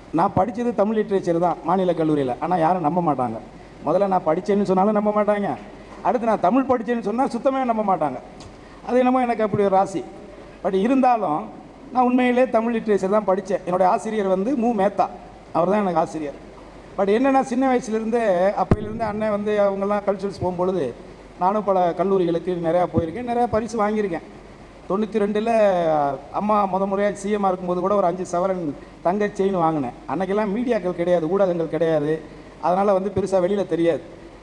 நான் படித்தது தமிழ் லிட்ரேச்சர் தான் மாநில கல்லூரியில் ஆனால் யாரும் நம்ப மாட்டாங்க முதல்ல நான் படித்தேன்னு சொன்னாலும் நம்ப மாட்டாங்க அடுத்து நான் தமிழ் படித்தேன்னு சொன்னால் சுத்தமே நம்ப மாட்டாங்க அது என்னமோ எனக்கு அப்படி ஒரு ராசி பட் இருந்தாலும் நான் உண்மையிலே தமிழ் லிட்ரேச்சர் தான் படித்தேன் என்னுடைய ஆசிரியர் வந்து மு மேத்தா அவர் தான் எனக்கு ஆசிரியர் பட் என்னென்னா சின்ன வயசுலேருந்தே அப்போயிலேருந்து அண்ணன் வந்து அவங்கெல்லாம் கல்ச்சுரல்ஸ் போகும்பொழுது நானும் பல கல்லூரிகளுக்கு நிறையா போயிருக்கேன் நிறையா பரிசு வாங்கியிருக்கேன் தொண்ணூற்றி ரெண்டில் அம்மா முத முறையாக சிஎம்மாக இருக்கும்போது கூட ஒரு அஞ்சு சவரன் தங்க செயின் வாங்கினேன் அன்னைக்கெல்லாம் மீடியாக்கள் கிடையாது ஊடகங்கள் கிடையாது அதனால் வந்து பெருசாக வெளியில் தெரியாது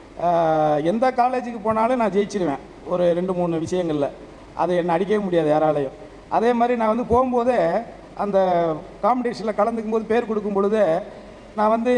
ஆஹ் எந்த காலேஜுக்கு போனாலும் நான் ஜெயிச்சிருவேன் ஒரு ரெண்டு மூணு விஷயங்களில் அதை என்னை அடிக்கவே முடியாது யாராலையும் அதே மாதிரி நான் வந்து போகும்போதே அந்த காம்படிஷனில் கலந்துக்கும் போது பேர் கொடுக்கும் பொழுது நான் வந்து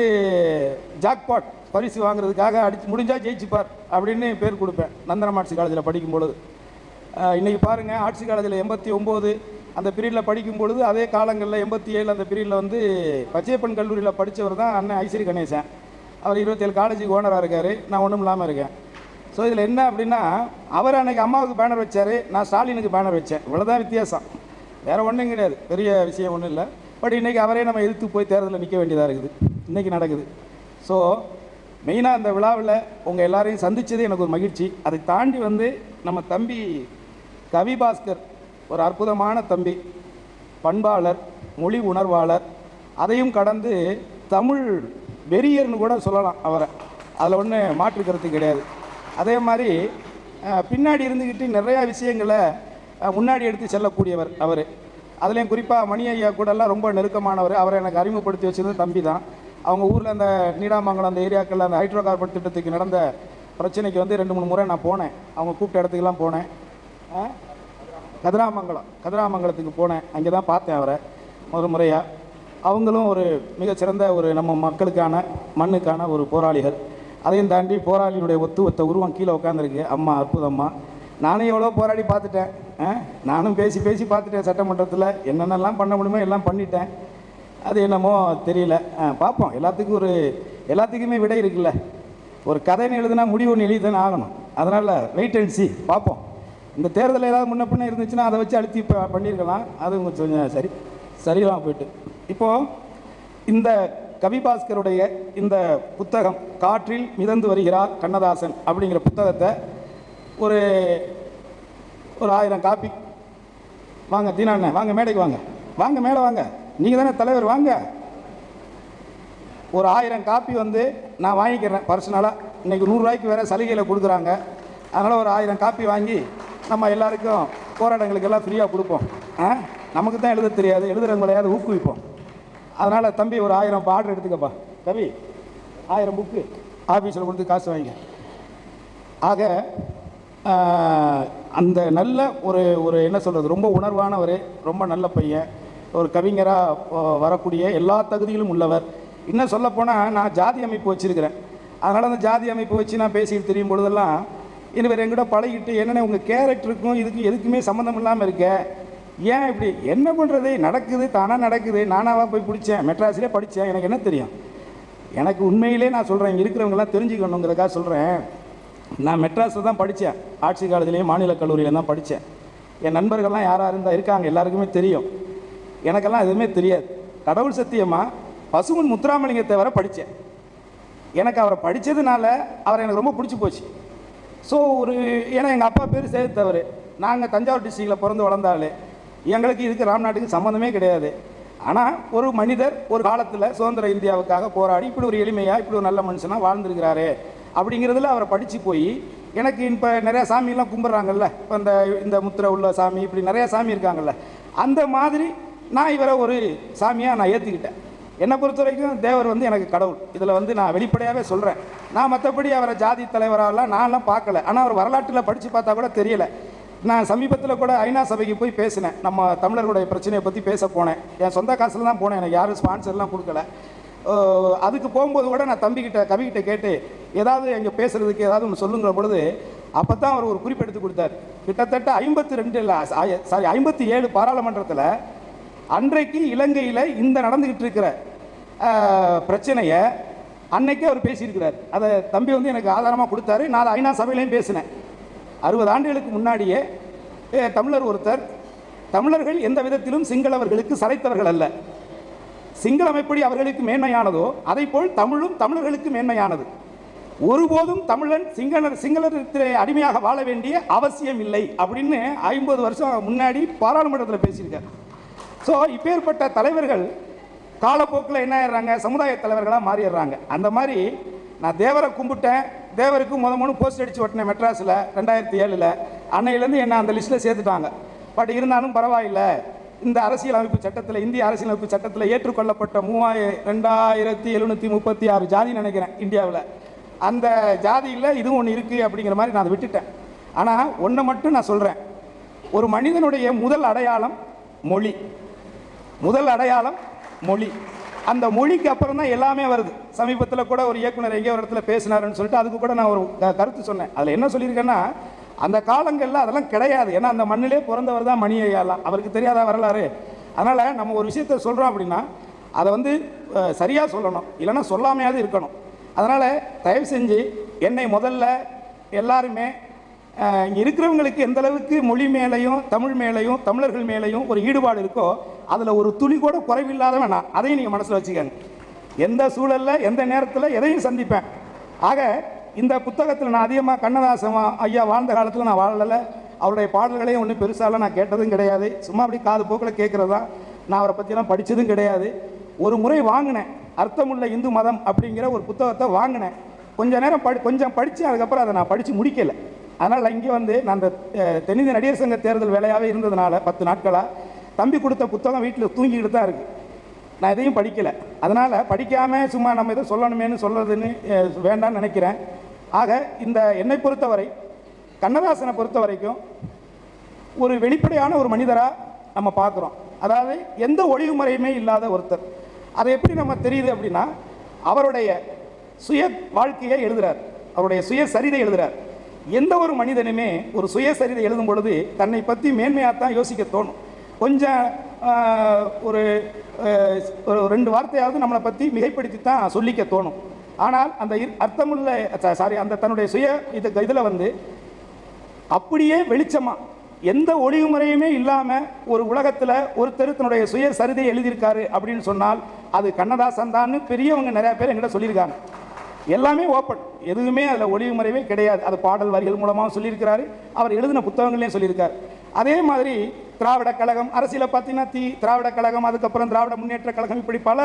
ஜாக்பாட் பரிசு வாங்குறதுக்காக அடிச்சு முடிஞ்சால் ஜெயிச்சுப்பார் அப்படின்னு பேர் கொடுப்பேன் நந்தனம் ஆர்ட்ஸ் காலேஜில் படிக்கும் பொழுது ஆஹ் இன்னைக்கு பாருங்கள் ஆர்ட்ஸ் காலேஜில் எண்பத்தி ஒம்பது அந்த பீரியடில் படிக்கும் பொழுது அதே காலங்களில் எண்பத்தி ஏழு அந்த பீரியடில் வந்து பச்சையப்பன் கல்லூரியில் படித்தவர் தான் அண்ணன் ஐஸ்வரி கணேசன் அவர் இருபத்தேழு காலேஜுக்கு ஓனராக இருக்கார் நான் ஒன்றும் இல்லாமல் இருக்கேன் ஸோ இதில் என்ன அப்படின்னா அவர் அன்னைக்கு அம்மாவுக்கு பேனர் வச்சார் நான் ஸ்டாலினுக்கு பேனர் வச்சேன் இவ்வளோதான் வித்தியாசம் வேறு ஒன்றும் கிடையாது பெரிய விஷயம் ஒன்றும் இல்லை பட் இன்றைக்கி அவரே நம்ம எதிர்த்து போய் தேர்தலில் நிற்க வேண்டியதாக இருக்குது இன்றைக்கி நடக்குது ஸோ மெயினாக அந்த விழாவில் உங்கள் எல்லாரையும் சந்தித்தது எனக்கு ஒரு மகிழ்ச்சி அதை தாண்டி வந்து நம்ம தம்பி கவி பாஸ்கர் ஒரு அற்புதமான தம்பி பண்பாளர் மொழி உணர்வாளர் அதையும் கடந்து தமிழ் வெறியர்னு கூட சொல்லலாம் அவரை அதில் ஒன்றும் மாற்று கருத்து கிடையாது அதே மாதிரி அஹ், பின்னாடி இருந்துக்கிட்டு நிறையா விஷயங்களை அஹ், முன்னாடி எடுத்து செல்லக்கூடியவர் அவர் அதுலேயும் குறிப்பாக மணி ஐயா கூடலாம் ரொம்ப நெருக்கமானவர் அவரை எனக்கு அறிமுகப்படுத்தி வச்சது தம்பி தான் அவங்க ஊரில் அந்த நீடாமங்கலம் அந்த ஏரியாக்களில் அந்த ஹைட்ரோ கார்பன் திட்டத்துக்கு நடந்த பிரச்சனைக்கு வந்து ரெண்டு மூணு முறை நான் போனேன் அவங்க கூப்பிட்ட இடத்துக்குலாம் போனேன் ஆ? கதிராமங்கலம் கதிராமங்கலத்துக்கு போனேன் அங்கே தான் பார்த்தேன் அவரை ஒரு முறையாக அவங்களும் ஒரு மிகச்சிறந்த ஒரு நம்ம மக்களுக்கான மண்ணுக்கான ஒரு போராளிகள் அதையும் தாண்டி போராளியினுடைய ஒத்து ஒத்த உருவம் கீழே உட்காந்துருக்கு அம்மா அற்புதம்மா நானே எவ்வளோ போராடி பார்த்துட்டேன் ஆ? நானும் பேசி பேசி பார்த்துட்டேன் சட்டமன்றத்தில் என்னென்னலாம் பண்ண முடியுமோ எல்லாம் பண்ணிட்டேன் அது என்னமோ தெரியல ஆ, பார்ப்போம் எல்லாத்துக்கும் ஒரு எல்லாத்துக்குமே விடை இருக்குல்ல ஒரு கதைன்னு எழுதுனா முடிவு ஒன்று எழுதி தானே ஆகணும் அதனால் வெயிட் அண்ட் சி பார்ப்போம் இந்த தேர்தல் ஏதாவது முன்ன பின்ன இருந்துச்சுன்னா அதை வச்சு அழுத்தி இப்போ பண்ணியிருக்கலாம் அது கொஞ்சம் சரி சரியாக போயிட்டு இப்போது இந்த கவிபாஸ்கருடைய இந்த புத்தகம் காற்றில் மிதந்து வருகிறார் கண்ணதாசன் அப்படிங்கிற புத்தகத்தை ஒரு ஒரு ஆயிரம் காப்பி வாங்க தீனாண்ணே வாங்க மேடைக்கு வாங்க வாங்க மேலே வாங்க நீங்கள் தானே தலைவர் வாங்க ஒரு ஆயிரம் காப்பி வந்து நான் வாங்கிக்கிறேன் பர்சனலாக இன்றைக்கி நூறுரூவாய்க்கு வேறு சலுகையில் கொடுக்குறாங்க அதனால் ஒரு ஆயிரம் காப்பி வாங்கி நம்ம எல்லாருக்கும் போராட்டங்களுக்கெல்லாம் ஃப்ரீயாக கொடுப்போம் ஆ நமக்கு தான் எழுத தெரியாது எழுதுறவங்களையாவது ஊக்குவிப்போம் அதனால் தம்பி ஒரு ஆயிரம் இப்போ ஆர்டர் எடுத்துக்கப்பா கவி ஆயிரம் புக்கு ஆஃபீஸில் கொடுத்து காசு வாங்கிக்க ஆக ஆஹ், அந்த நல்ல ஒரு ஒரு என்ன சொல்கிறது ரொம்ப உணர்வானவர் ரொம்ப நல்ல பையன் ஒரு கவிஞராக வரக்கூடிய எல்லா தகுதிகளும் உள்ளவர் இன்னும் சொல்லப்போனால் நான் ஜாதி அமைப்பு வச்சுருக்கிறேன் அதனால் அந்த ஜாதி அமைப்பு வச்சு நான் பேசிட்டு தெரியும் பொழுதெல்லாம் இவர் என்கிட்ட பழகிட்டு என்னென்ன உங்கள் கேரக்டருக்கும் இதுக்கும் எதுக்குமே சம்மந்தம் இல்லாமல் இருக்க ஏன் இப்படி என்ன பண்ணுறது நடக்குது தானாக நடக்குது நானாவா போய் பிடிச்சேன் மெட்ராஸிலே படித்தேன் எனக்கு என்ன தெரியும் எனக்கு உண்மையிலே நான் சொல்கிறேன் இங்கே இருக்கிறவங்கலாம் தெரிஞ்சுக்கணுங்கிறதுக்காக சொல்கிறேன் நான் மெட்ராஸில் தான் படித்தேன் ஆட்சி காலேஜ்லேயும் மாநில கல்லூரியில் தான் படித்தேன் என் நண்பர்கள்லாம் யாராக இருந்தால் இருக்காங்க எல்லாருக்குமே தெரியும் எனக்கெல்லாம் எதுவுமே தெரியாது கடவுள் சத்தியமாக பசுமன் முத்துராமலிங்கத்தை வர படித்தேன் எனக்கு அவரை படித்ததுனால அவரை எனக்கு ரொம்ப பிடிச்சி போச்சு ஸோ ஒரு ஏன்னா எங்கள் அப்பா பேர் சேர்த்தவர் நாங்கள் தஞ்சாவூர் டிஸ்ட்ரிக்டில் பிறந்து வளர்ந்தாலே எங்களுக்கு இதுக்கு ராம்நாட்டுக்கு சம்மந்தமே கிடையாது ஆனால் ஒரு மனிதர் ஒரு காலத்தில் சுதந்திர இந்தியாவுக்காக போராடி இப்படி ஒரு எளிமையாக இப்படி ஒரு நல்ல மனுஷனாக வாழ்ந்திருக்கிறாரு அப்படிங்கிறதுல அவரை படித்து போய் எனக்கு இப்போ நிறையா சாமியெல்லாம் கும்பிட்றாங்கல்ல இப்போ இந்த இந்த முத்திரை உள்ள சாமி இப்படி நிறையா சாமி இருக்காங்கல்ல அந்த மாதிரி நான் இவரை ஒரு சாமியாக நான் ஏற்றுக்கிட்டேன் என்னை பொறுத்த வரைக்கும் தேவர் வந்து எனக்கு கடவுள் இதில் வந்து நான் வெளிப்படையாகவே சொல்கிறேன் நான் மற்றபடி அவரை ஜாதி தலைவராலாம் நான்லாம் பார்க்கல ஆனால் அவர் வரலாற்றில் படித்து பார்த்தா கூட தெரியல நான் சமீபத்தில் கூட ஐநா சபைக்கு போய் பேசினேன் நம்ம தமிழர்களுடைய பிரச்சனையை பற்றி பேச போனேன் என் சொந்த காசில் தான் போனேன் எனக்கு யாரும் ஸ்பான்சர்லாம் கொடுக்கல அஹ் அதுக்கு போகும்போது கூட நான் தம்பிக்கிட்ட கவிக்கிட்ட கேட்டு ஏதாவது எங்கே பேசுகிறதுக்கு ஏதாவது ஒன்று சொல்லுங்கிற பொழுது அப்போ தான் அவர் ஒரு குறிப்பெடுத்து கொடுத்தார் கிட்டத்தட்ட ஐம்பத்தி ரெண்டு சாரி ஐம்பத்தி ஏழு பாராளுமன்றத்தில் அன்றைக்கு இலங்கையில் இந்த நடந்துக்கிட்டு இருக்கிற அஹ், பிரச்சனையை அன்னைக்கே அவர் பேசியிருக்கிறார் அதை தம்பி வந்து எனக்கு ஆதாரமாக கொடுத்தாரு நான் அதை ஐநா சபையிலையும் பேசினேன் அறுபது ஆண்டுகளுக்கு முன்னாடியே அஹ், தமிழர் ஒருத்தர் தமிழர்கள் எந்த விதத்திலும் சிங்களவர்களுக்கு சளைத்தவர்கள் அல்ல சிங்களம் எப்படி அவர்களுக்கு மேன்மையானதோ அதை போல் தமிழும் தமிழர்களுக்கு மேன்மையானது ஒருபோதும் தமிழன் சிங்களர் சிங்களத்திலே அடிமையாக வாழ வேண்டிய அவசியம் இல்லை அப்படின்னு ஐம்பது வருஷம் முன்னாடி பாராளுமன்றத்தில் பேசியிருக்கார் ஸோ இப்பேற்பட்ட தலைவர்கள் காலப்போக்கில் என்ன ஆயிடுறாங்க சமுதாய தலைவர்களாக மாறிடுறாங்க அந்த மாதிரி நான் தேவரை கும்பிட்டேன் தேவருக்கு முத மூணு போஸ்ட் அடித்து ஓட்டினேன் மெட்ராஸில் ரெண்டாயிரத்தி ஏழில் அன்னையிலேருந்து என்னை அந்த லிஸ்ட்டில் சேர்த்துட்டாங்க பட் இருந்தாலும் பரவாயில்லை இந்த அரசியலமைப்பு சட்டத்தில் இந்திய அரசியலமைப்பு சட்டத்தில் ஏற்றுக்கொள்ளப்பட்ட மூவாயிர ரெண்டாயிரத்தி எழுநூற்றி முப்பத்தி ஆறு ஜாதி நினைக்கிறேன் இந்தியாவில் அந்த ஜாதியில் இதுவும் ஒன்று இருக்குது அப்படிங்கிற மாதிரி நான் அதை விட்டுட்டேன் ஆனால் ஒன்றை மட்டும் நான் சொல்கிறேன் ஒரு மனிதனுடைய முதல் அடையாளம் மொழி முதல் அடையாளம் மொழி அந்த மொழிக்கு அப்புறம் தான் எல்லாமே வருது சமீபத்தில் கூட ஒரு இயக்குனர் எங்கேயோ ஒரு இடத்துல பேசினாருன்னு சொல்லிட்டு அதுக்கு கூட நான் ஒரு க- கருத்து சொன்னேன் அதில் என்ன சொல்லியிருக்கேன்னா அந்த காலங்களில் அதெல்லாம் கிடையாது ஏன்னா அந்த மண்ணிலே பிறந்தவர் தான் மணி ஐயாலாம் அவருக்கு தெரியாத வரலாறு அதனால் நம்ம ஒரு விஷயத்த சொல்கிறோம் அப்படின்னா அதை வந்து சரியாக சொல்லணும் இல்லைன்னா சொல்லாமையாவது இருக்கணும் அதனால் தயவு செஞ்சு என்னை முதல்ல எல்லாருமே அஹ், இங்க இருக்கிறவங்களுக்கு எந்த அளவுக்கு மொழி மேலையும் தமிழ் மேலையும் தமிழர்கள் மேலையும் ஒரு ஈடுபாடு இருக்கோ அதில் ஒரு துளி கூட குறைவில்லாதவன் நான் அதையும் நீங்கள் மனசில் வச்சுக்கங்க எந்த சூழலில் எந்த நேரத்தில் எதையும் சந்திப்பேன் ஆக இந்த புத்தகத்தில் நான் அதிகமாக கண்ணதாசன் வா- ஐயா வாழ்ந்த காலத்தில் நான் வாழலை அவருடைய பாடல்களையும் ஒன்றும் பெருசாலாம் நான் கேட்டதும் கிடையாது சும்மா அப்படி காது போக்கில் கேட்குறது தான் நான் அவரை பற்றிலாம் படித்ததும் கிடையாது ஒரு முறை வாங்கினேன் அர்த்தமுள்ள இந்து மதம் அப்படிங்கிற ஒரு புத்தகத்தை வாங்கினேன் கொஞ்ச நேரம் படி கொஞ்சம் படித்து அதுக்கப்புறம் அதை நான் படித்து முடிக்கலை அதனால் இங்கே வந்து நான் அந்த அஹ், தென்னிந்திய நடிகர் சங்க தேர்தல் வேலையாகவே இருந்ததுனால பத்து நாட்களாக தம்பி கொடுத்த புத்தகம் வீட்டில் தூங்கிக்கிட்டு தான் இருக்குது நான் எதையும் படிக்கலை அதனால் படிக்காமல் சும்மா நம்ம எதை சொல்லணுமேனு சொல்கிறதுன்னு வேண்டாம்னு நினைக்கிறேன் ஆக இந்த என்னை பொறுத்தவரை கண்ணதாசனை பொறுத்த வரைக்கும் ஒரு வெளிப்படையான ஒரு மனிதராக நம்ம பார்க்குறோம் அதாவது எந்த ஒழுங்குமுறையுமே இல்லாத ஒருத்தர் அதை எப்படி நம்ம தெரியுது அப்படின்னா அவருடைய சுய வாழ்க்கையை எழுதுறார் அவருடைய சுயசரிதை எழுதுறார் எந்த ஒரு மனிதனுமே ஒரு சுயசரிதை எழுதும் பொழுது தன்னை பற்றி மேன்மையாக தான் யோசிக்க தோணும் கொஞ்சம் ஆஹ், ஒரு ஆஹ், ஒரு ரெண்டு வார்த்தையாவது நம்மளை பற்றி மிகைப்படுத்தி தான் சொல்லிக்க தோணும் ஆனால் அந்த இர்- அர்த்தமுள்ள சாரி அந்த தன்னுடைய சுய இது இதில் வந்து அப்படியே வெளிச்சமா எந்த ஒளிவுமுறையுமே இல்லாமல் ஒரு உலகத்தில் ஒருத்தர் தன்னுடைய சுய சரிதை எழுதியிருக்காரு அப்படின்னு சொன்னால் அது கண்ணதாசன் தான்னு பெரியவங்க நிறைய பேர் என்கிட்ட சொல்லியிருக்காங்க எல்லாமே ஓப்பன் எதுவுமே அதில் ஒளிவுமுறையே கிடையாது அது பாடல் வரிகள் மூலமாக சொல்லியிருக்கிறாரு அவர் எழுதின புத்தகங்களையும் சொல்லியிருக்காரு அதே மாதிரி திராவிட கழகம் அரசியலை பார்த்தீங்கன்னா தி திராவிட கழகம் அதுக்கப்புறம் திராவிட முன்னேற்ற கழகம் இப்படி பல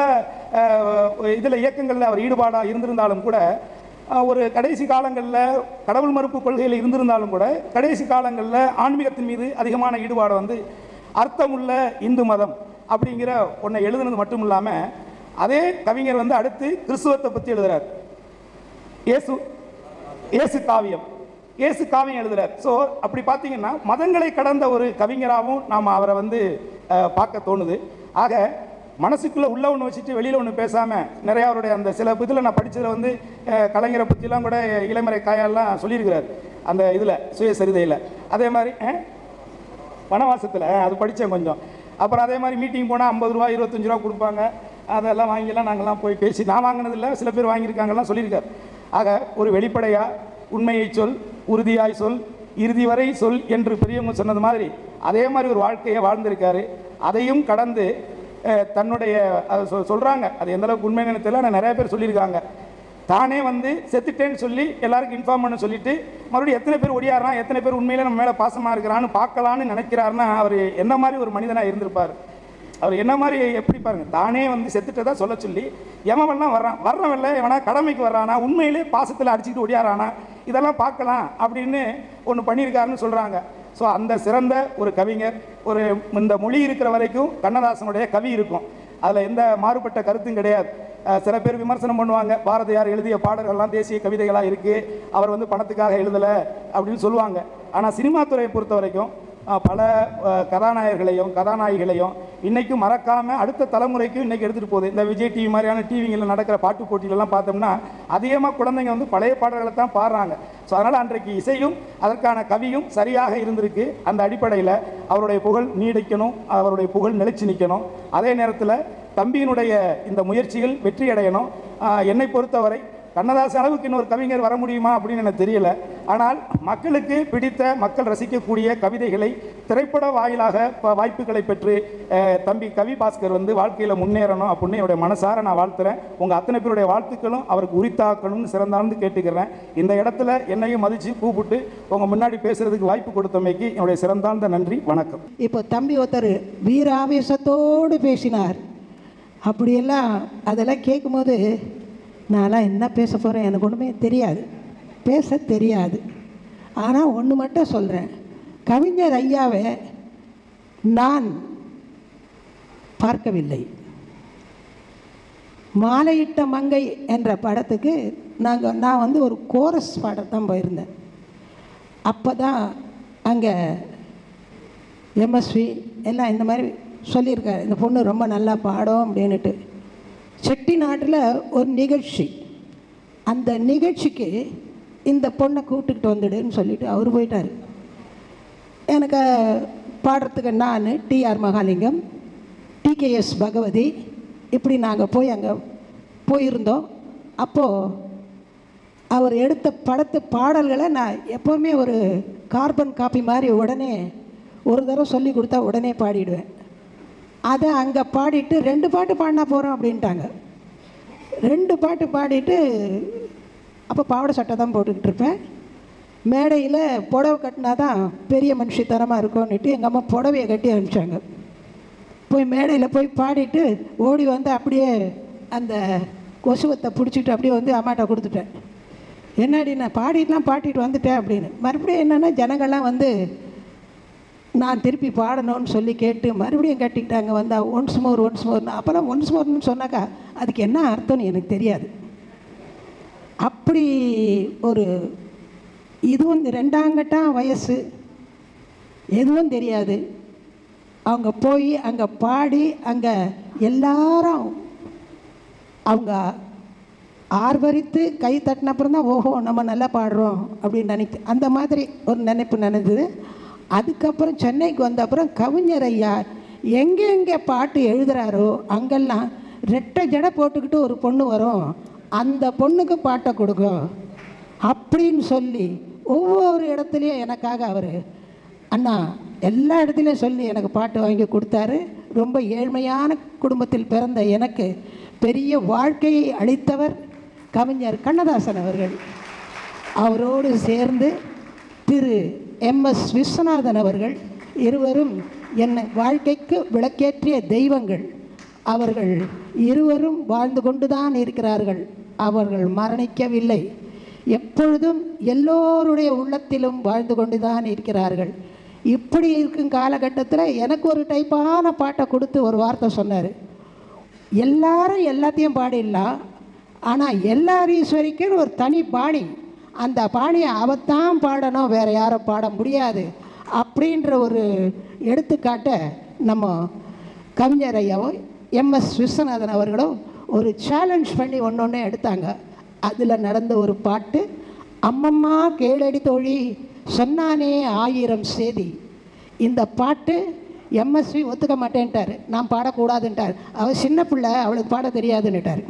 இதில் இயக்கங்களில் அவர் ஈடுபாடாக இருந்திருந்தாலும் கூட அஹ், ஒரு கடைசி காலங்களில் கடவுள் மறுப்பு கொள்கையில் இருந்திருந்தாலும் கூட கடைசி காலங்களில் ஆன்மீகத்தின் மீது அதிகமான ஈடுபாடு வந்து அர்த்தமுள்ள இந்து மதம் அப்படிங்கிற ஒன்றை எழுதுனது மட்டும் இல்லாமல் அதே கவிஞர் வந்து அடுத்து கிறிஸ்துவத்தை பற்றி எழுதுறார் இயேசு இயேசு காவியம் இயேசு காவியம் எழுதுறார் ஸோ அப்படி பார்த்தீங்கன்னா மதங்களை கடந்த ஒரு கவிஞராகவும் நாம் அவரை வந்து அஹ், பார்க்க தோணுது ஆக மனசுக்குள்ளே உள்ள ஒன்று வச்சுட்டு வெளியில் ஒன்று பேசாமல் நிறையா அவருடைய அந்த சில இதில் நான் படித்ததில் வந்து அஹ், கலைஞரை பற்றிலாம் கூட இளமறை காயெல்லாம் சொல்லியிருக்கிறார் அந்த இதில் சுயசரிதையில் அதே மாதிரி அஹ், வனவாசத்தில் அது படித்தேன் கொஞ்சம் அப்புறம் அதே மாதிரி மீட்டிங் போனால் ஐம்பது ரூபா இருபத்தஞ்சு ரூபா கொடுப்பாங்க அதெல்லாம் வாங்கிலாம் நாங்கள்லாம் போய் பேசி நான் வாங்கினதில்ல சில பேர் வாங்கியிருக்காங்கலாம் சொல்லியிருக்காரு ஆக ஒரு வெளிப்படையாக உண்மையை சொல் உறுதியாய் சொல் இறுதி வரை சொல் என்று பெரியவங்க சொன்னது மாதிரி அதே மாதிரி ஒரு வாழ்க்கையை வாழ்ந்திருக்காரு அதையும் கடந்து அஹ், தன்னுடைய அது சொல் சொல்கிறாங்க அது எந்த அளவுக்கு உண்மைன்னு தெரியல ஆனால் நிறைய பேர் சொல்லியிருக்காங்க தானே வந்து செத்துட்டேன்னு சொல்லி எல்லாருக்கும் இன்ஃபார்ம் பண்ண சொல்லிட்டு மறுபடியும் எத்தனை பேர் ஒடியாடுறான் எத்தனை பேர் உண்மையில நம்ம மேலே பாசமாக இருக்கிறான்னு பார்க்கலான்னு நினைக்கிறாருன்னா அவர் என்ன மாதிரி ஒரு மனிதனாக இருந்திருப்பார் அவர் என்ன மாதிரி எப்படி பாருங்க தானே வந்து செத்துட்டதா சொல்ல சொல்லி எவன்லாம் வர்றான் வர்றவன்ல எவனா கடமைக்கு வர்றானா உண்மையிலே பாசத்தில் அடிச்சுக்கிட்டு ஒடியாரானா இதெல்லாம் பார்க்கலாம் அப்படின்னு ஒன்று பண்ணியிருக்காருன்னு சொல்கிறாங்க ஸோ அந்த சிறந்த ஒரு கவிஞர் ஒரு இந்த மொழி இருக்கிற வரைக்கும் கண்ணதாசனுடைய கவி இருக்கும் அதில் எந்த மாறுபட்ட கருத்தும் கிடையாது அஹ் சில பேர் விமர்சனம் பண்ணுவாங்க பாரதியார் எழுதிய பாடல்கள்லாம் தேசிய கவிதைகளாக இருக்குது அவர் வந்து பணத்துக்காக எழுதலை அப்படின்னு சொல்லுவாங்க ஆனால் சினிமா துறையை பொறுத்த வரைக்கும் அஹ் பல அஹ், கதாநாயகர்களையும் கதாநாயகிகளையும் இன்னைக்கும் மறக்காமல் அடுத்த தலைமுறைக்கும் இன்னைக்கு எடுத்துகிட்டு போகுது இந்த விஜய் டிவி மாதிரியான டிவிங்களில் நடக்கிற பாட்டு போட்டியிலலாம் பார்த்தோம்னா அதிகமாக குழந்தைங்க வந்து பழைய பாடல்களை தான் பாடுறாங்க ஸோ அதனால் அன்றைக்கு இசையும் அதற்கான கவியும் சரியாக இருந்திருக்கு அந்த அடிப்படையில் அவருடைய புகழ் நீடிக்கணும் அவருடைய புகழ் நிலைச்சு நிற்கணும் அதே நேரத்தில் தம்பியினுடைய இந்த முயற்சிகள் வெற்றி அடையணும் ஆஹ் என்னை பொறுத்தவரை கண்ணதாசன் அளவுக்கு இன்னொரு கவிஞர் வர முடியுமா அப்படின்னு எனக்கு தெரியல ஆனால் மக்களுக்கு பிடித்த மக்கள் ரசிக்கக்கூடிய கவிதைகளை திரைப்பட வாயிலாக ப- வாய்ப்புகளை பெற்று அஹ், தம்பி கவி பாஸ்கர் வந்து வாழ்க்கையில் முன்னேறணும் அப்படின்னு என்னுடைய மனசார நான் வாழ்த்துறேன் உங்கள் அத்தனை பேருடைய வாழ்த்துக்களும் அவருக்கு உரித்தாக்கணும்னு சிறந்தாழ்ந்து கேட்டுக்கிறேன் இந்த இடத்துல என்னையும் மதித்து கூப்பிட்டு உங்கள் முன்னாடி பேசுறதுக்கு வாய்ப்பு கொடுத்தமைக்கு என்னுடைய சிறந்தாழ்ந்த நன்றி வணக்கம் இப்போ தம்பி ஒருத்தர் வீராவேசத்தோடு பேசினார் அப்படியெல்லாம் அதெல்லாம் கேட்கும்போது நான்லாம் என்ன பேச போகிறேன் எனக்கு ஒன்றுமே தெரியாது பேச தெரியாது ஆனால் ஒன்று மட்டும் சொல்கிறேன் கவிஞர் ஐயாவை நான் பார்க்கவில்லை மாலையிட்ட மங்கை என்ற படத்துக்கு நாங்கள் நான் வந்து ஒரு கோரஸ் பாடத்தான் போயிருந்தேன் அப்போ தான் அங்கே எம்எஸ்வி எல்லாம் இந்த மாதிரி சொல்லியிருக்காரு இந்த பொண்ணு ரொம்ப நல்லா பாடும் அப்படின்னுட்டு செட்டி நாட்டில் ஒரு நிகழ்ச்சி அந்த நிகழ்ச்சிக்கு இந்த பொண்ணை கூப்பிட்டுக்கிட்டு வந்துடுன்னு சொல்லிட்டு அவர் போயிட்டார் எனக்கு பாடுறதுக்கு நான் டிஆர் மகாலிங்கம் டிகேஎஸ் பகவதி இப்படி நாங்கள் போய் அங்கே போயிருந்தோம் அப்போது அவர் எடுத்த படத்து பாடல்களை நான் எப்போவுமே ஒரு கார்பன் காப்பி மாதிரி உடனே ஒரு தடவை சொல்லி கொடுத்தா உடனே பாடிடுவேன் அதை அங்கே பாடிட்டு ரெண்டு பாட்டு பாடினா போகிறோம் அப்படின்ட்டாங்க ரெண்டு பாட்டு பாடிட்டு அப்போ பாவாடை சட்டை தான் போட்டுக்கிட்டு இருப்பேன் மேடையில் புடவை கட்டினா தான் பெரிய மனுஷத்தனமாக இருக்கும்னுட்டு எங்கள் அம்மா புடவையை கட்டி அனுப்பிச்சாங்க போய் மேடையில் போய் பாடிட்டு ஓடி வந்து அப்படியே அந்த கொசுவத்தை பிடிச்சிட்டு அப்படியே வந்து அம்மாட்ட கொடுத்துட்டேன் என்னடி நான் பாடிட்டுலாம் பாடிட்டு வந்துட்டேன் அப்படின்னு மறுபடியும் என்னென்னா ஜனங்கள்லாம் வந்து நான் திருப்பி பாடணும்னு சொல்லி கேட்டு மறுபடியும் கட்டிக்கிட்டாங்க வந்தா ஒன்ஸ் மோர் ஒன்ஸ் மோர்னு அப்போல்லாம் ஒன்ஸ் மோர்னு சொன்னாக்கா அதுக்கு என்ன அர்த்தம்னு எனக்கு தெரியாது அப்படி ஒரு இதுவும் இந்த ரெண்டாங்கட்டாம் வயசு எதுவும் தெரியாது அவங்க போய் அங்கே பாடி அங்கே எல்லாரும் அவங்க ஆர்வரித்து கை தட்டினப்புறம் தான் ஓஹோ நம்ம நல்லா பாடுறோம் அப்படின்னு நினைத்து அந்த மாதிரி ஒரு நினைப்பு நினைந்தது அதுக்கப்புறம் சென்னைக்கு வந்த அப்புறம் கவிஞர் ஐயா எங்கெங்கே பாட்டு எழுதுகிறாரோ அங்கெல்லாம் ரெட்டை ஜடை போட்டுக்கிட்டு ஒரு பொண்ணு வரும் அந்த பொண்ணுக்கு பாட்டை கொடுக்கும் அப்படின்னு சொல்லி ஒவ்வொரு இடத்துலையும் எனக்காக அவர் அண்ணா எல்லா இடத்துலையும் சொல்லி எனக்கு பாட்டு வாங்கி கொடுத்தாரு ரொம்ப ஏழ்மையான குடும்பத்தில் பிறந்த எனக்கு பெரிய வாழ்க்கையை அளித்தவர் கவிஞர் கண்ணதாசன் அவர்கள் அவரோடு சேர்ந்து திரு எம்எஸ் விஸ்வநாதன் அவர்கள் இருவரும் என்னை வாழ்க்கைக்கு விளக்கேற்றிய தெய்வங்கள் அவர்கள் இருவரும் வாழ்ந்து கொண்டுதான் இருக்கிறார்கள் அவர்கள் மரணிக்கவில்லை எப்பொழுதும் எல்லோருடைய உள்ளத்திலும் வாழ்ந்து கொண்டுதான் இருக்கிறார்கள் இப்படி இருக்கும் காலகட்டத்தில் எனக்கு ஒரு டைப்பான பாட்டை கொடுத்து ஒரு வார்த்தை சொன்னார் எல்லாரும் எல்லாத்தையும் பாடிடலாம் ஆனால் எல்லார் ஈஸ்வரிக்கும் ஒரு தனி பாணி அந்த பாணியை அவத்தான் பாடணும் வேறு யாரும் பாட முடியாது அப்படின்ற ஒரு எடுத்துக்காட்டை நம்ம கவிஞர் ஐயாவும் எம்எஸ் விஸ்வநாதன் அவர்களும் ஒரு சேலஞ்ச் பண்ணி ஒன்று ஒன்று எடுத்தாங்க அதில் நடந்த ஒரு பாட்டு அம்மம்மா கேளடி தோழி சொன்னானே ஆயிரம் சேதி இந்த பாட்டு எம்எஸ்வி ஒத்துக்க மாட்டேன்ட்டார் நான் பாடக்கூடாதுன்ட்டார் அவள் சின்ன பிள்ளை அவளுக்கு பாட தெரியாதுன்னுட்டார்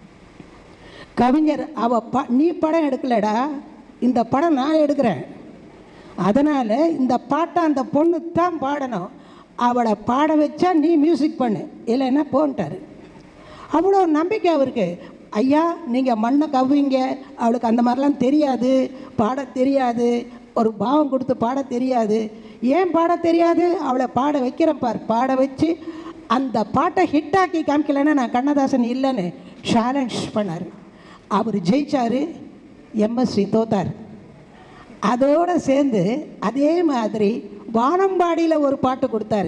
கவிஞர் அவ ப நீ படம் எடுக்கலடா இந்த படம் நான் எடுக்கிறேன் அதனால் இந்த பாட்டை அந்த பொண்ணு தான் பாடணும் அவளை பாட வச்சா நீ மியூசிக் பண்ணு இல்லைன்னா போன்ட்டார் அவ்வளோ நம்பிக்கை அவருக்கு ஐயா நீங்கள் மண்ணை கவ்விங்க அவளுக்கு அந்த மாதிரிலாம் தெரியாது பாட தெரியாது ஒரு பாவம் கொடுத்து பாட தெரியாது ஏன் பாட தெரியாது அவளை பாட வைக்கிறேன் பார் பாட வச்சு அந்த பாட்டை ஹிட்டாக்கி காமிக்கலைன்னா நான் கண்ணதாசன் இல்லைன்னு சேலஞ்ச் பண்ணார் அவர் ஜெயிச்சார் எம்எஸ்வி தோத்தார் அதோடு சேர்ந்து அதே மாதிரி வானம்பாடியில் ஒரு பாட்டு கொடுத்தாரு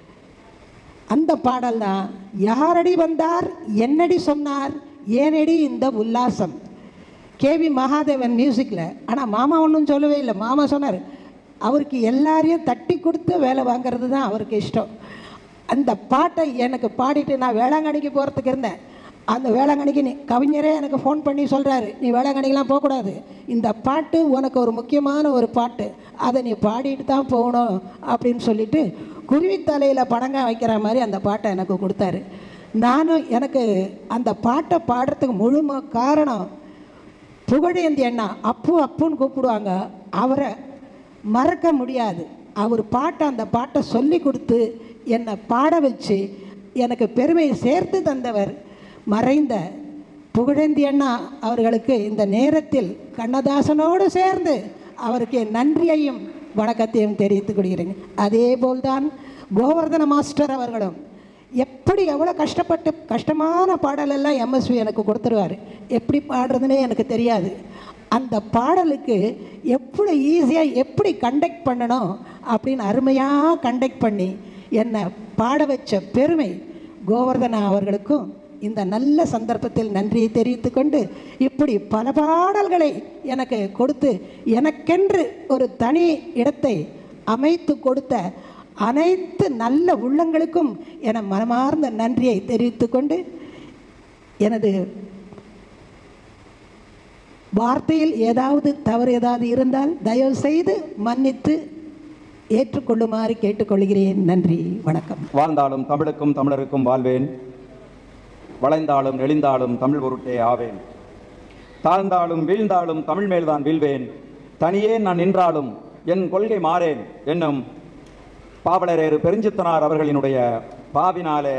அந்த பாடல் தான் யாரடி வந்தார் என்னடி சொன்னார் ஏனடி இந்த உல்லாசம் கேவி மகாதேவன் மியூசிக்கில் ஆனால் மாமா ஒன்றும் சொல்லவே இல்லை மாமா சொன்னார் அவருக்கு எல்லாரையும் தட்டி கொடுத்து வேலை வாங்குறது தான் அவருக்கு இஷ்டம் அந்த பாட்டை எனக்கு பாடிட்டு நான் வேளாங்கண்ணிக்கு போகிறதுக்கு இருந்தேன் அந்த வேளாங்கண்ணிக்கு நீ கவிஞரே எனக்கு ஃபோன் பண்ணி சொல்கிறாரு நீ வேளாங்கண்ணிக்கெலாம் போகக்கூடாது இந்த பாட்டு உனக்கு ஒரு முக்கியமான ஒரு பாட்டு அதை நீ பாடிட்டு தான் போகணும் அப்படின்னு சொல்லிட்டு குருவித்தலையில் படங்க வைக்கிற மாதிரி அந்த பாட்டை எனக்கு கொடுத்தாரு நானும் எனக்கு அந்த பாட்டை பாடுறதுக்கு முழும காரணம் புகழேந்தி அண்ணா அப்பு அப்புன்னு கூப்பிடுவாங்க அவரை மறக்க முடியாது அவர் பாட்டை அந்த பாட்டை சொல்லி கொடுத்து என்னை பாட வச்சு எனக்கு பெருமையை சேர்த்து தந்தவர் மறைந்த புகழேந்தி அண்ணா அவர்களுக்கு இந்த நேரத்தில் கண்ணதாசனோடு சேர்ந்து அவருக்கு என் நன்றியையும் வணக்கத்தையும் தெரிவித்துக் கொள்கிறேன் அதே போல்தான் கோவர்தன மாஸ்டர் அவர்களும் எப்படி எவ்வளோ கஷ்டப்பட்டு கஷ்டமான பாடலெல்லாம் எம்எஸ்வி எனக்கு கொடுத்துருவார் எப்படி பாடுறதுனே எனக்கு தெரியாது அந்த பாடலுக்கு எப்படி ஈஸியாக எப்படி கண்டக்ட் பண்ணணும் அப்படின்னு அருமையாக கண்டக்ட் பண்ணி என்னை பாட வச்ச பெருமை கோவர்தனா அவர்களுக்கும் இந்த நல்ல சந்தர்ப்பத்தில் நன்றியை தெரிவித்துக் கொண்டு இப்படி பல பாடல்களை எனக்கு கொடுத்து எனக்கென்று ஒரு தனி இடத்தை அமைத்து கொடுத்த அனைத்து நல்ல உள்ளங்களுக்கும் என மனமார்ந்த நன்றியை தெரிவித்துக் கொண்டு எனது வார்த்தையில் ஏதாவது தவறு ஏதாவது இருந்தால் தயவு செய்து மன்னித்து ஏற்றுக்கொள்ளுமாறு கேட்டுக்கொள்கிறேன் நன்றி வணக்கம் வாழ்ந்தாலும் தமிழுக்கும் தமிழருக்கும் வாழ்வேன் வளைந்தாலும் நெளிந்தாலும் தமிழ் பொருட்டே ஆவேன் தாழ்ந்தாலும் வீழ்ந்தாலும் தமிழ் மேல்தான் வீழ்வேன் தனியே நான் நின்றாலும் என் கொள்கை மாறேன் என்னும் பாவலரேறு பெருஞ்சித்தனார் அவர்களினுடைய பாவினாலே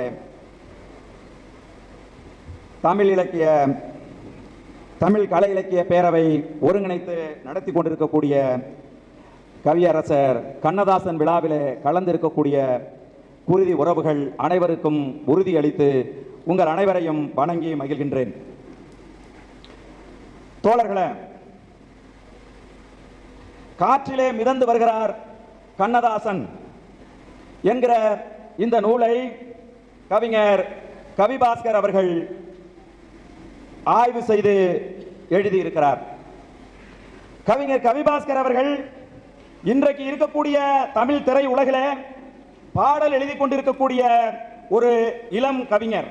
தமிழ் இலக்கிய தமிழ் கலை இலக்கிய பேரவை ஒருங்கிணைத்து நடத்தி கொண்டிருக்கக்கூடிய கவியரசர் கண்ணதாசன் விழாவிலே கலந்திருக்கக்கூடிய குருதி உறவுகள் அனைவருக்கும் உறுதி அளித்து உங்கள் அனைவரையும் வணங்கி மகிழ்கின்றேன் தோழர்களே காற்றிலே மிதந்து வருகிறார் கண்ணதாசன் என்கிற இந்த நூலை கவிஞர் கவிபாஸ்கர் அவர்கள் ஆய்வு செய்து எழுதியிருக்கிறார் கவிஞர் கவிபாஸ்கர் அவர்கள் இன்றைக்கு இருக்கக்கூடிய தமிழ் திரை உலகிலே பாடல் எழுதி கொண்டிருக்கக்கூடிய ஒரு இளம் கவிஞர்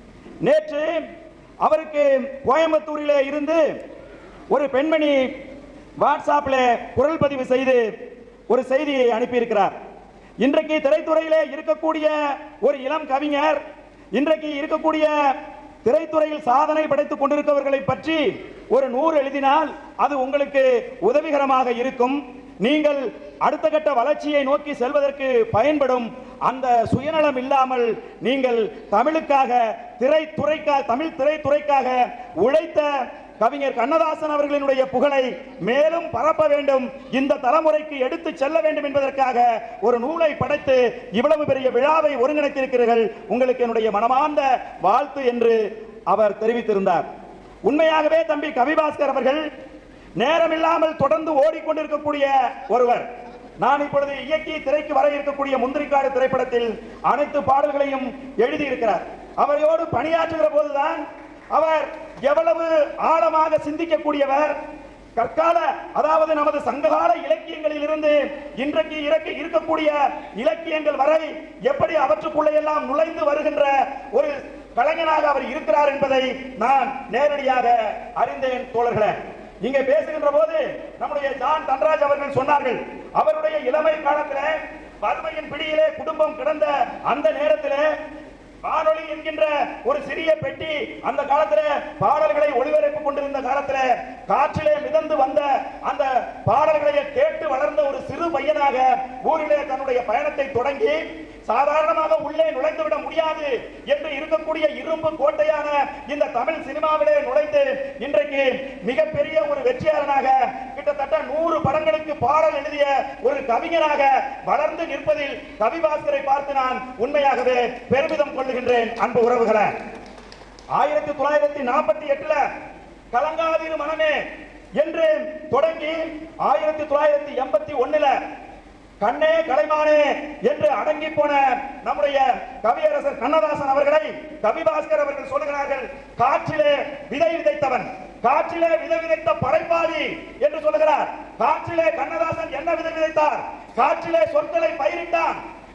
நேற்று அவருக்கு கோயம்புத்தூரிலே இருந்து ஒரு பெண்மணி வாட்ஸ்அப்பில் குரல் பதிவு செய்து ஒரு செய்தியை அனுப்பியிருக்கிறார் இன்றைக்கு திரைத்துறையிலே இருக்கக்கூடிய ஒரு இளம் கவிஞர் இன்றைக்கு இருக்கக்கூடிய திரைத்துறையில் சாதனை படைத்துக் கொண்டிருப்பவர்களை பற்றி ஒரு நூறு எழுதினால் அது உங்களுக்கு உதவிகரமாக இருக்கும் நீங்கள் அடுத்த கட்ட வளர்ச்சியை நோக்கி செல்வதற்கு பயன்படும் அந்த சுயநலம் இல்லாமல் நீங்கள் தமிழுக்காக திரைத்துறைக்காக தமிழ் திரைத்துறைக்காக உழைத்த கவிஞர் கண்ணதாசன் அவர்களினுடைய புகழை மேலும் பரப்ப வேண்டும் இந்த தலைமுறைக்கு எடுத்து செல்ல வேண்டும் என்பதற்காக ஒரு நூலை படைத்து இவ்வளவு பெரிய விழாவை ஒருங்கிணைத்திருக்கிறீர்கள் உங்களுக்கு என்னுடைய மனமார்ந்த வாழ்த்து என்று அவர் தெரிவித்திருந்தார் உண்மையாகவே தம்பி கவிபாஸ்கர் அவர்கள் நேரமில்லாமல் தொடர்ந்து ஓடிக்கொண்டிருக்கக்கூடிய ஒருவர் நான் இப்பொழுது இயக்கி திரைக்கு வர இருக்கக்கூடிய முந்திரிக்காடு திரைப்படத்தில் அனைத்து பாடல்களையும் எழுதியிருக்கிறார் அவரோடு பணியாற்றுகிற போதுதான் அவர் எவ்வளவு ஆழமாக சிந்திக்கக்கூடியவர் கற்கால அதாவது நமது சங்ககால இலக்கியங்களில் இருந்து இன்றைக்கு இறக்க இருக்கக்கூடிய இலக்கியங்கள் வரை எப்படி அவற்றுக்குள்ளே எல்லாம் நுழைந்து வருகின்ற ஒரு கலைஞனாக அவர் இருக்கிறார் என்பதை நான் நேரடியாக அறிந்தேன் தோழர்களே இங்கே பேசுகின்ற போது நம்முடைய ஜான் தன்ராஜ் அவர்கள் சொன்னார்கள் அவருடைய இளமை காலத்திலே வறுமையின் பிடியிலே குடும்பம் கிடந்த அந்த நேரத்திலே வானொலி என்கின்ற ஒரு சிறிய பெட்டி அந்த காலத்துல பாடல்களை ஒளிபரப்பு கொண்டிருந்த காலத்துல காற்றிலே மிதந்து வந்த அந்த பாடல்களை கேட்டு வளர்ந்த ஒரு சிறு பையனாக ஊரிலே தன்னுடைய பயணத்தை தொடங்கி சாதாரணமாக உள்ளே நுழைந்து விட முடியாது என்று இருக்கக்கூடிய இரும்பு கோட்டையான இந்த தமிழ் சினிமாவிலே நுழைந்து இன்றைக்கு மிகப்பெரிய ஒரு வெற்றியாளனாக கிட்டத்தட்ட நூறு படங்களுக்கு பாடல் எழுதிய ஒரு கவிஞராக வளர்ந்து நிற்பதில் கவிபாஸ்கரை பார்த்து நான் உண்மையாகவே பெருமிதம் கொள்ளுகின்றேன் அன்பு உறவுகளே ஆயிரத்தி தொள்ளாயிரத்தி நாற்பத்தி எட்டுல கலங்காதிரு மனமே என்று தொடங்கி ஆயிரத்தி தொள்ளாயிரத்தி எண்பத்தி ஒண்ணுல கண்ணே கலைமானே என்று அடங்கி போன நம்முடைய கவியரசர் கண்ணதாசன் அவர்களை கவிபாஸ்கர் அவர்கள் சொல்லுகிறார்கள் காற்றிலே விதை விதைத்தவன் காற்றிலே விதை விதைத்த படைப்பாளி என்று சொல்லுகிறார் காற்றிலே கண்ணதாசன் என்ன விதை விதைத்தார் காற்றிலே சொற்களை பயிரிட்டான்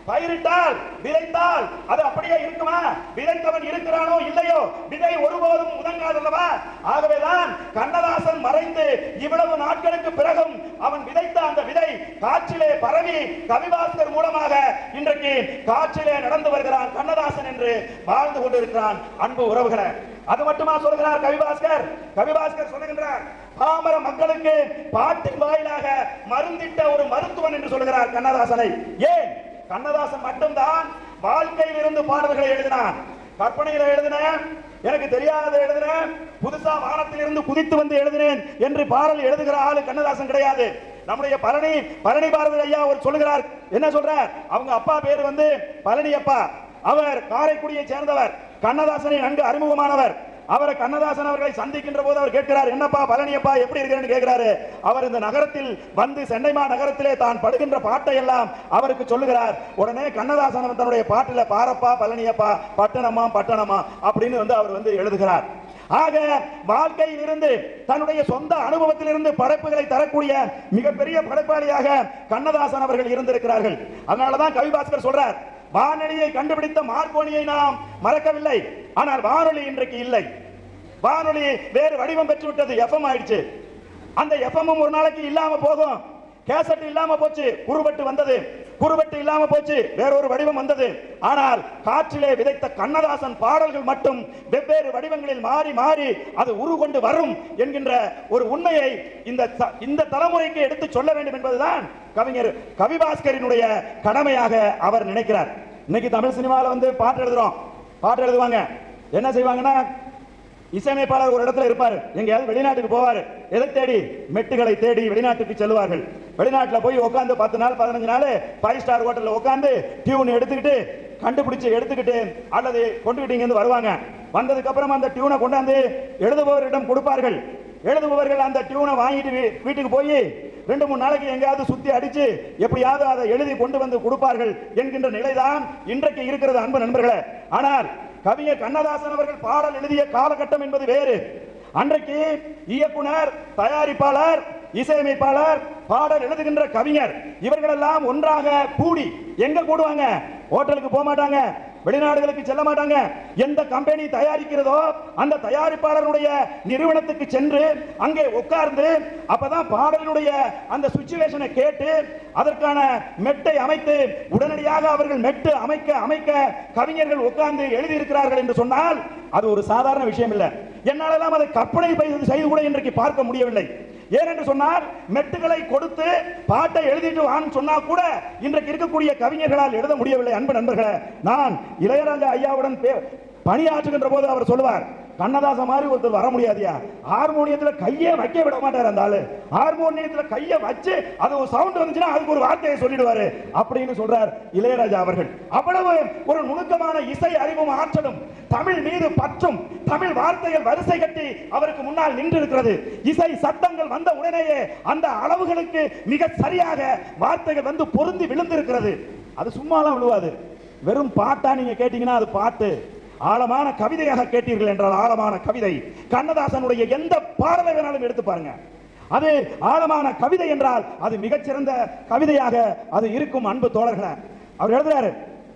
பயிரிட்டால் விதைத்தால் அது அப்படியே இருக்குமா விதைத்தவன் இருக்கிறானோ இல்லையோ விதை ஒருபோதும் உதங்காதல்லவா ஆகவேதான் கண்ணதாசன் மறைந்து இவ்வளவு நாட்களுக்கு பிறகும் அவன் விதைத்த அந்த விதை காற்றிலே பரவி கவிபாஸ்கர் மூலமாக இன்றைக்கு காற்றிலே நடந்து வருகிறான் கண்ணதாசன் என்று வாழ்ந்து கொண்டிருக்கிறான் அன்பு உறவுகளை அது மட்டுமா சொல்கிறார் கவிபாஸ்கர் கவிபாஸ்கர் சொல்லுகின்றார் பாமர மக்களுக்கு பாட்டின் வாயிலாக மருந்திட்ட ஒரு மருத்துவன் என்று சொல்கிறார் கண்ணதாசனை ஏன் கண்ணதாசன் மட்டும்தான் வாழ்க்கையில் இருந்து பாடல்களை எழுதினான் கற்பனையில எழுதினேன் எனக்கு தெரியாத எழுதினேன் புதுசா வானத்தில் இருந்து குதித்து வந்து எழுதினேன் என்று பாடல் எழுதுகிற ஆளு கண்ணதாசன் கிடையாது நம்முடைய பழனி பழனி பாரதி ஐயா அவர் சொல்லுகிறார் என்ன சொல்றார் அவங்க அப்பா பேர் வந்து பழனி அப்பா அவர் காரைக்குடியை சேர்ந்தவர் கண்ணதாசனை நன்கு அறிமுகமானவர் அவரை கண்ணதாசன் அவர்களை சந்திக்கின்ற போது அவர் கேட்கிறார் என்னப்பா பழனியப்பா எப்படி இருக்கிறேன்னு கேட்கிறாரு அவர் இந்த நகரத்தில் வந்து சென்னைமா நகரத்திலே தான் படுகின்ற பாட்டை எல்லாம் அவருக்கு சொல்லுகிறார் உடனே கண்ணதாசன் அவர் தன்னுடைய பாட்டில் பாரப்பா பழனியப்பா பட்டணமா பட்டணமா அப்படின்னு வந்து அவர் வந்து எழுதுகிறார் ஆக வாழ்க்கையில் இருந்து தன்னுடைய சொந்த அனுபவத்தில் இருந்து படைப்புகளை தரக்கூடிய மிகப்பெரிய படைப்பாளியாக கண்ணதாசன் அவர்கள் இருந்திருக்கிறார்கள் அதனாலதான் கவிபாஸ்கர் சொல்றார் வானொலியை கண்டுபிடித்த மார்க்கோனியை நாம் மறக்கவில்லை ஆனால் வானொலி இன்றைக்கு இல்லை வானொலி வேறு வடிவம் பெற்று விட்டது எஃப்எம் ஆயிடுச்சு அந்த எஃப்எம் ஒரு நாளைக்கு இல்லாம போகும் கேசட் இல்லாம போச்சு குறுபட்டு வந்தது குறுபட்டு இல்லாம போச்சு வேறொரு வடிவம் வந்தது ஆனால் காற்றிலே விதைத்த கண்ணதாசன் பாடல்கள் மட்டும் வெவ்வேறு வடிவங்களில் மாறி மாறி அது உருகொண்டு வரும் என்கின்ற ஒரு உண்மையை இந்த த- இந்த தலைமுறைக்கு எடுத்து சொல்ல வேண்டும் என்பதுதான் கவிஞர் கவிபாஸ்கரினுடைய கடமையாக அவர் நினைக்கிறார் இன்னைக்கு தமிழ் சினிமாவில் வந்து பாட்டு எழுதுறோம் பாட்டு எழுதுவாங்க என்ன செய்வாங்கன்னா இசையமைப்பாளர் ஒரு இடத்துல இருப்பாரு எங்கேயாவது வெளிநாட்டுக்கு போவாரு எதை தேடி மெட்டுகளை தேடி வெளிநாட்டுக்கு செல்வார்கள் வெளிநாட்டுல போய் உட்காந்து பத்து நாள் பதினஞ்சு நாள் ஃபைவ் ஸ்டார் ஹோட்டல்ல உட்காந்து டியூன் எடுத்துக்கிட்டு கண்டுபிடிச்சு எடுத்துக்கிட்டு அல்லது கொண்டுகிட்டு இங்க இருந்து வருவாங்க வந்ததுக்கு அப்புறம் அந்த டியூனை கொண்டாந்து எழுதுபவரிடம் கொடுப்பார்கள் எழுதுபவர்கள் அந்த டியூனை வாங்கிட்டு வீ- வீட்டுக்கு போய் ரெண்டு மூணு நாளைக்கு எங்கேயாவது சுத்தி அடிச்சு எப்படியாவது அதை எழுதி கொண்டு வந்து கொடுப்பார்கள் என்கின்ற நிலைதான் இன்றைக்கு இருக்கிறது அன்பு நண்பர்களே ஆனால் கவிஞர் கண்ணதாசன் அவர்கள் பாடல் எழுதிய காலகட்டம் என்பது வேறு அன்றைக்கு இயக்குனர் தயாரிப்பாளர் இசையமைப்பாளர் பாடல் எழுதுகின்ற கவிஞர் இவர்களெல்லாம் ஒன்றாக கூடி எங்க கூடுவாங்க ஹோட்டலுக்கு போக மாட்டாங்க வெளிநாடுகளுக்கு செல்ல மாட்டாங்க எந்த கம்பெனி தயாரிக்கிறதோ அந்த தயாரிப்பாளருடைய நிறுவனத்துக்கு சென்று அங்கே உட்கார்ந்து அப்பதான் பாடலினுடைய அந்த சுச்சுவேஷனை கேட்டு அதற்கான மெட்டை அமைத்து உடனடியாக அவர்கள் மெட்டு அமைக்க அமைக்க கவிஞர்கள் உட்கார்ந்து எழுதியிருக்கிறார்கள் என்று சொன்னால் அது ஒரு சாதாரண விஷயம் இல்லை என்னாலெல்லாம் அதை கற்பனை செய்து செய்து கூட இன்றைக்கு பார்க்க முடியவில்லை ஏனென்று சொன்னால் மெட்டுகளை கொடுத்து பாட்டை எழுதிட்டு வான்னு சொன்னா கூட இன்றைக்கு இருக்கக்கூடிய கவிஞர்களால் எழுத முடியவில்லை அன்பு நண்பர்களே நான் இளையராஜா ஐயாவுடன் பே- பணியாற்றுகின்ற போது அவர் சொல்லுவார் கண்ணதாசன் மாதிரி ஒருத்தர் வர முடியாதியா ஹார்மோனியத்துல கையே வைக்க விட மாட்டார் அந்த ஆளு ஹார்மோனியத்துல கையை வச்சு அது ஒரு சவுண்ட் வந்துச்சுன்னா அதுக்கு ஒரு வார்த்தையை சொல்லிடுவாரு அப்படின்னு சொல்றார் இளையராஜா அவர்கள் அவ்வளவு ஒரு நுணுக்கமான இசை அறிவும் ஆற்றலும் தமிழ் மீது பற்றும் தமிழ் வார்த்தைகள் வரிசை கட்டி அவருக்கு முன்னால் நின்று இருக்கிறது இசை சத்தங்கள் வந்த உடனேயே அந்த அளவுகளுக்கு மிக சரியாக வார்த்தைகள் வந்து பொருந்தி விழுந்திருக்கிறது அது சும்மாலாம் விழுவாது வெறும் பாட்டா நீங்க கேட்டீங்கன்னா அது பாட்டு ஆழமான கவிதையாக கேட்டீர்கள் என்றால் ஆழமான கவிதை கண்ணதாசனுடைய எந்த பாடலை வேணாலும் எடுத்து பாருங்க அது ஆழமான கவிதை என்றால் அது மிகச்சிறந்த கவிதையாக அது இருக்கும் அன்பு தோழர்களே அவர் எழுதுறாரு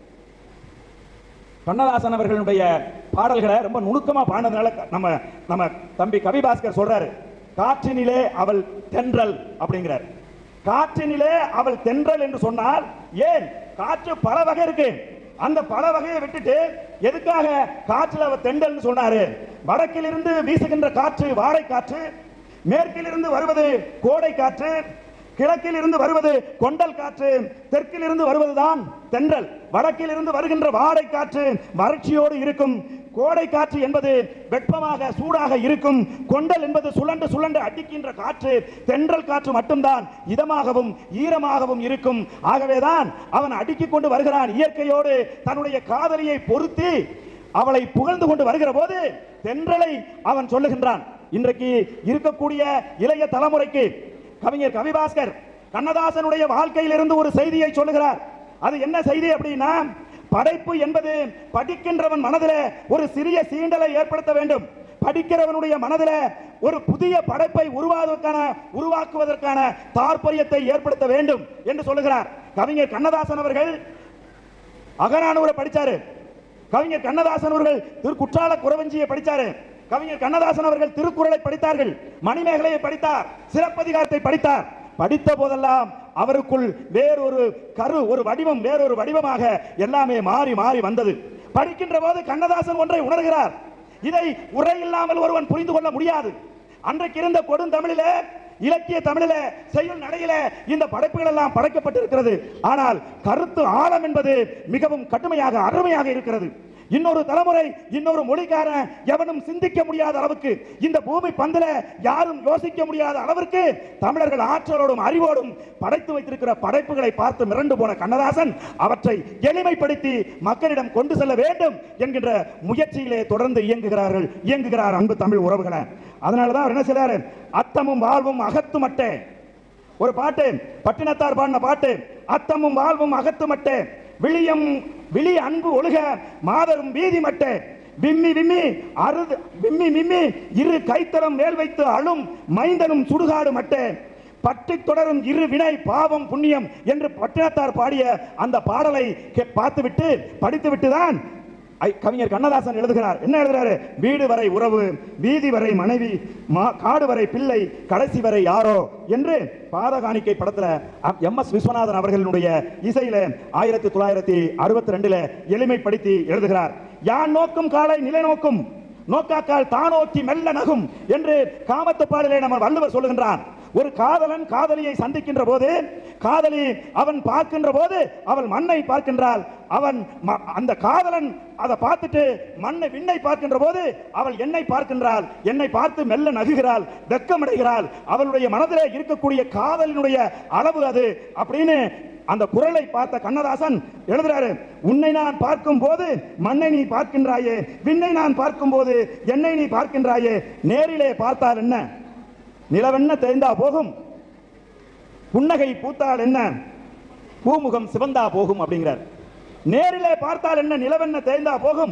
கண்ணதாசன் அவர்களுடைய பாடல்களை ரொம்ப நுணுக்கமா பாடினதுனால நம்ம நம்ம தம்பி கவிபாஸ்கர் சொல்றாரு காற்றினிலே அவள் தென்றல் அப்படிங்கிறார் காற்றினிலே அவள் தென்றல் என்று சொன்னால் ஏன் காற்று பல வகை இருக்கு அந்த பல வகையை விட்டுட்டு எதுக்காக காற்றுல அவ தென்றல்னு சொன்னாரு வடக்கிலிருந்து வீசுகின்ற காற்று வாடை காற்று மேற்கிலிருந்து வருவது கோடை காற்று கிழக்கில் இருந்து வருவது கொண்டல் காற்று தெற்கில் இருந்து வருவதுதான் தென்றல் வடக்கில் இருந்து வருகின்ற வாடை காற்று வறட்சியோடு இருக்கும் கோடை காற்று என்பது வெப்பமாக சூடாக இருக்கும் கொண்டல் என்பது சுழண்டு சுழண்டு அடிக்கின்ற காற்று தென்றல் காற்று மட்டும்தான் இதமாகவும் ஈரமாகவும் இருக்கும் ஆகவேதான் அவன் அடுக்கிக் கொண்டு வருகிறான் இயற்கையோடு தன்னுடைய காதலியை பொருத்தி அவளை புகழ்ந்து கொண்டு வருகிற போது தென்றலை அவன் சொல்லுகின்றான் இன்றைக்கு இருக்கக்கூடிய இளைய தலைமுறைக்கு கவிஞர் கவிபாஸ்கர் கண்ணதாசனுடைய வாழ்க்கையிலிருந்து ஒரு செய்தியை சொல்லுகிறார் அது என்ன செய்தி அப்படின்னா படைப்பு என்பது படிக்கின்றவன் மனதிலே ஒரு சிறிய சீண்டலை ஏற்படுத்த வேண்டும் படிக்கிறவனுடைய மனதில ஒரு புதிய படைப்பை உருவாவதற்கான உருவாக்குவதற்கான தாற்பயத்தை ஏற்படுத்த வேண்டும் என்று சொல்லுகிறார் கவிஞர் கண்ணதாசன் அவர்கள் அகநானூரை படிச்சாரு கவிஞர் கண்ணதாசன் அவர்கள் திரு குற்றால குறவஞ்சியை படிச்சாரு கவிஞர் கண்ணதாசன் அவர்கள் திருக்குறளை படித்தார்கள் மணிமேகலையை படித்தார் சிலப்பதிகாரத்தை படித்தார் படித்த போதெல்லாம் அவருக்குள் வேறொரு கரு ஒரு வடிவம் வேறொரு வடிவமாக எல்லாமே மாறி மாறி வந்தது படிக்கின்ற போது கண்ணதாசன் ஒன்றை உணர்கிறார் இதை உரை இல்லாமல் ஒருவன் புரிந்து கொள்ள முடியாது அன்றைக்கு இருந்த கொடுந்தமிழிலே இலக்கிய தமிழிலே செய்யுள் நடையில இந்த படைப்புகள் எல்லாம் படைக்கப்பட்டிருக்கிறது ஆனால் கருத்து ஆழம் என்பது மிகவும் கடுமையாக அருமையாக இருக்கிறது இன்னொரு தலைமுறை இன்னொரு மொழிக்காரன் எவனும் சிந்திக்க முடியாத அளவுக்கு இந்த பூமி பந்தில யாரும் யோசிக்க முடியாத அளவிற்கு தமிழர்கள் ஆற்றலோடும் அறிவோடும் படைத்து வைத்திருக்கிற படைப்புகளை பார்த்து மிரண்டு போன கண்ணதாசன் அவற்றை எளிமைப்படுத்தி மக்களிடம் கொண்டு செல்ல வேண்டும் என்கின்ற முயற்சியிலே தொடர்ந்து இயங்குகிறார்கள் இயங்குகிறார் அன்பு தமிழ் உறவுகளை அதனால தான் அவர் என்ன செய்றாரு அத்தமும் வாழ்வும் அகத்துமட்டே ஒரு பாட்டு பட்டினத்தார் பாடின பாட்டு அத்தமும் வாழ்வும் அகத்துமட்டே விழியம் விழி அன்பு ஒழுக மாதரும் வீதி மட்டே விம்மி விம்மி அருது விம்மி விம்மி இரு கைத்தரம் மேல் வைத்து அழும் மைந்தனும் சுடுகாடு மட்டே பற்றி தொடரும் இரு வினை பாவம் புண்ணியம் என்று பட்டினத்தார் பாடிய அந்த பாடலை கே- பார்த்துவிட்டு படித்துவிட்டு தான் ஐ- கவிஞர் கண்ணதாசன் எழுதுகிறார் என்ன எழுதுறாரு வீடு வரை உறவு வீதி வரை மனைவி மா- காடு வரை பிள்ளை கடைசி வரை யாரோ என்று பாதகாணிக்கை படத்துல எம் எஸ் விஸ்வநாதன் அவர்களுடைய இசையில ஆயிரத்தி தொள்ளாயிரத்தி அறுபத்தி ரெண்டுல எளிமைப்படுத்தி எழுதுகிறார் யான் நோக்கும் காலை நிலை நோக்கும் நோக்காக்கால் தானோக்கி மெல்ல நகும் என்று காமத்துப்பாடிலே நம்ம வள்ளுவர் சொல்லுகின்றான் ஒரு காதலன் காதலியை சந்திக்கின்ற போது காதலி அவன் பார்க்கின்ற போது அவள் மண்ணை பார்க்கின்றாள் அவன் ம- அந்த காதலன் அதை பார்த்துட்டு மண்ணை விண்ணை பார்க்கின்ற போது அவள் என்னை பார்க்கின்றாள் என்னை பார்த்து மெல்ல நகுகிறாள் வெக்கமடைகிறாள் அவளுடைய மனதிலே இருக்கக்கூடிய காதலினுடைய அளவு அது அப்படின்னு அந்த குரலை பார்த்த கண்ணதாசன் எழுதுறாரு உன்னை நான் பார்க்கும் போது மண்ணை நீ பார்க்கின்றாயே விண்ணை நான் பார்க்கும் போது என்னை நீ பார்க்கின்றாயே நேரிலே பார்த்தால் என்ன நிலவென்ன தெரிந்தா போகும் புன்னகை பூத்தால் என்ன பூமுகம் சிவந்தா போகும் அப்படிங்கிறார் நேரிலே பார்த்தால் என்ன நிலவென்ன தெரிந்தா போகும்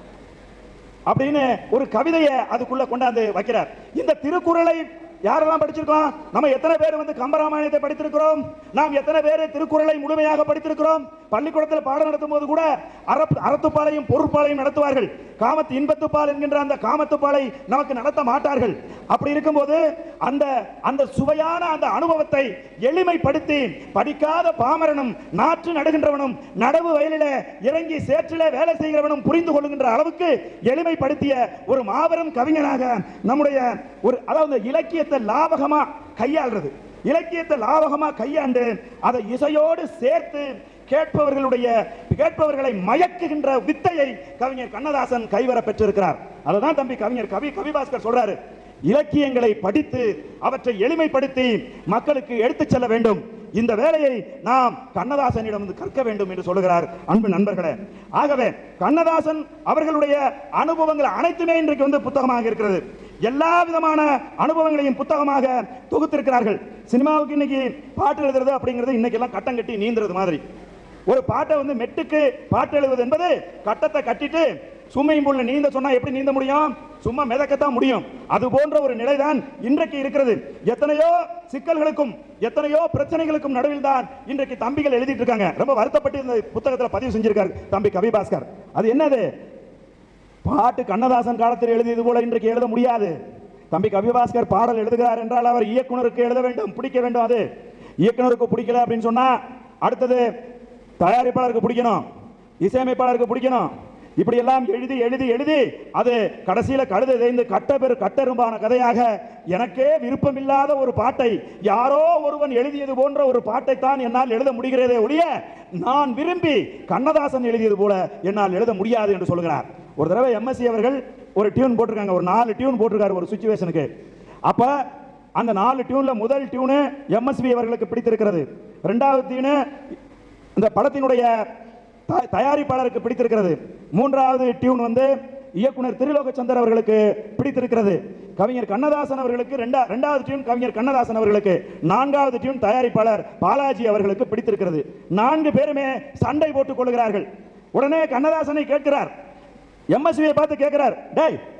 அப்படின்னு ஒரு கவிதையை அதுக்குள்ள கொண்டாந்து வைக்கிறார் இந்த திருக்குறளை யாரெல்லாம் படிச்சிருக்கோம் நம்ம எத்தனை பேர் வந்து கம்பராமாயணத்தை படித்திருக்கிறோம் நாம் எத்தனை பேர் திருக்குறளை முழுமையாக படித்திருக்கிறோம் பள்ளிக்கூடத்தில் பாடம் நடத்தும் போது கூட அறப் அறத்துப்பாலையும் பொருட்பாலையும் நடத்துவார்கள் காமத்து இன்பத்துப்பால் என்கின்ற அந்த காமத்துப்பாலை நமக்கு நடத்த மாட்டார்கள் அப்படி இருக்கும்போது அந்த அந்த சுவையான அந்த அனுபவத்தை எளிமைப்படுத்தி படிக்காத பாமரனும் நாற்று நடுகின்றவனும் நடவு வயலில இறங்கி சேற்றில வேலை செய்கிறவனும் புரிந்து கொள்ளுகின்ற அளவுக்கு எளிமைப்படுத்திய ஒரு மாபெரும் கவிஞனாக நம்முடைய ஒரு அதாவது இலக்கியத்தை லாவகமா கையாள்றது இலக்கியத்தை லாவகமா கையாண்டு அதை இசையோடு சேர்த்து கேட்பவர்களுடைய கேட்பவர்களை மயக்குகின்ற வித்தையை கவிஞர் கண்ணதாசன் கைவர பெற்றிருக்கிறார் அதுதான் தம்பி கவிஞர் கவி கவிபாஸ்கர் சொல்றாரு இலக்கியங்களை படித்து அவற்றை எளிமைப்படுத்தி மக்களுக்கு எடுத்துச் செல்ல வேண்டும் இந்த வேலையை நாம் கண்ணதாசனிடம் வந்து கற்க வேண்டும் என்று சொல்லுகிறார் அன்பு நண்பர்களே ஆகவே கண்ணதாசன் அவர்களுடைய அனுபவங்கள் அனைத்துமே இன்றைக்கு வந்து புத்தகமாக இருக்கிறது எல்லா விதமான அனுபவங்களையும் புத்தகமாக தொகுத்திருக்கிறார்கள் சினிமாவுக்கு இன்னைக்கு பாட்டு எழுதுறது அப்படிங்கிறது இன்னைக்கு எல்லாம் கட்டம் கட்டி நீந்துறது மாதிரி ஒரு பாட்டை வந்து மெட்டுக்கு பாட்டு எழுதுவது என்பது கட்டத்தை கட்டிட்டு சும்மையும் புள்ள நீந்த சொன்னா எப்படி நீந்த முடியும் சும்மா மிதக்கத்தான் முடியும் அது போன்ற ஒரு நிலைதான் இன்றைக்கு இருக்கிறது எத்தனையோ சிக்கல்களுக்கும் எத்தனையோ பிரச்சனைகளுக்கும் நடுவில் தான் இன்றைக்கு தம்பிகள் எழுதிட்டு இருக்காங்க ரொம்ப வருத்தப்பட்டு இந்த புத்தகத்தில் பதிவு செஞ்சிருக்காரு தம்பி கவிபாஸ்கர் அது என்னது பாட்டு கண்ணதாசன் காலத்தில் எழுதியது போல இன்றைக்கு எழுத முடியாது தம்பி கவிபாஸ்கர் பாடல் எழுதுகிறார் என்றால் அவர் இயக்குனருக்கு எழுத வேண்டும் பிடிக்க வேண்டும் அது இயக்குனருக்கு பிடிக்கல அப்படின்னு சொன்னா அடுத்தது தயாரிப்பாளருக்கு பிடிக்கணும் இசையமைப்பாளருக்கு பிடிக்கணும் இப்படி எல்லாம் எழுதி எழுதி எழுதி அது கடைசியில கழுதை தேய்ந்து கட்டபெரு கட்டெரும்பான கதையாக எனக்கே விருப்பமில்லாத ஒரு பாட்டை யாரோ ஒருவன் எழுதியது போன்ற ஒரு பாட்டை தான் என்னால் எழுத முடிகிறதே ஒழிய நான் விரும்பி கண்ணதாசன் எழுதியது போல என்னால் எழுத முடியாது என்று சொல்கிறார் ஒரு தடவை எம்எஸ்சி அவர்கள் ஒரு டியூன் போட்டிருக்காங்க ஒரு நாலு டியூன் போட்டிருக்காரு ஒரு சுச்சுவேஷனுக்கு அப்ப அந்த நாலு டியூன்ல முதல் டியூனு எம்எஸ்வி அவர்களுக்கு பிடித்திருக்கிறது ரெண்டாவது டியூனு இந்த படத்தினுடைய த- தயாரிப்பாளருக்கு பிடித்திருக்கிறது மூன்றாவது டியூன் வந்து இயக்குனர் திருலோகச்சந்தர் அவர்களுக்கு பிடித்திருக்கிறது கவிஞர் கண்ணதாசன் அவர்களுக்கு ரெண்டா ரெண்டாவது டியூன் கவிஞர் கண்ணதாசன் அவர்களுக்கு நான்காவது டியூன் தயாரிப்பாளர் பாலாஜி அவர்களுக்கு பிடித்திருக்கிறது நான்கு பேருமே சண்டை போட்டுக் கொள்கிறார்கள் உடனே கண்ணதாசனை கேட்கிறார் எம்எஸ்வியை பார்த்து கேட்கிறார் டேய்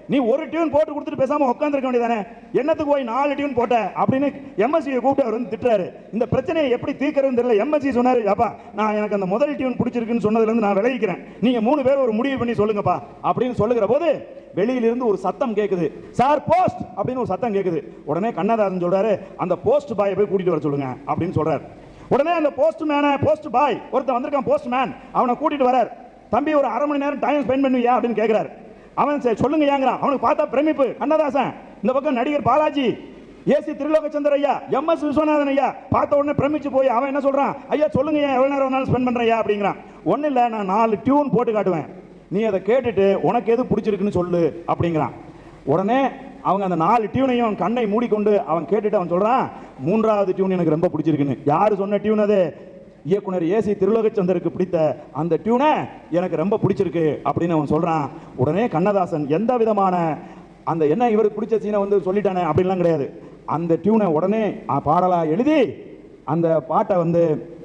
நீ ஒரு டியூன் போட்டு கொடுத்துட்டு பேசாம உட்காந்துருக்க வேண்டியதானே என்னத்துக்கு போய் நாலு டியூன் போட்ட அப்படின்னு எம்எஸ்சி கூப்பிட்டு அவர் வந்து திட்டுறாரு இந்த பிரச்சனையை எப்படி தீர்க்கறதுன்னு தெரியல எம்எஸ்சி சொன்னாரு அப்பா நான் எனக்கு அந்த முதல் டியூன் பிடிச்சிருக்குன்னு சொன்னதுல இருந்து நான் விளைவிக்கிறேன் நீங்க மூணு பேர் ஒரு முடிவு பண்ணி சொல்லுங்கப்பா அப்படின்னு சொல்லுகிற போது வெளியிலிருந்து ஒரு சத்தம் கேட்குது சார் போஸ்ட் அப்படின்னு ஒரு சத்தம் கேட்குது உடனே கண்ணதாசன் சொல்றாரு அந்த போஸ்ட் பாயை போய் கூட்டிட்டு வர சொல்லுங்க அப்படின்னு சொல்றாரு உடனே அந்த போஸ்ட் மேனை போஸ்ட் பாய் ஒருத்தன் வந்திருக்கான் போஸ்ட் மேன் அவனை கூட்டிட்டு வரார் தம்பி ஒரு அரை மணி நேரம் டைம் ஸ்பெண்ட் பண்ணுவியா அப்படின்னு கேட்கிறாரு அவன் சரி சொல்லுங்க ஏங்கிறான் அவனுக்கு பார்த்தா பிரமிப்பு கண்ணதாசன் இந்த பக்கம் நடிகர் பாலாஜி ஏசி திருலோகச்சந்தர் ஐயா எம் எஸ் விஸ்வநாதன் ஐயா பார்த்த உடனே பிரமிச்சு போய் அவன் என்ன சொல்றான் ஐயா சொல்லுங்க ஏன் எவ்வளவு நேரம் வேணாலும் ஸ்பெண்ட் பண்றியா அப்படிங்கிறான் ஒன்றும் இல்லை நான் நாலு டியூன் போட்டு காட்டுவேன் நீ அதை கேட்டுட்டு உனக்கு எது பிடிச்சிருக்குன்னு சொல்லு அப்படிங்கிறான் உடனே அவங்க அந்த நாலு டியூனையும் அவன் கண்ணை மூடிக்கொண்டு அவன் கேட்டுட்டு அவன் சொல்றான் மூன்றாவது டியூன் எனக்கு ரொம்ப பிடிச்சிருக்குன்னு யாரு சொன்ன டியூன் அது இயக்குனர் ஏசி திருலோகச்சந்தருக்கு பிடித்த அந்த டியூனை எனக்கு ரொம்ப பிடிச்சிருக்கு அப்படின்னு அவன் சொல்றான் உடனே கண்ணதாசன் எந்த விதமான அந்த என்ன இவருக்கு பிடிச்ச சீனை வந்து சொல்லிட்டானே அப்படிலாம் கிடையாது அந்த டியூனை உடனே அஹ், பாடலா எழுதி அந்த பாட்டை வந்து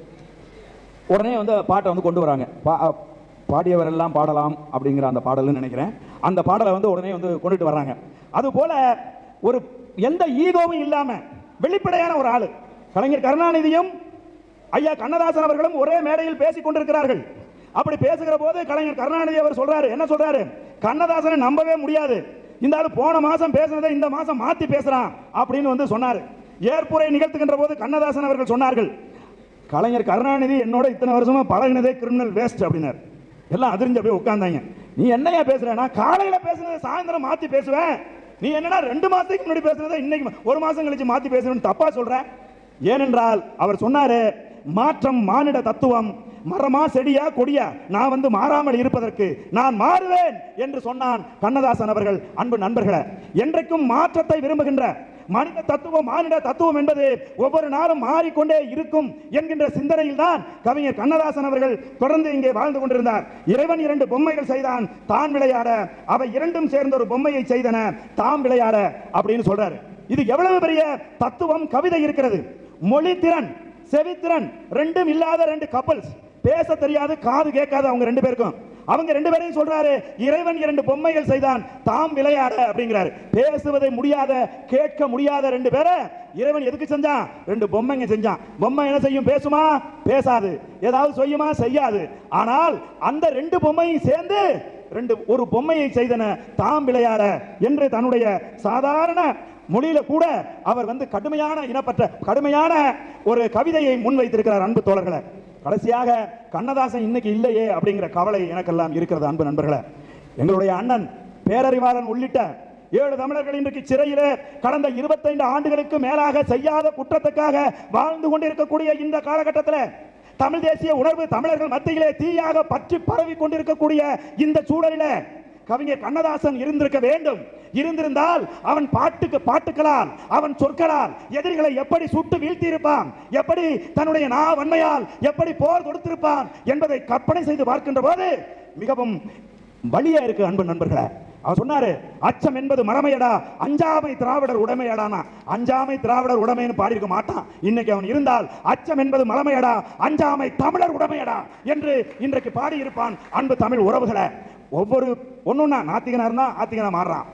உடனே வந்து பாட்டை வந்து கொண்டு வராங்க பா- பாடியவரெல்லாம் பாடலாம் அப்படிங்கிற அந்த பாடல்னு நினைக்கிறேன் அந்த பாடலை வந்து உடனே வந்து கொண்டுட்டு வர்றாங்க அது போல ஒரு எந்த ஈகோவும் இல்லாம வெளிப்படையான ஒரு ஆளு கலைஞர் கருணாநிதியும் ஐயா கண்ணதாசன் அவர்களும் ஒரே மேடையில் பேசிக் கொண்டிருக்கிறார்கள் அப்படி பேசுகிற போது கலைஞர் கருணாநிதி அவர் சொல்றாரு என்ன சொல்றாரு கண்ணதாசனை நம்பவே முடியாது இந்த ஆளு போன மாசம் பேசுனதை இந்த மாசம் மாத்தி பேசுறான் அப்படின்னு வந்து சொன்னாரு ஏற்புரை நிகழ்த்துகின்ற போது கண்ணதாசன் அவர்கள் சொன்னார்கள் கலைஞர் கருணாநிதி என்னோட இத்தனை வருஷமா பழகினதே கிரிமினல் வேஸ்ட் அப்படின்னாரு எல்லாம் அதிர்ந்து அப்படியே உட்கார்ந்தாங்க நீ என்னையா பேசுறேன்னா காலையில பேசுனதை சாயந்தரம் மாத்தி பேசுவேன் நீ என்னடா ரெண்டு மாசத்துக்கு முன்னாடி பேசுனதை இன்னைக்கு ஒரு மாசம் கழிச்சு மாத்தி பேசுவேன்னு தப்பா சொல்ற ஏனென்றால் அவர் சொன்னாரு மாற்றம் மானிட தத்துவம் மரமா செடியா கொடியா நான் வந்து மாறாமல் இருப்பதற்கு நான் மாறுவேன் என்று சொன்னான் கண்ணதாசன் அவர்கள் அன்பு நண்பர்களே என்றைக்கும் மாற்றத்தை விரும்புகின்ற மனித தத்துவம் மானிட தத்துவம் என்பது ஒவ்வொரு நாளும் மாறிக்கொண்டே இருக்கும் என்கின்ற சிந்தனையில் தான் கவிஞர் கண்ணதாசன் அவர்கள் தொடர்ந்து இங்கே வாழ்ந்து கொண்டிருந்தார் இறைவன் இரண்டு பொம்மைகள் செய்தான் தான் விளையாட அவை இரண்டும் சேர்ந்த ஒரு பொம்மையை செய்தன தாம் விளையாட அப்படின்னு சொல்றாரு இது எவ்வளவு பெரிய தத்துவம் கவிதை இருக்கிறது மொழி திறன் செவித்திறன் ரெண்டும் இல்லாத ரெண்டு கப்பல்ஸ் பேச தெரியாது காது கேட்காது அவங்க ரெண்டு பேருக்கும் அவங்க ரெண்டு பேரையும் சொல்றாரு இறைவன் இரண்டு பொம்மைகள் செய்தான் தாம் விளையாட அப்படிங்கிறாரு பேசுவதை முடியாத கேட்க முடியாத ரெண்டு பேரை இறைவன் எதுக்கு செஞ்சான் ரெண்டு பொம்மைங்க செஞ்சான் பொம்மை என்ன செய்யும் பேசுமா பேசாது ஏதாவது செய்யுமா செய்யாது ஆனால் அந்த ரெண்டு பொம்மையும் சேர்ந்து ரெண்டு ஒரு பொம்மையை செய்தன தாம் விளையாட என்று தன்னுடைய சாதாரண மொழியில கூட அவர் வந்து கடுமையான இனப்பற்ற கடுமையான ஒரு கவிதையை முன்வைத்திருக்கிறார் அன்பு தோழர்களை கடைசியாக கண்ணதாசன் இன்னைக்கு இல்லையே அப்படிங்கிற கவலை எனக்கெல்லாம் இருக்கிறது அன்பு நண்பர்களே எங்களுடைய அண்ணன் பேரறிவாளன் உள்ளிட்ட ஏழு தமிழர்கள் இன்றைக்கு சிறையிலே கடந்த 25 ஆண்டுகளுக்கு மேலாக செய்யாத குற்றத்துக்காக வாழ்ந்து கொண்டிருக்கக்கூடிய இந்த காலகட்டத்தில் தமிழ் தேசிய உணர்வு தமிழர்கள் மத்தியிலே தீயாக பற்றி பரவி கொண்டிருக்கக்கூடிய இந்த சூழலிலே கவிஞர் கண்ணதாசன் இருந்திருக்க வேண்டும் இருந்திருந்தால் அவன் பாட்டுக்கு பாட்டுக்களால் அவன் சொற்களால் எதிரிகளை எப்படி சுட்டு வீழ்த்தியிருப்பான் எப்படி தன்னுடைய நா வன்மையால் எப்படி போர் கொடுத்திருப்பான் என்பதை கற்பனை செய்து பார்க்கின்ற போது மிகவும் வலியா இருக்கு அன்பு நண்பர்களே அவர் சொன்னாரு அச்சம் என்பது மறமையடா அஞ்சாமை திராவிடர் உடைமையடானா அஞ்சாமை திராவிடர் உடைமைன்னு பாடியிருக்க மாட்டான் இன்னைக்கு அவன் இருந்தால் அச்சம் என்பது மலமையடா அஞ்சாமை தமிழர் உடைமையடா என்று இன்றைக்கு பாடியிருப்பான் அன்பு தமிழ் உறவுகளை ஒவ்வொரு ஒன்னொன்னா நாத்திகனா இருந்தா ஆத்திகனா மாறுறான்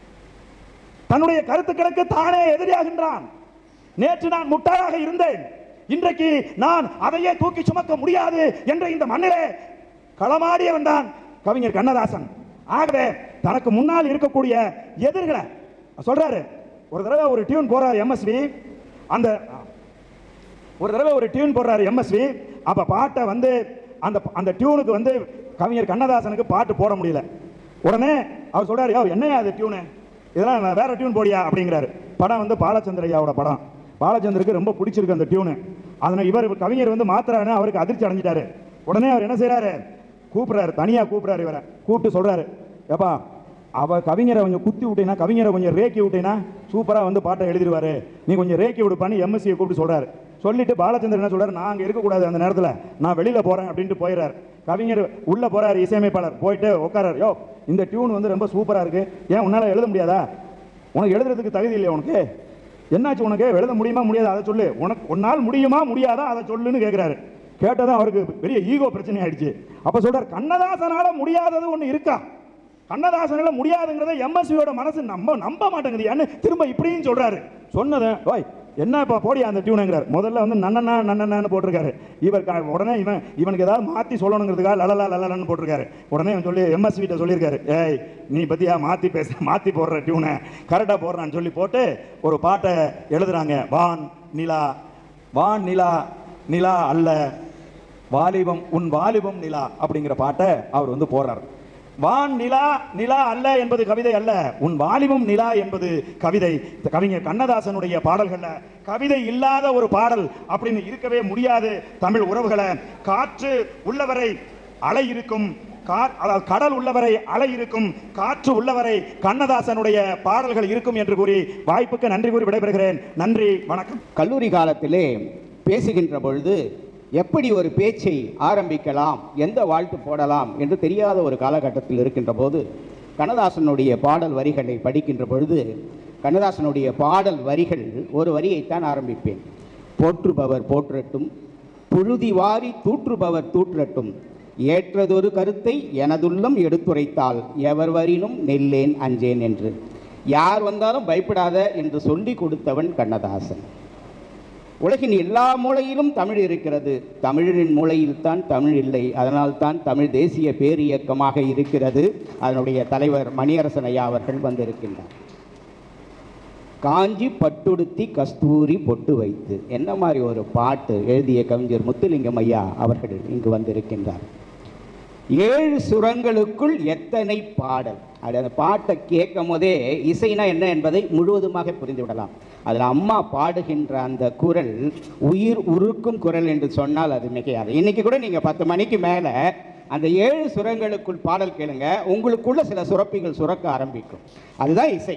தன்னுடைய கருத்துக்களுக்கு தானே எதிரியாகின்றான் நேற்று நான் முட்டாளாக இருந்தேன் இன்றைக்கு நான் அதையே தூக்கி சுமக்க முடியாது என்ற இந்த மண்ணிலே களமாடியவன் தான் கவிஞர் கண்ணதாசன் ஆகவே தனக்கு முன்னால் இருக்கக்கூடிய எதிர்களை சொல்றாரு ஒரு தடவை ஒரு டியூன் போறார் எம்எஸ்வி அந்த ஒரு தடவை ஒரு டியூன் போடுறாரு எம்எஸ்வி அப்ப பாட்டை வந்து அந்த அந்த டியூனுக்கு வந்து கவிஞர் கண்ணதாசனுக்கு பாட்டு போட முடியல உடனே அவர் சொல்றாரு யோ என்னையா அது டியூனு இதெல்லாம் நான் வேற டியூன் போடியா அப்படிங்கிறாரு படம் வந்து பாலச்சந்திர ஐயாவோட படம் பாலச்சந்தருக்கு ரொம்ப பிடிச்சிருக்கு அந்த டியூனு அதனை இவர் கவிஞர் வந்து மாத்துறாரு அவருக்கு அதிர்ச்சி அடைஞ்சிட்டாரு உடனே அவர் என்ன செய்றாரு கூப்பிடுறாரு தனியா கூப்பிடுறாரு இவரை கூப்பிட்டு சொல்றாரு ஏப்பா அவ கவிஞரை கொஞ்சம் குத்தி விட்டீங்கன்னா கவிஞரை கொஞ்சம் ரேக்கி விட்டீங்கன்னா சூப்பராக வந்து பாட்டை எழுதிடுவாரு நீ கொஞ்சம் ரேக்கி விடுப்பான்னு எம்எஸ்சியை கூப்பிட்டு சொல்றாரு சொல்லிட்டு பாலச்சந்திரன் என்ன சொல்றாரு நான் அங்கே இருக்கக்கூடாது அந்த நேரத்தில் நான் வெளியில போறேன் அப்படின்ட்டு போயிடுறாரு கவிஞர் உள்ள போறாரு இசையமைப்பாளர் போயிட்டு உட்காராரு யோ இந்த டியூன் வந்து ரொம்ப சூப்பரா இருக்கு ஏன் உன்னால எழுத முடியாதா உனக்கு எழுதுறதுக்கு தகுதி இல்லையா உனக்கு என்னாச்சு உனக்கு எழுத முடியுமா முடியாதா அதை சொல்லு உனக்கு உன்னால் முடியுமா முடியாதா அதை சொல்லுன்னு கேட்கிறாரு கேட்டதும் அவருக்கு பெரிய ஈகோ பிரச்சனை ஆயிடுச்சு அப்ப சொல்றாரு கண்ணதாசனால முடியாதது ஒண்ணு இருக்கா கண்ணதாசனால முடியாதுங்கிறத எம்எஸ்வியோட மனசு நம்ப நம்ப மாட்டேங்குது ஏன்னு திரும்ப இப்படியும் சொல்றாரு சொன்னதை ஓய் என்ன இப்போ போடியா அந்த டியூனுங்கிறார் முதல்ல வந்து நன்னண்ணா நன்னண்ணான்னு போட்டிருக்காரு இவர் க- உடனே இவன் இவனுக்கு ஏதாவது மாற்றி சொல்லணுங்கிறதுக்காக லலலா லலலான்னு போட்டிருக்காரு உடனே இவன் சொல்லி எம்எஸ்வி கிட்ட சொல்லியிருக்காரு ஏய் நீ பத்தியா மாற்றி பேச மாற்றி போடுற டியூனை கரெக்டாக போடுறான்னு சொல்லி போட்டு ஒரு பாட்டை எழுதுறாங்க வான் நிலா வான் நிலா நிலா அல்ல வாலிபம் உன் வாலிபம் நிலா அப்படிங்கிற பாட்டை அவர் வந்து போடுறார் வான் நிலா நிலா அல்ல என்பது கவிதை அல்ல உன் வாலிபம் நிலா என்பது கவிதை இந்த கவிஞர் கண்ணதாசனுடைய பாடல்கள்ல கவிதை இல்லாத ஒரு பாடல் அப்படின்னு இருக்கவே முடியாது தமிழ் உறவுகளை காற்று உள்ளவரை அலை இருக்கும் கா- அதாவது கடல் உள்ளவரை அலை இருக்கும் காற்று உள்ளவரை கண்ணதாசனுடைய பாடல்கள் இருக்கும் என்று கூறி வாய்ப்புக்கு நன்றி கூறி விடைபெறுகிறேன் நன்றி வணக்கம் கல்லூரி காலத்திலே பேசுகின்ற பொழுது எப்படி ஒரு பேச்சை ஆரம்பிக்கலாம் எந்த வாழ்த்து போடலாம் என்று தெரியாத ஒரு காலகட்டத்தில் இருக்கின்ற போது கண்ணதாசனுடைய பாடல் வரிகளை படிக்கின்ற பொழுது கண்ணதாசனுடைய பாடல் வரிகள் ஒரு வரியைத்தான் ஆரம்பிப்பேன் போற்றுபவர் போற்றட்டும் புழுதி வாரி தூற்றுபவர் தூற்றட்டும் ஏற்றதொரு கருத்தை எனதுள்ளம் எடுத்துரைத்தால் எவர் வரினும் நெல்லேன் அஞ்சேன் என்று யார் வந்தாலும் பயப்படாத என்று சொல்லி கொடுத்தவன் கண்ணதாசன் உலகின் எல்லா மூலையிலும் தமிழ் இருக்கிறது தமிழரின் மூலையில் தான் தமிழ் இல்லை அதனால் தான் தமிழ் தேசிய பேரியக்கமாக இருக்கிறது அதனுடைய தலைவர் மணியரசன் ஐயா அவர்கள் வந்திருக்கின்றார் காஞ்சி பட்டுடுத்தி கஸ்தூரி பொட்டு வைத்து என்ன மாதிரி ஒரு பாட்டு எழுதிய கவிஞர் முத்துலிங்கம் ஐயா அவர்கள் இங்கு வந்திருக்கின்றார் ஏழு சுரங்களுக்குள் எத்தனை பாடல் அது அந்த பாட்டை கேட்கும் போதே இசைனா என்ன என்பதை முழுவதுமாக புரிந்து விடலாம் அதில் அம்மா பாடுகின்ற அந்த குரல் உயிர் உருக்கும் குரல் என்று சொன்னால் அது மிகையாது இன்னைக்கு கூட நீங்கள் பத்து மணிக்கு மேலே அந்த ஏழு சுரங்களுக்குள் பாடல் கேளுங்க உங்களுக்குள்ள சில சுரப்பிகள் சுரக்க ஆரம்பிக்கும் அதுதான் இசை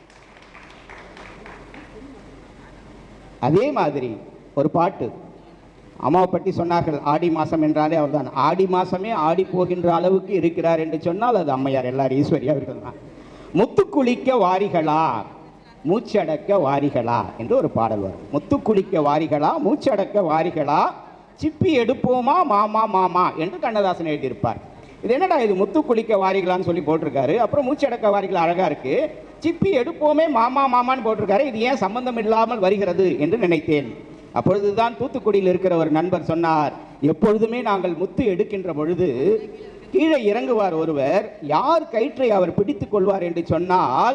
அதே மாதிரி ஒரு பாட்டு அம்மாவை பற்றி சொன்னார்கள் ஆடி மாதம் என்றாலே அவர்தான் ஆடி மாதமே ஆடி போகின்ற அளவுக்கு இருக்கிறார் என்று சொன்னால் அது அம்மையார் எல்லார் ஈஸ்வரி அவர்கள் தான் முத்து குளிக்க வாரிகளா மூச்சடக்க வாரிகளா என்று ஒரு பாடல் வரும் முத்து குளிக்க வாரிகளா மூச்சடக்க வாரிகளா சிப்பி எடுப்போமா மாமா மாமா என்று கண்ணதாசன் எழுதியிருப்பார் இது என்னடா இது முத்து குளிக்க வாரிகளான்னு சொல்லி போட்டிருக்காரு அப்புறம் மூச்சடக்க வாரிகள் அழகா இருக்கு சிப்பி எடுப்போமே மாமா மாமான்னு போட்டிருக்காரு இது ஏன் சம்பந்தம் இல்லாமல் வருகிறது என்று நினைத்தேன் அப்பொழுதுதான் தூத்துக்குடியில் இருக்கிற ஒரு நண்பர் சொன்னார் எப்பொழுதுமே நாங்கள் முத்து எடுக்கின்ற பொழுது கீழே இறங்குவார் ஒருவர் யார் கயிற்றை அவர் பிடித்துக் கொள்வார் என்று சொன்னால்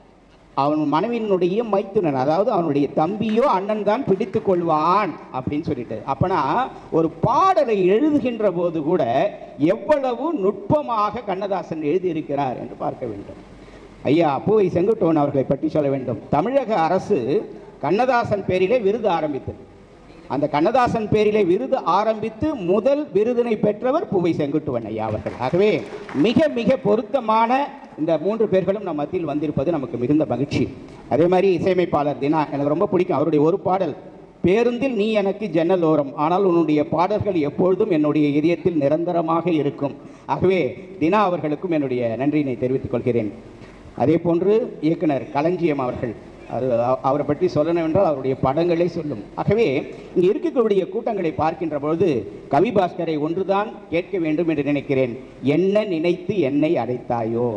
அவன் மனைவியினுடைய மைத்துனன் அதாவது அவனுடைய தம்பியோ அண்ணன் தான் பிடித்து கொள்வான் அப்படின்னு சொல்லிட்டு அப்பனா ஒரு பாடலை எழுதுகின்ற போது கூட எவ்வளவு நுட்பமாக கண்ணதாசன் எழுதியிருக்கிறார் என்று பார்க்க வேண்டும் ஐயா பூவை செங்குட்டுவன் அவர்களை பற்றி சொல்ல வேண்டும் தமிழக அரசு கண்ணதாசன் பேரிலே விருது ஆரம்பித்தது அந்த கண்ணதாசன் பேரிலே விருது ஆரம்பித்து முதல் விருதினை பெற்றவர் பூவை செங்குட்டுவன் ஐயா அவர்கள் ஆகவே மிக மிக பொருத்தமான இந்த மூன்று பேர்களும் நம் மத்தியில் வந்திருப்பது நமக்கு மிகுந்த மகிழ்ச்சி அதே மாதிரி இசையமைப்பாளர் தினா எனக்கு ரொம்ப பிடிக்கும் அவருடைய ஒரு பாடல் பேருந்தில் நீ எனக்கு ஜன்னல் ஓரம் ஆனால் உன்னுடைய பாடல்கள் எப்பொழுதும் என்னுடைய இதயத்தில் நிரந்தரமாக இருக்கும் ஆகவே தினா அவர்களுக்கும் என்னுடைய நன்றியினை தெரிவித்துக் கொள்கிறேன் அதே போன்று இயக்குனர் களஞ்சியம் அவர்கள் அது அ- அவரை பற்றி சொல்லணும் என்றால் அவருடைய படங்களே சொல்லும் ஆகவே இங்கே இருக்கக்கூடிய கூட்டங்களை பார்க்கின்ற பொழுது கவி பாஸ்கரை ஒன்றுதான் கேட்க வேண்டும் என்று நினைக்கிறேன் என்ன நினைத்து என்னை அடைத்தாயோ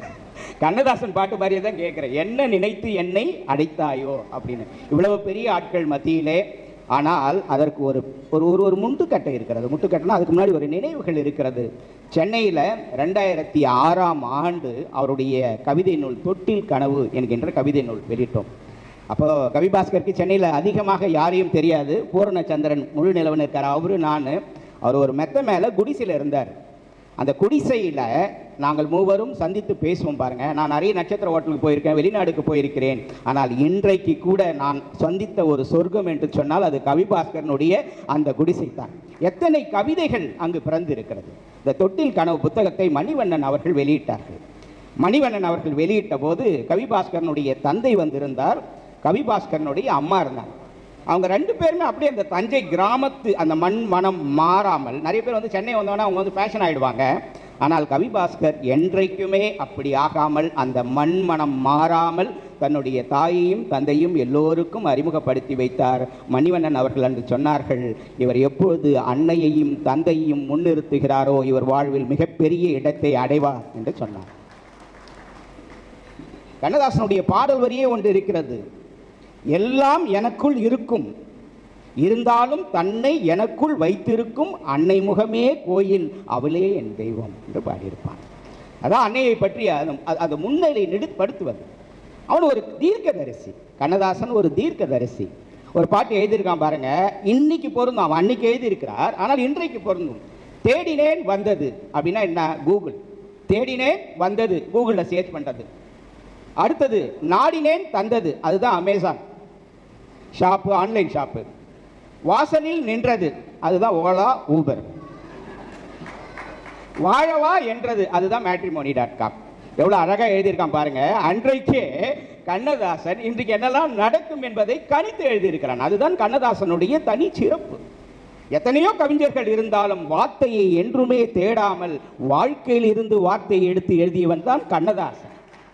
கண்ணதாசன் பாட்டு மாதிரியே தான் கேட்குறேன் என்ன நினைத்து என்னை அடைத்தாயோ அப்படின்னு இவ்வளவு பெரிய ஆட்கள் மத்தியிலே ஆனால் அதற்கு ஒரு ஒரு ஒரு ஒரு முட்டுக்கட்டை இருக்கிறது முட்டுக்கட்டைனா அதுக்கு முன்னாடி ஒரு நினைவுகள் இருக்கிறது சென்னையில் ரெண்டாயிரத்தி ஆறாம் ஆண்டு அவருடைய கவிதை நூல் தொட்டில் கனவு என்கின்ற கவிதை நூல் வெளியிட்டோம் அப்போ கவிபாஸ்கருக்கு சென்னையில் அதிகமாக யாரையும் தெரியாது பூரணச்சந்திரன் முழு நிலவன் இருக்கார் அவரு நான் அவர் ஒரு மெத்த மேலே குடிசையில் இருந்தார் அந்த குடிசையில் நாங்கள் மூவரும் சந்தித்து பேசுவோம் பாருங்க நான் நிறைய நட்சத்திர ஹோட்டலுக்கு போயிருக்கேன் வெளிநாடுக்கு போயிருக்கிறேன் ஆனால் இன்றைக்கு கூட நான் சந்தித்த ஒரு சொர்க்கம் என்று சொன்னால் அது கவிபாஸ்கரனுடைய அந்த குடிசை தான் எத்தனை கவிதைகள் அங்கு பிறந்து இருக்கிறது இந்த தொட்டில் கனவு புத்தகத்தை மணிவண்ணன் அவர்கள் வெளியிட்டார்கள் மணிவண்ணன் அவர்கள் வெளியிட்ட போது கவிபாஸ்கரனுடைய தந்தை வந்திருந்தார் கவிபாஸ்கரனுடைய அம்மா இருந்தாங்க அவங்க ரெண்டு பேருமே அப்படியே அந்த தஞ்சை கிராமத்து அந்த மண் மனம் மாறாமல் நிறைய பேர் வந்து சென்னை வந்தோன்னா அவங்க வந்து ஃபேஷன் ஆயிடுவாங்க ஆனால் கவிபாஸ்கர் என்றைக்குமே அப்படி ஆகாமல் அந்த மண் மனம் மாறாமல் தன்னுடைய தாயையும் தந்தையும் எல்லோருக்கும் அறிமுகப்படுத்தி வைத்தார் மணிவண்ணன் அவர்கள் அன்று சொன்னார்கள் இவர் எப்பொழுது அன்னையையும் தந்தையையும் முன்னிறுத்துகிறாரோ இவர் வாழ்வில் மிகப்பெரிய இடத்தை அடைவார் என்று சொன்னார் கண்ணதாசனுடைய பாடல் வரியே ஒன்று இருக்கிறது எல்லாம் எனக்குள் இருக்கும் இருந்தாலும் தன்னை எனக்குள் வைத்திருக்கும் அன்னை முகமே கோயில் அவளே என் தெய்வம் என்று பாடியிருப்பான் அதான் அன்னையை பற்றி அது- அது- அது முன்னிலை நெடுப்படுத்துவது அவன் ஒரு தீர்க்கதரிசி கண்ணதாசன் ஒரு தீர்க்கதரிசி ஒரு பாட்டு எழுதியிருக்கான் பாருங்க இன்னைக்கு பொருந்தும் அவன் அன்னைக்கு எழுதியிருக்கிறார் ஆனால் இன்றைக்கு பொருந்தும் தேடினேன் வந்தது அப்படின்னா என்ன கூகுள் தேடினேன் வந்தது கூகுளில் சேர்ச் பண்ணுறது அடுத்தது நாடினேன் தந்தது அதுதான் அமேசான் ஷாப்பு ஆன்லைன் ஷாப்பு வாசலில் நின்றது அதுதான் ஓலா ஊபர் வாழவா என்றது அதுதான் மேட்ரிமோனி டாட் காம் எவ்வளோ அழகாக எழுதியிருக்கான் பாருங்க அன்றைக்கே கண்ணதாசன் இன்றைக்கு என்னெல்லாம் நடக்கும் என்பதை கணித்து எழுதியிருக்கிறான் அதுதான் கண்ணதாசனுடைய தனி சிறப்பு எத்தனையோ கவிஞர்கள் இருந்தாலும் வார்த்தையை என்றுமே தேடாமல் வாழ்க்கையில் இருந்து வார்த்தையை எடுத்து எழுதியவன் தான் கண்ணதாசன்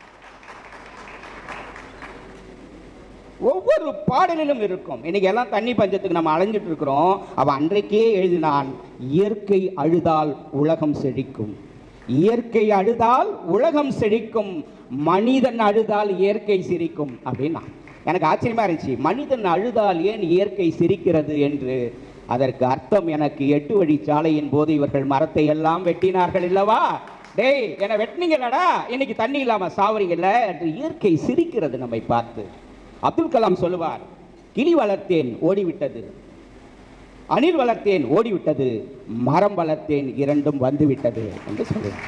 ஒவ்வொரு பாடலிலும் இருக்கும் இன்னைக்கு எல்லாம் தண்ணி பஞ்சத்துக்கு நம்ம அலைஞ்சிட்டு இருக்கிறோம் அவன் அன்றைக்கே எழுதினான் இயற்கை அழுதால் உலகம் செழிக்கும் இயற்கை அழுதால் உலகம் செழிக்கும் மனிதன் அழுதால் இயற்கை சிரிக்கும் அப்படின்னா எனக்கு ஆச்சரியமா இருந்துச்சு மனிதன் அழுதால் ஏன் இயற்கை சிரிக்கிறது என்று அதற்கு அர்த்தம் எனக்கு எட்டு வழி சாலையின் போது இவர்கள் மரத்தை எல்லாம் வெட்டினார்கள் இல்லவா டேய் என்னை வெட்டினீங்களடா இன்னைக்கு தண்ணி இல்லாம சாவறீங்கல்ல என்று இயற்கை சிரிக்கிறது நம்மை பார்த்து அப்துல் கலாம் சொல்லுவார் கிளி வளர்த்தேன் ஓடிவிட்டது அணில் வளர்த்தேன் ஓடிவிட்டது மரம் வளர்த்தேன் இரண்டும் வந்துவிட்டது என்று சொல்லுவார்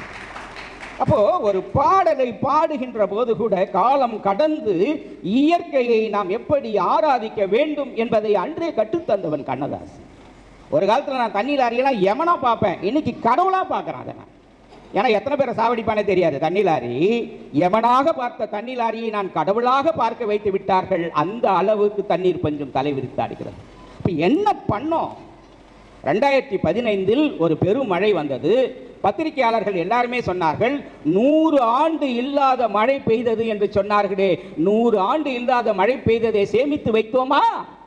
அப்போ ஒரு பாடலை பாடுகின்ற போது கூட காலம் கடந்து இயற்கையை நாம் எப்படி ஆராதிக்க வேண்டும் என்பதை அன்றே கற்றுத்தந்தவன் கண்ணதாசன் ஒரு காலத்துல நான் தண்ணியில் அறியலாம் யமனா பார்ப்பேன் இன்னைக்கு கடவுளா பார்க்கறேன் அதை நான் ஏன்னா எத்தனை பேரை சாவடிப்பானே தெரியாது தண்ணி லாரி யமனாக பார்த்த தண்ணி லாரியை நான் கடவுளாக பார்க்க வைத்து விட்டார்கள் அந்த அளவுக்கு தண்ணீர் பஞ்சம் தலைவிரித்து ஆடுகிறது இப்போ என்ன பண்ணோம் ரெண்டாயிரத்தி பதினைந்தில் ஒரு பெருமழை வந்தது பத்திரிகையாளர்கள் எல்லாருமே சொன்னார்கள் நூறு ஆண்டு இல்லாத மழை பெய்தது என்று சொன்னார்களே நூறு ஆண்டு இல்லாத மழை பெய்ததை சேமித்து வைத்தோமா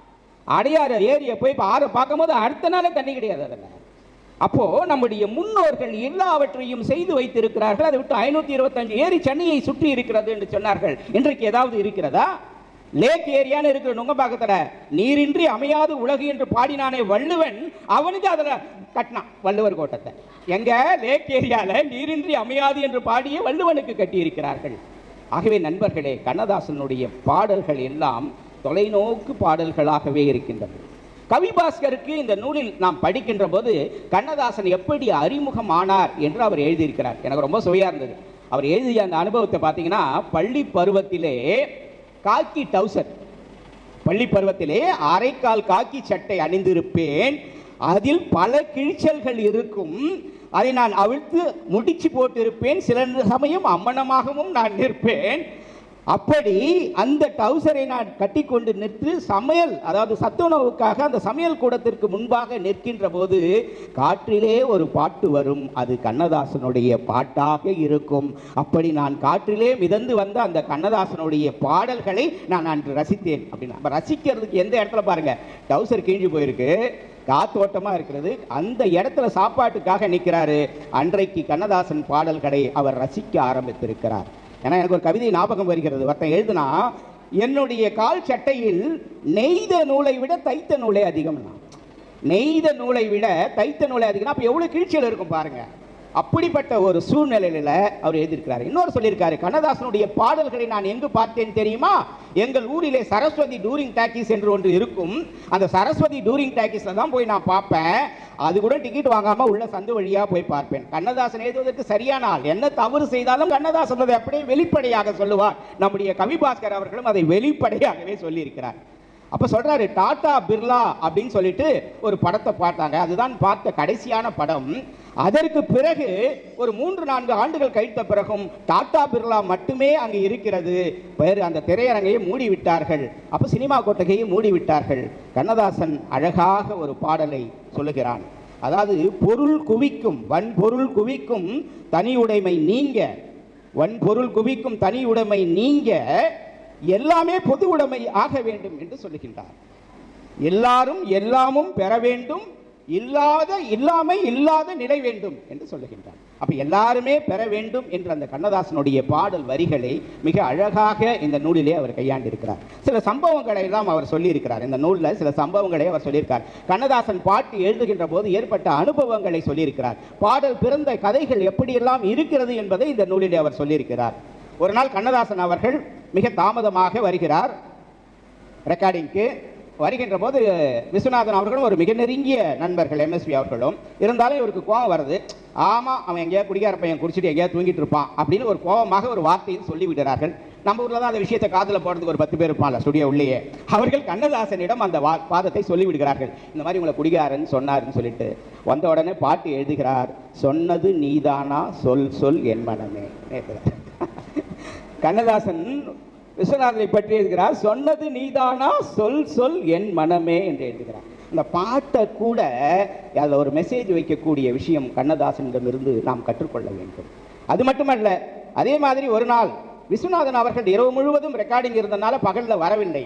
அடையாறு ஏரியை போய் இப்போ ஆறை பார்க்கும்போது அடுத்த நாளே தண்ணி கிடையாது அதில் அப்போ நம்முடைய முன்னோர்கள் எல்லாவற்றையும் செய்து வைத்திருக்கிறார்கள் அதை விட்டு ஐநூத்தி இருபத்தஞ்சு ஏரி சென்னையை சுற்றி இருக்கிறது என்று சொன்னார்கள் இன்றைக்கு ஏதாவது இருக்கிறதா லேக் ஏரியான்னு இருக்கிற நுங்கம்பாக்கத்துல நீரின்றி அமையாது உலகு என்று பாடினானே வள்ளுவன் அவனுக்கு அதுல கட்டினான் வள்ளுவர் கோட்டத்தை எங்க லேக் ஏரியால நீரின்றி அமையாது என்று பாடிய வள்ளுவனுக்கு கட்டியிருக்கிறார்கள் ஆகவே நண்பர்களே கண்ணதாசனுடைய பாடல்கள் எல்லாம் தொலைநோக்கு பாடல்களாகவே இருக்கின்றன கவிபாஸ்கருக்கு இந்த நூலில் நாம் படிக்கின்ற போது கண்ணதாசன் எப்படி அறிமுகம் ஆனார் என்று அவர் எழுதியிருக்கிறார் எனக்கு ரொம்ப சுவையா இருந்தது அவர் எழுதிய அந்த அனுபவத்தை பார்த்தீங்கன்னா பள்ளி பருவத்திலே காக்கி டவுசர் பள்ளி பருவத்திலே அரைக்கால் காக்கி சட்டை அணிந்திருப்பேன் அதில் பல கிழிச்சல்கள் இருக்கும் அதை நான் அவிழ்த்து முடிச்சு போட்டிருப்பேன் சில சமயம் அம்மனமாகவும் நான் நிற்பேன் அப்படி அந்த டவுசரை நான் கட்டிக்கொண்டு நின்று சமையல் அதாவது சத்துணவுக்காக அந்த சமையல் கூடத்திற்கு முன்பாக நிற்கின்ற போது காற்றிலே ஒரு பாட்டு வரும் அது கண்ணதாசனுடைய பாட்டாக இருக்கும் அப்படி நான் காற்றிலே மிதந்து வந்த அந்த கண்ணதாசனுடைய பாடல்களை நான் அன்று ரசித்தேன் அப்படின்னா அப்ப ரசிக்கிறதுக்கு எந்த இடத்துல பாருங்க டவுசர் கிழிஞ்சு போயிருக்கு காத்தோட்டமா இருக்கிறது அந்த இடத்துல சாப்பாட்டுக்காக நிற்கிறாரு அன்றைக்கு கண்ணதாசன் பாடல்களை அவர் ரசிக்க ஆரம்பித்திருக்கிறார் ஏன்னா எனக்கு ஒரு கவிதை ஞாபகம் வருகிறது ஒருத்தன் எழுதுனா என்னுடைய கால் சட்டையில் நெய்த நூலை விட தைத்த நூலே அதிகம்னா நெய்த நூலை விட தைத்த நூலை அதிகம் அப்போ எவ்வளோ கிழிச்சல் இருக்கும் பாருங்க அப்படிப்பட்ட ஒரு சூழ்நிலையில அவர் எழுதியிருக்கிறார் இன்னொரு சொல்லியிருக்காரு கண்ணதாசனுடைய பாடல்களை நான் எங்கு பார்த்தேன் தெரியுமா எங்கள் ஊரிலே சரஸ்வதி டூரிங் டாக்கீஸ் என்று ஒன்று இருக்கும் அந்த சரஸ்வதி டூரிங் டாக்கீஸ்ல தான் போய் நான் பார்ப்பேன் அது கூட டிக்கெட் வாங்காம உள்ள சந்து வழியா போய் பார்ப்பேன் கண்ணதாசன் எழுதுவதற்கு சரியான ஆள் என்ன தவறு செய்தாலும் கண்ணதாசன் அதை அப்படியே வெளிப்படையாக சொல்லுவார் நம்முடைய கவிபாஸ்கர் அவர்களும் அதை வெளிப்படையாகவே சொல்லியிருக்கிறார் அப்ப சொல்றாரு டாடா பிர்லா அப்படின்னு சொல்லிட்டு ஒரு படத்தை பார்த்தாங்க அதுதான் பார்த்த கடைசியான படம் அதற்கு பிறகு ஒரு மூன்று நான்கு ஆண்டுகள் கழித்த பிறகும் டாடா பிர்லா மட்டுமே அங்கு இருக்கிறது வேறு அந்த திரையரங்கையை மூடி விட்டார்கள் அப்ப சினிமா கொட்டகையை மூடி விட்டார்கள் கண்ணதாசன் அழகாக ஒரு பாடலை சொல்லுகிறான் அதாவது பொருள் குவிக்கும் வன்பொருள் குவிக்கும் தனி உடைமை நீங்க வன்பொருள் குவிக்கும் தனி உடைமை நீங்க எல்லாமே பொது உடைமை ஆக வேண்டும் என்று சொல்லுகின்றார் எல்லாரும் எல்லாமும் பெற வேண்டும் இல்லாத இல்லாமை இல்லாத நிலை வேண்டும் என்று சொல்லுகின்றார் அப்ப எல்லாருமே பெற வேண்டும் என்ற அந்த கண்ணதாசனுடைய பாடல் வரிகளை மிக அழகாக இந்த நூலிலே அவர் கையாண்டிருக்கிறார் சில சம்பவங்களை எல்லாம் அவர் சொல்லியிருக்கிறார் இந்த நூலில் சில சம்பவங்களை அவர் சொல்லியிருக்கார் கண்ணதாசன் பாட்டு எழுதுகின்ற போது ஏற்பட்ட அனுபவங்களை சொல்லியிருக்கிறார் பாடல் பிறந்த கதைகள் எப்படியெல்லாம் இருக்கிறது என்பதை இந்த நூலிலே அவர் சொல்லியிருக்கிறார் ஒரு நாள் கண்ணதாசன் அவர்கள் மிக தாமதமாக வருகிறார் ரெக்கார்டிங்க்கு வருகின்ற போது விஸ்வநாதன் அவர்களும் ஒரு மிக நெருங்கிய நண்பர்கள் எம்எஸ்வி அவர்களும் இருந்தாலும் இவருக்கு கோபம் வருது ஆமாம் அவன் எங்கேயா குடிகார பையன் குடிச்சிட்டு எங்கேயா தூங்கிட்டு இருப்பான் அப்படின்னு ஒரு கோபமாக ஒரு வார்த்தையில் சொல்லி விடுறார்கள் நம்ம ஊரில் தான் அந்த விஷயத்தை காதில் போடுறதுக்கு ஒரு பத்து பேர் இருப்பான்ல ஸ்டுடியோ உள்ளேயே அவர்கள் கண்ணதாசனிடம் அந்த வா வாதத்தை சொல்லி விடுகிறார்கள் இந்த மாதிரி உங்களை குடிகாரன் சொன்னாருன்னு சொல்லிட்டு வந்த உடனே பாட்டு எழுதுகிறார் சொன்னது நீதானா சொல் சொல் என் மனமே நேற்று கண்ணதாசன் விஸ்வநாதனை பற்றி எழுதுகிறார் சொன்னது நீதானா சொல் சொல் என் மனமே என்று எழுதுகிறார் இந்த பாட்டை கூட அதில் ஒரு மெசேஜ் வைக்கக்கூடிய விஷயம் கண்ணதாசனிடமிருந்து நாம் கற்றுக்கொள்ள வேண்டும் அது மட்டுமல்ல அதே மாதிரி ஒரு நாள் விஸ்வநாதன் அவர்கள் இரவு முழுவதும் ரெக்கார்டிங் இருந்தனால பகலில் வரவில்லை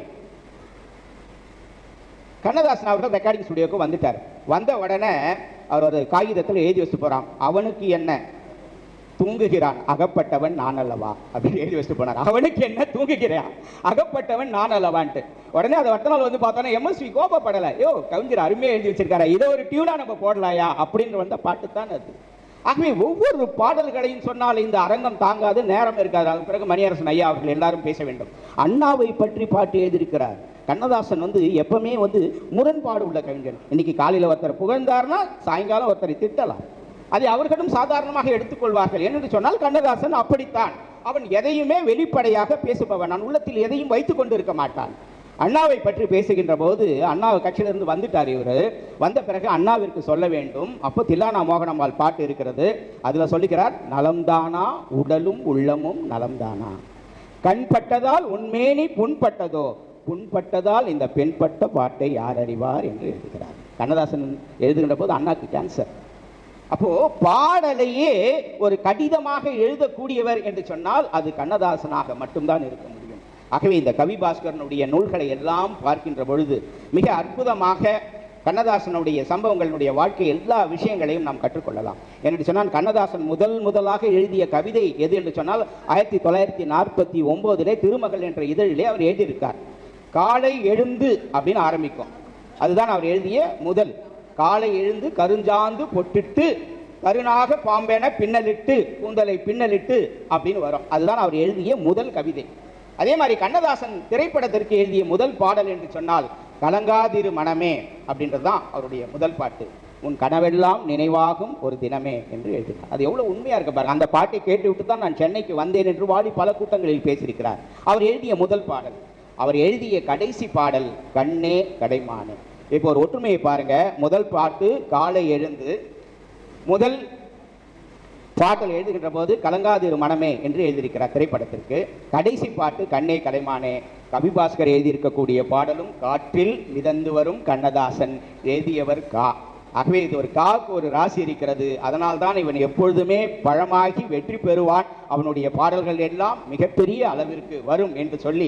கண்ணதாசன் அவர்கள் ரெக்கார்டிங் ஸ்டுடியோக்கு வந்துட்டார் வந்த உடனே அவர் ஒரு காகிதத்தில் எழுதி வச்சுட்டு போறான் அவனுக்கு என்ன தூங்குகிறான் அகப்பட்டவன் நான் அல்லவா அப்படின்னு எழுதி வச்சுட்டு போனார் அவனுக்கு என்ன தூங்குகிறான் அகப்பட்டவன் நான் அல்லவான்ட்டு உடனே அதை அடுத்த நாள் வந்து பார்த்தோன்னா எம்எஸ்வி கோபப்படலை யோ கவிஞர் அருமையாக எழுதி வச்சிருக்காரு இதை ஒரு டியூனா நம்ம போடலாயா அப்படின்னு வந்த பாட்டு தான் அது ஆகவே ஒவ்வொரு பாடல்களையும் சொன்னால் இந்த அரங்கம் தாங்காது நேரம் இருக்காது அதன் பிறகு மணியரசன் ஐயா அவர்கள் எல்லாரும் பேச வேண்டும் அண்ணாவை பற்றி பாட்டு எழுதியிருக்கிறார் கண்ணதாசன் வந்து எப்பவுமே வந்து முரண்பாடு உள்ள கவிஞர் இன்னைக்கு காலையில் ஒருத்தர் புகழ்ந்தார்னா சாயங்காலம் ஒருத்தரை திட்டலாம் அதை அவர்களும் சாதாரணமாக எடுத்துக்கொள்வார்கள் என்று சொன்னால் கண்ணதாசன் அப்படித்தான் அவன் எதையுமே வெளிப்படையாக பேசுபவன் நான் உள்ளத்தில் எதையும் வைத்துக் கொண்டிருக்க மாட்டான் அண்ணாவை பற்றி பேசுகின்ற போது அண்ணா கட்சியிலிருந்து வந்துட்டார் இவர் வந்த பிறகு அண்ணாவிற்கு சொல்ல வேண்டும் அப்போ தில்லானா மோகனம்மாள் பாட்டு இருக்கிறது அதில் சொல்லுகிறார் நலம்தானா உடலும் உள்ளமும் நலம்தானா கண்பட்டதால் உன்மேனி புண்பட்டதோ புண்பட்டதால் இந்த பெண்பட்ட பாட்டை யார் அறிவார் என்று எழுதுகிறார் கண்ணதாசன் எழுதுகின்ற போது அண்ணாக்கு கேன்சர் அப்போ பாடலையே ஒரு கடிதமாக எழுதக்கூடியவர் என்று சொன்னால் அது கண்ணதாசனாக மட்டும்தான் இருக்க முடியும் ஆகவே இந்த கவி பாஸ்கரனுடைய நூல்களை எல்லாம் பார்க்கின்ற பொழுது மிக அற்புதமாக கண்ணதாசனுடைய சம்பவங்களுடைய வாழ்க்கை எல்லா விஷயங்களையும் நாம் கற்றுக்கொள்ளலாம் என்று சொன்னால் கண்ணதாசன் முதல் முதலாக எழுதிய கவிதை எது என்று சொன்னால் ஆயிரத்தி தொள்ளாயிரத்தி நாற்பத்தி ஒன்பதிலே திருமகள் என்ற இதழிலே அவர் எழுதியிருக்கார் காலை எழுந்து அப்படின்னு ஆரம்பிக்கும் அதுதான் அவர் எழுதிய முதல் காலை எழுந்து கருஞ்சாந்து பொட்டிட்டு கருணாக பாம்பென பின்னலிட்டு கூந்தலை பின்னலிட்டு அப்படின்னு வரும் அதுதான் அவர் எழுதிய முதல் கவிதை அதே மாதிரி கண்ணதாசன் திரைப்படத்திற்கு எழுதிய முதல் பாடல் என்று சொன்னால் கலங்காதிரு மனமே அப்படின்றது தான் அவருடைய முதல் பாட்டு உன் கனவெல்லாம் நினைவாகும் ஒரு தினமே என்று எழுதினார் அது எவ்வளவு உண்மையா இருக்கு பாருங்க அந்த பாட்டை கேட்டுவிட்டு தான் நான் சென்னைக்கு வந்தேன் என்று வாடி பல கூட்டங்களில் பேசியிருக்கிறார் அவர் எழுதிய முதல் பாடல் அவர் எழுதிய கடைசி பாடல் கண்ணே கடைமானே இப்போ ஒரு ஒற்றுமையை பாருங்க முதல் பாட்டு காலை எழுந்து முதல் பாட்டல் எழுதுகின்ற போது கலங்காதிரு மனமே என்று எழுதியிருக்கிறார் திரைப்படத்திற்கு கடைசி பாட்டு கண்ணே கலைமானே கவிபாஸ்கர் எழுதியிருக்கக்கூடிய பாடலும் காற்றில் மிதந்து வரும் கண்ணதாசன் எழுதியவர் கா ஆகவே இது ஒரு காக்கு ஒரு ராசி இருக்கிறது அதனால் தான் இவன் எப்பொழுதுமே பழமாகி வெற்றி பெறுவான் அவனுடைய பாடல்கள் எல்லாம் மிகப்பெரிய அளவிற்கு வரும் என்று சொல்லி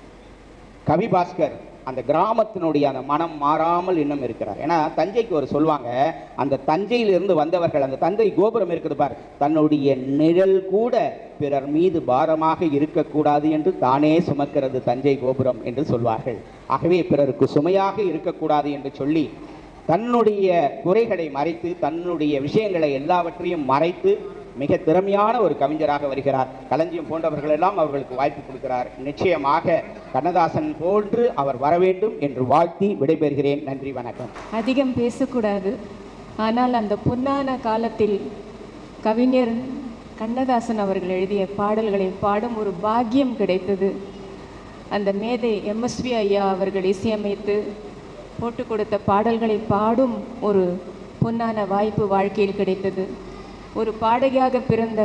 கவிபாஸ்கர் அந்த கிராமத்தினுடைய அந்த மனம் மாறாமல் இன்னும் இருக்கிறார் ஏன்னா தஞ்சைக்கு ஒரு சொல்லுவாங்க அந்த தஞ்சையிலிருந்து வந்தவர்கள் அந்த தந்தை கோபுரம் இருக்குது பார் தன்னுடைய நிழல் கூட பிறர் மீது பாரமாக இருக்கக்கூடாது என்று தானே சுமக்கிறது தஞ்சை கோபுரம் என்று சொல்வார்கள் ஆகவே பிறருக்கு சுமையாக இருக்கக்கூடாது என்று சொல்லி தன்னுடைய குறைகளை மறைத்து தன்னுடைய விஷயங்களை எல்லாவற்றையும் மறைத்து மிக திறமையான ஒரு கவிஞராக வருகிறார் களஞ்சியம் போன்றவர்கள் எல்லாம் அவர்களுக்கு வாய்ப்பு கொடுக்கிறார் நிச்சயமாக கண்ணதாசன் போன்று அவர் வர வேண்டும் என்று வாழ்த்தி விடைபெறுகிறேன் நன்றி வணக்கம் அதிகம் பேசக்கூடாது ஆனால் அந்த பொன்னான காலத்தில் கவிஞர் கண்ணதாசன் அவர்கள் எழுதிய பாடல்களை பாடும் ஒரு பாக்கியம் கிடைத்தது அந்த மேதை எம்எஸ்வி ஐயா அவர்கள் இசையமைத்து போட்டு கொடுத்த பாடல்களை பாடும் ஒரு பொன்னான வாய்ப்பு வாழ்க்கையில் கிடைத்தது ஒரு பாடகியாக பிறந்த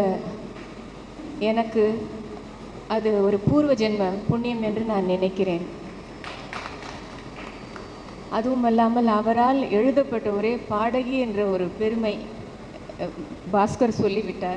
எனக்கு அது ஒரு பூர்வ ஜென்ம புண்ணியம் என்று நான் நினைக்கிறேன் அதுவும் அல்லாமல் அவரால் எழுதப்பட்ட ஒரே பாடகி என்ற ஒரு பெருமை அஹ், பாஸ்கர் சொல்லிவிட்டார்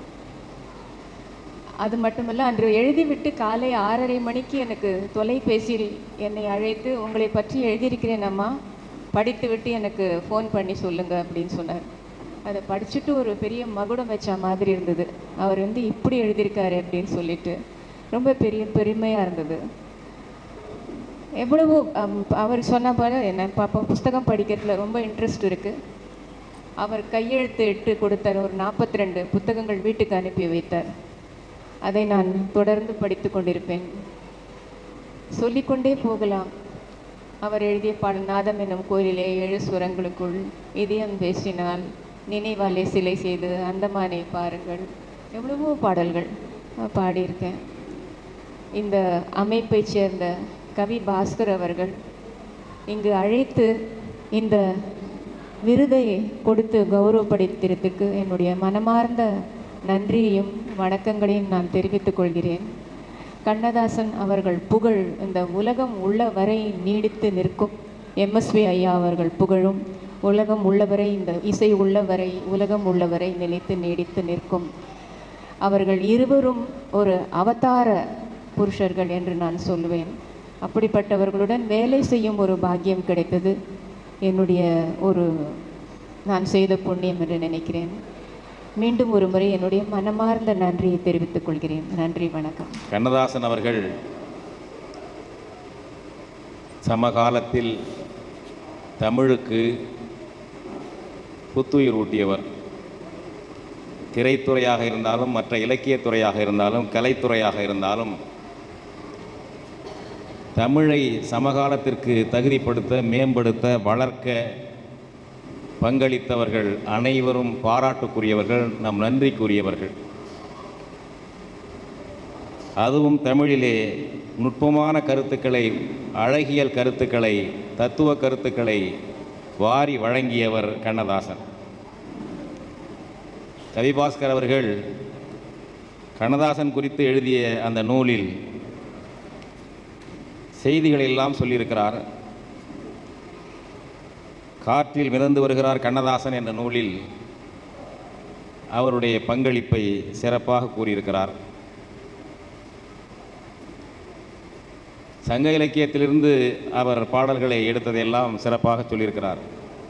அது மட்டுமல்ல அன்று எழுதிவிட்டு காலை ஆறரை மணிக்கு எனக்கு தொலைபேசியில் என்னை அழைத்து உங்களை பற்றி எழுதியிருக்கிறேன் அம்மா படித்து விட்டு எனக்கு ஃபோன் பண்ணி சொல்லுங்க அப்படின்னு சொன்னார் அதை படிச்சுட்டு ஒரு பெரிய மகுடம் வச்ச மாதிரி இருந்தது அவர் வந்து இப்படி எழுதியிருக்காரு அப்படின்னு சொல்லிட்டு ரொம்ப பெரிய பெருமையாக இருந்தது எவ்வளவோ அம், அவர் சொன்ன போல என்ன பாப்பா புஸ்தகம் படிக்கிறதுல ரொம்ப இன்ட்ரெஸ்ட் இருக்குது அவர் கையெழுத்து இட்டு கொடுத்தார் ஒரு நாற்பத்தி ரெண்டு புத்தகங்கள் வீட்டுக்கு அனுப்பி வைத்தார் அதை நான் தொடர்ந்து படித்து கொண்டிருப்பேன் சொல்லிக்கொண்டே போகலாம் அவர் எழுதிய பாடல் நாதம் என்னும் கோயிலிலே ஏழு சுரங்களுக்குள் இதயம் பேசினால் நினைவாலே சிலை செய்து அந்தமானை பாருங்கள் எவ்வளவோ பாடல்கள் நான் பாடியிருக்கேன் இந்த அமைப்பைச் சேர்ந்த கவி பாஸ்கர் அவர்கள் இங்கு அழைத்து இந்த விருதை கொடுத்து கௌரவப்படுத்தியதுக்கு என்னுடைய மனமார்ந்த நன்றியையும் வணக்கங்களையும் நான் தெரிவித்துக் கொள்கிறேன் கண்ணதாசன் அவர்கள் புகழ் இந்த உலகம் உள்ள வரை நீடித்து நிற்கும் எம்எஸ்வி ஐயா அவர்கள் புகழும் உலகம் உள்ளவரை இந்த இசை உள்ளவரை உலகம் உள்ளவரை நிலைத்து நீடித்து நிற்கும் அவர்கள் இருவரும் ஒரு அவதார புருஷர்கள் என்று நான் சொல்லுவேன் அப்படிப்பட்டவர்களுடன் வேலை செய்யும் ஒரு பாக்கியம் கிடைத்தது என்னுடைய ஒரு நான் செய்த புண்ணியம் என்று நினைக்கிறேன் மீண்டும் ஒரு முறை என்னுடைய மனமார்ந்த நன்றியை தெரிவித்துக் கொள்கிறேன் நன்றி வணக்கம் கண்ணதாசன் அவர்கள் சமகாலத்தில் தமிழுக்கு புத்துயிர் ஊட்டியவர் திரைத்துறையாக இருந்தாலும் மற்ற இலக்கியத்துறையாக இருந்தாலும் கலைத்துறையாக இருந்தாலும் தமிழை சமகாலத்திற்கு தகுதிப்படுத்த மேம்படுத்த வளர்க்க பங்களித்தவர்கள் அனைவரும் பாராட்டுக்குரியவர்கள் நம் நன்றிக்குரியவர்கள் அதுவும் தமிழிலே நுட்பமான கருத்துக்களை அழகியல் கருத்துக்களை தத்துவ கருத்துக்களை வாரி வழங்கியவர் கண்ணதாசன் கவிபாஸ்கர் அவர்கள் கண்ணதாசன் குறித்து எழுதிய அந்த நூலில் செய்திகள் எல்லாம் சொல்லியிருக்கிறார் காற்றில் மிதந்து வருகிறார் கண்ணதாசன் என்ற நூலில் அவருடைய பங்களிப்பை சிறப்பாக கூறியிருக்கிறார் சங்க இலக்கியத்திலிருந்து அவர் பாடல்களை எடுத்ததையெல்லாம் சிறப்பாக சொல்லியிருக்கிறார்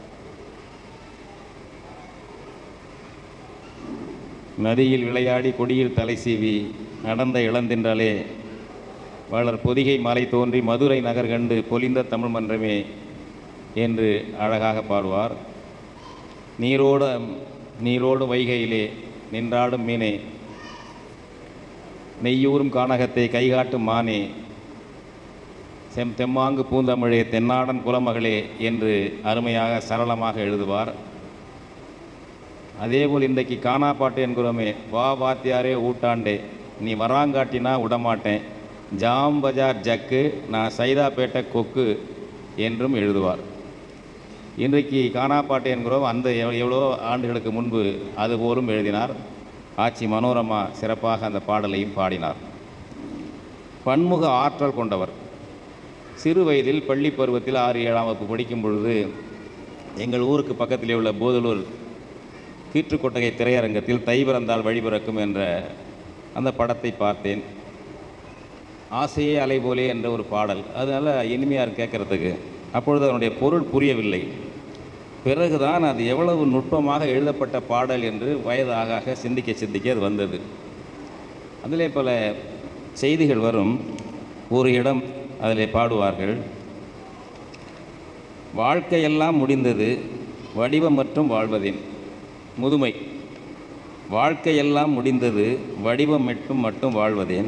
நதியில் விளையாடி கொடியில் தலை சீவி நடந்த இளந்தின்றாலே வளர் பொதிகை மலை தோன்றி மதுரை நகர் கண்டு பொலிந்த தமிழ் மன்றமே என்று அழகாக பாடுவார் நீரோட நீரோடு வைகையிலே நின்றாடும் மீனே நெய்யூரும் கானகத்தை கைகாட்டும் மானே செம் தெம்மாங்கு பூந்தமிழே தென்னாடன் குலமகளே என்று அருமையாக சரளமாக எழுதுவார் அதேபோல் இன்றைக்கு காணா பாட்டு என்கிறோமே வா வாத்தியாரே ஊட்டாண்டே நீ வராங்காட்டினா விடமாட்டேன் ஜாம் பஜார் ஜக்கு நான் சைதாப்பேட்டை கொக்கு என்றும் எழுதுவார் இன்றைக்கு காணாப்பாட்டு என்கிறோம் அந்த எவ்- எவ்வளோ ஆண்டுகளுக்கு முன்பு அதுபோலும் எழுதினார் ஆட்சி மனோரமா சிறப்பாக அந்த பாடலையும் பாடினார் பன்முக ஆற்றல் கொண்டவர் சிறு வயதில் பள்ளி பருவத்தில் ஆறு ஏழாம் வகுப்பு படிக்கும் பொழுது எங்கள் ஊருக்கு பக்கத்திலே உள்ள போதலூர் கீற்றுக்கொட்டகை திரையரங்கத்தில் தை பிறந்தால் வழி பிறக்கும் என்ற அந்த படத்தை பார்த்தேன் ஆசையே அலை போலே என்ற ஒரு பாடல் அதனால் இனிமையாக இருக்கு கேட்கறதுக்கு அப்பொழுது அதனுடைய பொருள் புரியவில்லை பிறகுதான் அது எவ்வளவு நுட்பமாக எழுதப்பட்ட பாடல் என்று வயது ஆக ஆக சிந்திக்க சிந்திக்க அது வந்தது அதிலே பல செய்திகள் வரும் ஒரு இடம் அதிலே பாடுவார்கள் வாழ்க்கையெல்லாம் முடிந்தது வடிவம் மற்றும் வாழ்வதின் முதுமை வாழ்க்கையெல்லாம் முடிந்தது வடிவம் மட்டும் மட்டும் வாழ்வதேன்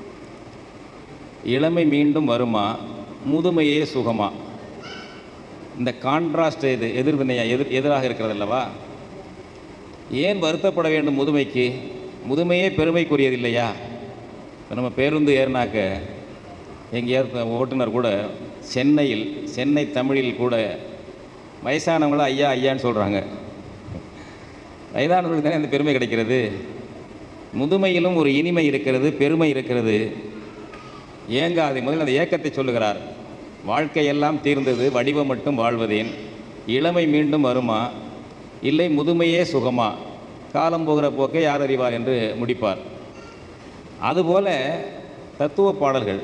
இளமை மீண்டும் வருமா முதுமையே சுகமா இந்த கான்ட்ராஸ்ட் இது எதிர்வினையா எதிர் எதிராக இருக்கிறது அல்லவா ஏன் வருத்தப்பட வேண்டும் முதுமைக்கு முதுமையே பெருமைக்குரியது இல்லையா இப்ப நம்ம பேருந்து ஏறினாக்க எங்கேயாவது ஓட்டுநர் கூட சென்னையில் சென்னை தமிழில் கூட வயசானவங்கள ஐயா ஐயான்னு சொல்கிறாங்க வயதானவர்களுக்கு தானே அந்த பெருமை கிடைக்கிறது முதுமையிலும் ஒரு இனிமை இருக்கிறது பெருமை இருக்கிறது ஏங்காது முதல்ல அந்த ஏக்கத்தை சொல்லுகிறார் வாழ்க்கையெல்லாம் தீர்ந்தது வடிவம் மட்டும் வாழ்வதேன் இளமை மீண்டும் வருமா இல்லை முதுமையே சுகமா காலம் போகிற போக்கை யார் அறிவார் என்று முடிப்பார் அதுபோல தத்துவ பாடல்கள்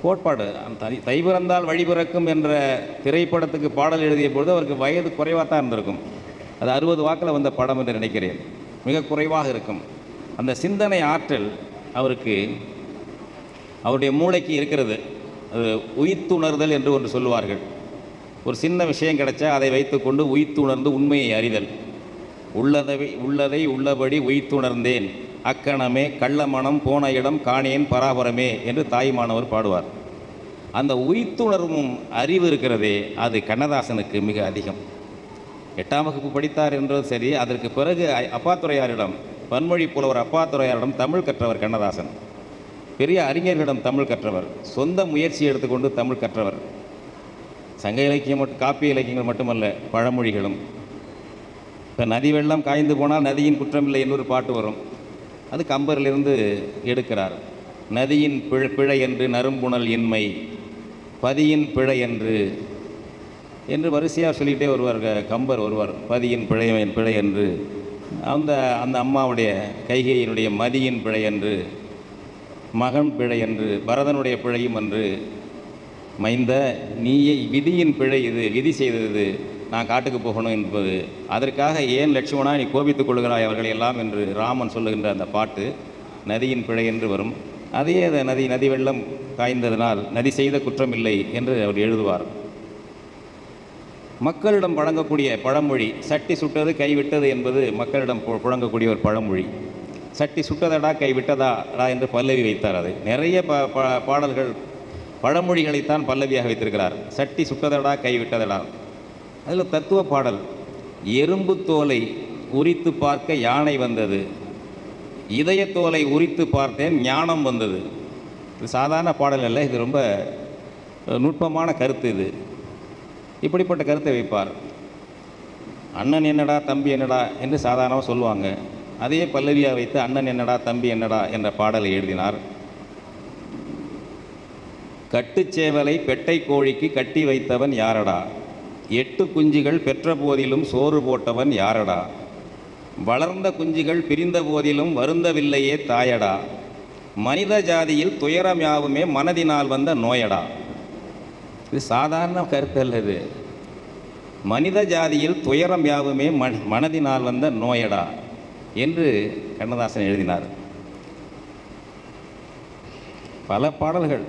கோட்பாடு அந்த தை தை பிறந்தால் வழி பிறக்கும் என்ற திரைப்படத்துக்கு பாடல் எழுதிய பொழுது அவருக்கு வயது குறைவாக தான் இருந்திருக்கும் அது அறுபது வாக்கில் வந்த படம் என்று நினைக்கிறேன் மிக குறைவாக இருக்கும் அந்த சிந்தனை ஆற்றல் அவருக்கு அவருடைய மூளைக்கு இருக்கிறது அது உயிர்த்துணர்தல் என்று ஒன்று சொல்லுவார்கள் ஒரு சின்ன விஷயம் கிடைச்சா அதை வைத்துக்கொண்டு உயிர்த்துணர்ந்து உண்மையை அறிதல் உள்ளதை உள்ளதை உள்ளபடி உயிர்த்துணர்ந்தேன் அக்கணமே கள்ளமணம் போன இடம் காணேன் பராபரமே என்று தாய்மானவர் பாடுவார் அந்த உயிர்த்துணர்வும் அறிவு இருக்கிறதே அது கண்ணதாசனுக்கு மிக அதிகம் எட்டாம் வகுப்பு படித்தார் என்றதும் சரி அதற்கு பிறகு அ- அப்பாத்துறையாரிடம் பன்மொழி புலவர் அப்பாத்துறையாரிடம் தமிழ் கற்றவர் கண்ணதாசன் பெரிய அறிஞர்களிடம் தமிழ் கற்றவர் சொந்த முயற்சி எடுத்துக்கொண்டு தமிழ் கற்றவர் சங்க இலக்கியம் மட்டும் காப்பிய இலக்கியங்கள் மட்டுமல்ல பழமொழிகளும் இப்போ நதி வெள்ளம் காய்ந்து போனால் நதியின் குற்றமில்லை என்று பாட்டு வரும் அது கம்பரிலிருந்து எடுக்கிறார் நதியின் பிழை பிழை என்று நறும்புணல் இன்மை பதியின் பிழை என்று என்று வரிசையாக சொல்லிக்கிட்டே வருவார் க- கம்பர் வருவார் பதியின் பிழை பிழை என்று அந்த அந்த அம்மாவுடைய கைகையினுடைய மதியின் பிழை என்று மகன் பிழை என்று பரதனுடைய பிழையும் என்று மைந்த நீயே விதியின் பிழை இது விதி செய்தது நான் காட்டுக்கு போகணும் என்பது அதற்காக ஏன் லட்சுமணா நீ கோபித்துக் கொள்கிறாய் அவர்களை எல்லாம் என்று ராமன் சொல்லுகின்ற அந்த பாட்டு நதியின் பிழை என்று வரும் அதே அந்த நதி நதி வெள்ளம் காய்ந்ததனால் நதி செய்த குற்றமில்லை என்று அவர் எழுதுவார் மக்களிடம் வழங்கக்கூடிய பழமொழி சட்டி சுட்டது கைவிட்டது என்பது மக்களிடம் பு- புழங்கக்கூடிய ஒரு பழமொழி சட்டி சுட்டதடா கைவிட்டதாடா என்று பல்லவி வைத்தார் அது நிறைய ப ப- பாடல்கள் பழமொழிகளைத்தான் பல்லவியாக வைத்திருக்கிறார் சட்டி சுட்டதடா கைவிட்டதடா அதில் தத்துவ பாடல் எறும்பு தோலை உரித்து பார்க்க யானை வந்தது இதயத்தோலை உரித்து பார்த்தேன் ஞானம் வந்தது இது சாதாரண பாடல் அல்ல இது ரொம்ப அஹ், நுட்பமான கருத்து இது இப்படிப்பட்ட கருத்தை வைப்பார் அண்ணன் என்னடா தம்பி என்னடா என்று சாதாரணமாக சொல்லுவாங்க அதையே பல்லவியாக வைத்து அண்ணன் என்னடா தம்பி என்னடா என்ற பாடலை எழுதினார் கட்டுச்சேவலை பெட்டை கோழிக்கு கட்டி வைத்தவன் யாரடா எட்டு குஞ்சுகள் பெற்ற போதிலும் சோறு போட்டவன் யாரடா வளர்ந்த குஞ்சுகள் பிரிந்த போதிலும் வருந்தவில்லையே தாயடா மனித ஜாதியில் துயரம் யாவுமே மனதினால் வந்த நோயடா இது சாதாரண கருத்து அல்ல இது மனித ஜாதியில் துயரம் யாவுமே மன மனதினால் வந்த நோயடா என்று கண்ணதாசன் எழுதினார் பல பாடல்கள்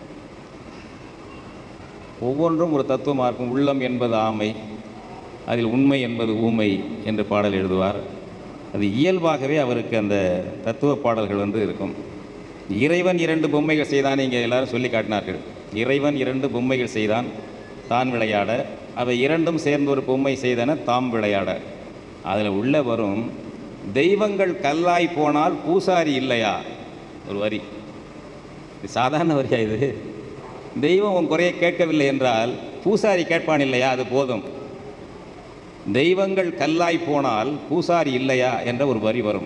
ஒவ்வொன்றும் ஒரு தத்துவமாக இருக்கும் உள்ளம் என்பது ஆமை அதில் உண்மை என்பது ஊமை என்று பாடல் எழுதுவார் அது இயல்பாகவே அவருக்கு அந்த தத்துவ பாடல்கள் வந்து இருக்கும் இறைவன் இரண்டு பொம்மைகள் செய்தான் இங்கே எல்லாரும் சொல்லி காட்டினார்கள் இறைவன் இரண்டு பொம்மைகள் செய்தான் தான் விளையாட அவை இரண்டும் சேர்ந்து ஒரு பொம்மை செய்தன தாம் விளையாட அதில் உள்ள வரும் தெய்வங்கள் கல்லாய் போனால் பூசாரி இல்லையா ஒரு வரி இது சாதாரண வரியா இது தெய்வம் உன் குறையை கேட்கவில்லை என்றால் பூசாரி கேட்பான் இல்லையா அது போதும் தெய்வங்கள் கல்லாய் போனால் பூசாரி இல்லையா என்ற ஒரு வரி வரும்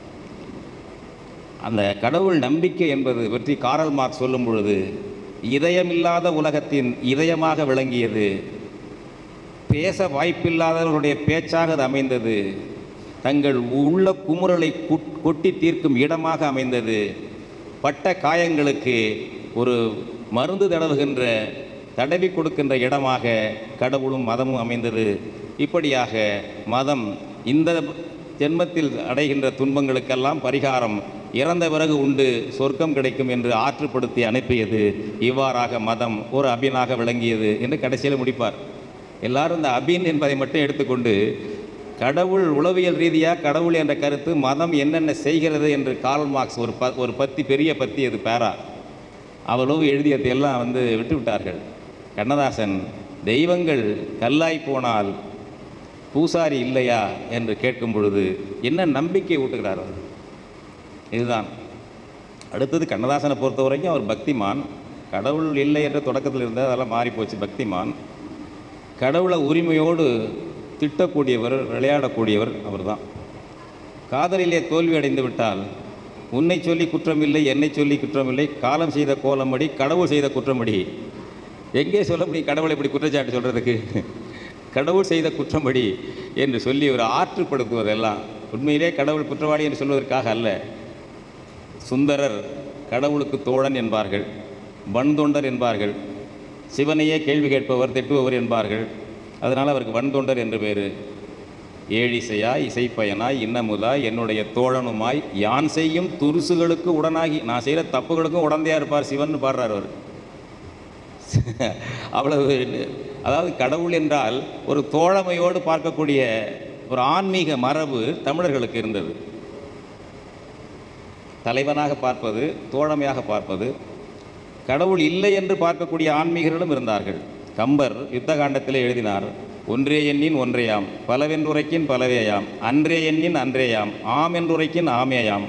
அந்த கடவுள் நம்பிக்கை என்பது பற்றி காரல் மார்க்ஸ் சொல்லும் பொழுது இதயமில்லாத உலகத்தின் இதயமாக விளங்கியது பேச வாய்ப்பில்லாதவர்களுடைய பேச்சாக அது அமைந்தது தங்கள் உள்ள குமுறலை குட்- கொட்டி தீர்க்கும் இடமாக அமைந்தது பட்ட காயங்களுக்கு ஒரு மருந்து தடவுகின்ற தடவி கொடுக்கின்ற இடமாக கடவுளும் மதமும் அமைந்தது இப்படியாக மதம் இந்த ஜென்மத்தில் அடைகின்ற துன்பங்களுக்கெல்லாம் பரிகாரம் இறந்த பிறகு உண்டு சொர்க்கம் கிடைக்கும் என்று ஆற்றுப்படுத்தி அனுப்பியது இவ்வாறாக மதம் ஒரு அபினாக விளங்கியது என்று கடைசியில் முடிப்பார் எல்லாரும் இந்த அபின் என்பதை மட்டும் எடுத்துக்கொண்டு கடவுள் உளவியல் ரீதியாக கடவுள் என்ற கருத்து மதம் என்னென்ன செய்கிறது என்று கார்ல் மார்க்ஸ் ஒரு ப ஒரு பத்தி பெரிய பத்தி அது பேரா அவ்வளவு எழுதியதை எல்லாம் வந்து விட்டு விட்டார்கள் கண்ணதாசன் தெய்வங்கள் கல்லாய் போனால் பூசாரி இல்லையா என்று கேட்கும் பொழுது என்ன நம்பிக்கை ஊட்டுகிறார் அவர் இதுதான் அடுத்தது கண்ணதாசனை பொறுத்த வரைக்கும் அவர் பக்திமான் கடவுள் இல்லை என்ற தொடக்கத்தில் இருந்தால் அதெல்லாம் மாறிப்போச்சு பக்திமான் கடவுளை உரிமையோடு திட்டக்கூடியவர் விளையாடக்கூடியவர் அவர்தான் காதலிலே தோல்வி அடைந்து விட்டால் உன்னை சொல்லி குற்றமில்லை என்னை சொல்லி குற்றமில்லை காலம் செய்த கோலமடி கடவுள் செய்த குற்றமடி எங்கே சொல்ல முடியும் கடவுளை இப்படி குற்றச்சாட்டு சொல்கிறதுக்கு கடவுள் செய்த குற்றமடி என்று சொல்லி ஒரு ஆற்றுப்படுத்துவதெல்லாம் உண்மையிலே கடவுள் குற்றவாளி என்று சொல்வதற்காக அல்ல சுந்தரர் கடவுளுக்கு தோழன் என்பார்கள் வன்தொண்டர் என்பார்கள் சிவனையே கேள்வி கேட்பவர் திட்டுபவர் என்பார்கள் அதனால் அவருக்கு வன்தொண்டர் என்று பேர் ஏழிசையாய் இசைப்பயனாய் இன்னமுதாய் என்னுடைய தோழனுமாய் யான் செய்யும் துருசுகளுக்கு உடனாகி நான் செய்கிற தப்புகளுக்கும் உடந்தையாக இருப்பார் சிவன் பாடுறார் அவர் அவ்வளவு அதாவது கடவுள் என்றால் ஒரு தோழமையோடு பார்க்கக்கூடிய ஒரு ஆன்மீக மரபு தமிழர்களுக்கு இருந்தது தலைவனாக பார்ப்பது தோழமையாக பார்ப்பது கடவுள் இல்லை என்று பார்க்கக்கூடிய ஆன்மீகர்களும் இருந்தார்கள் கம்பர் யுத்த காண்டத்திலே எழுதினார் ஒன்றே எண்ணின் ஒன்றேயாம் பலவென்றுரைக்கின் பலவேயாம் அன்றே எண்ணின் அன்றேயாம் ஆம் என்றுரைக்கின் ஆமேயாம்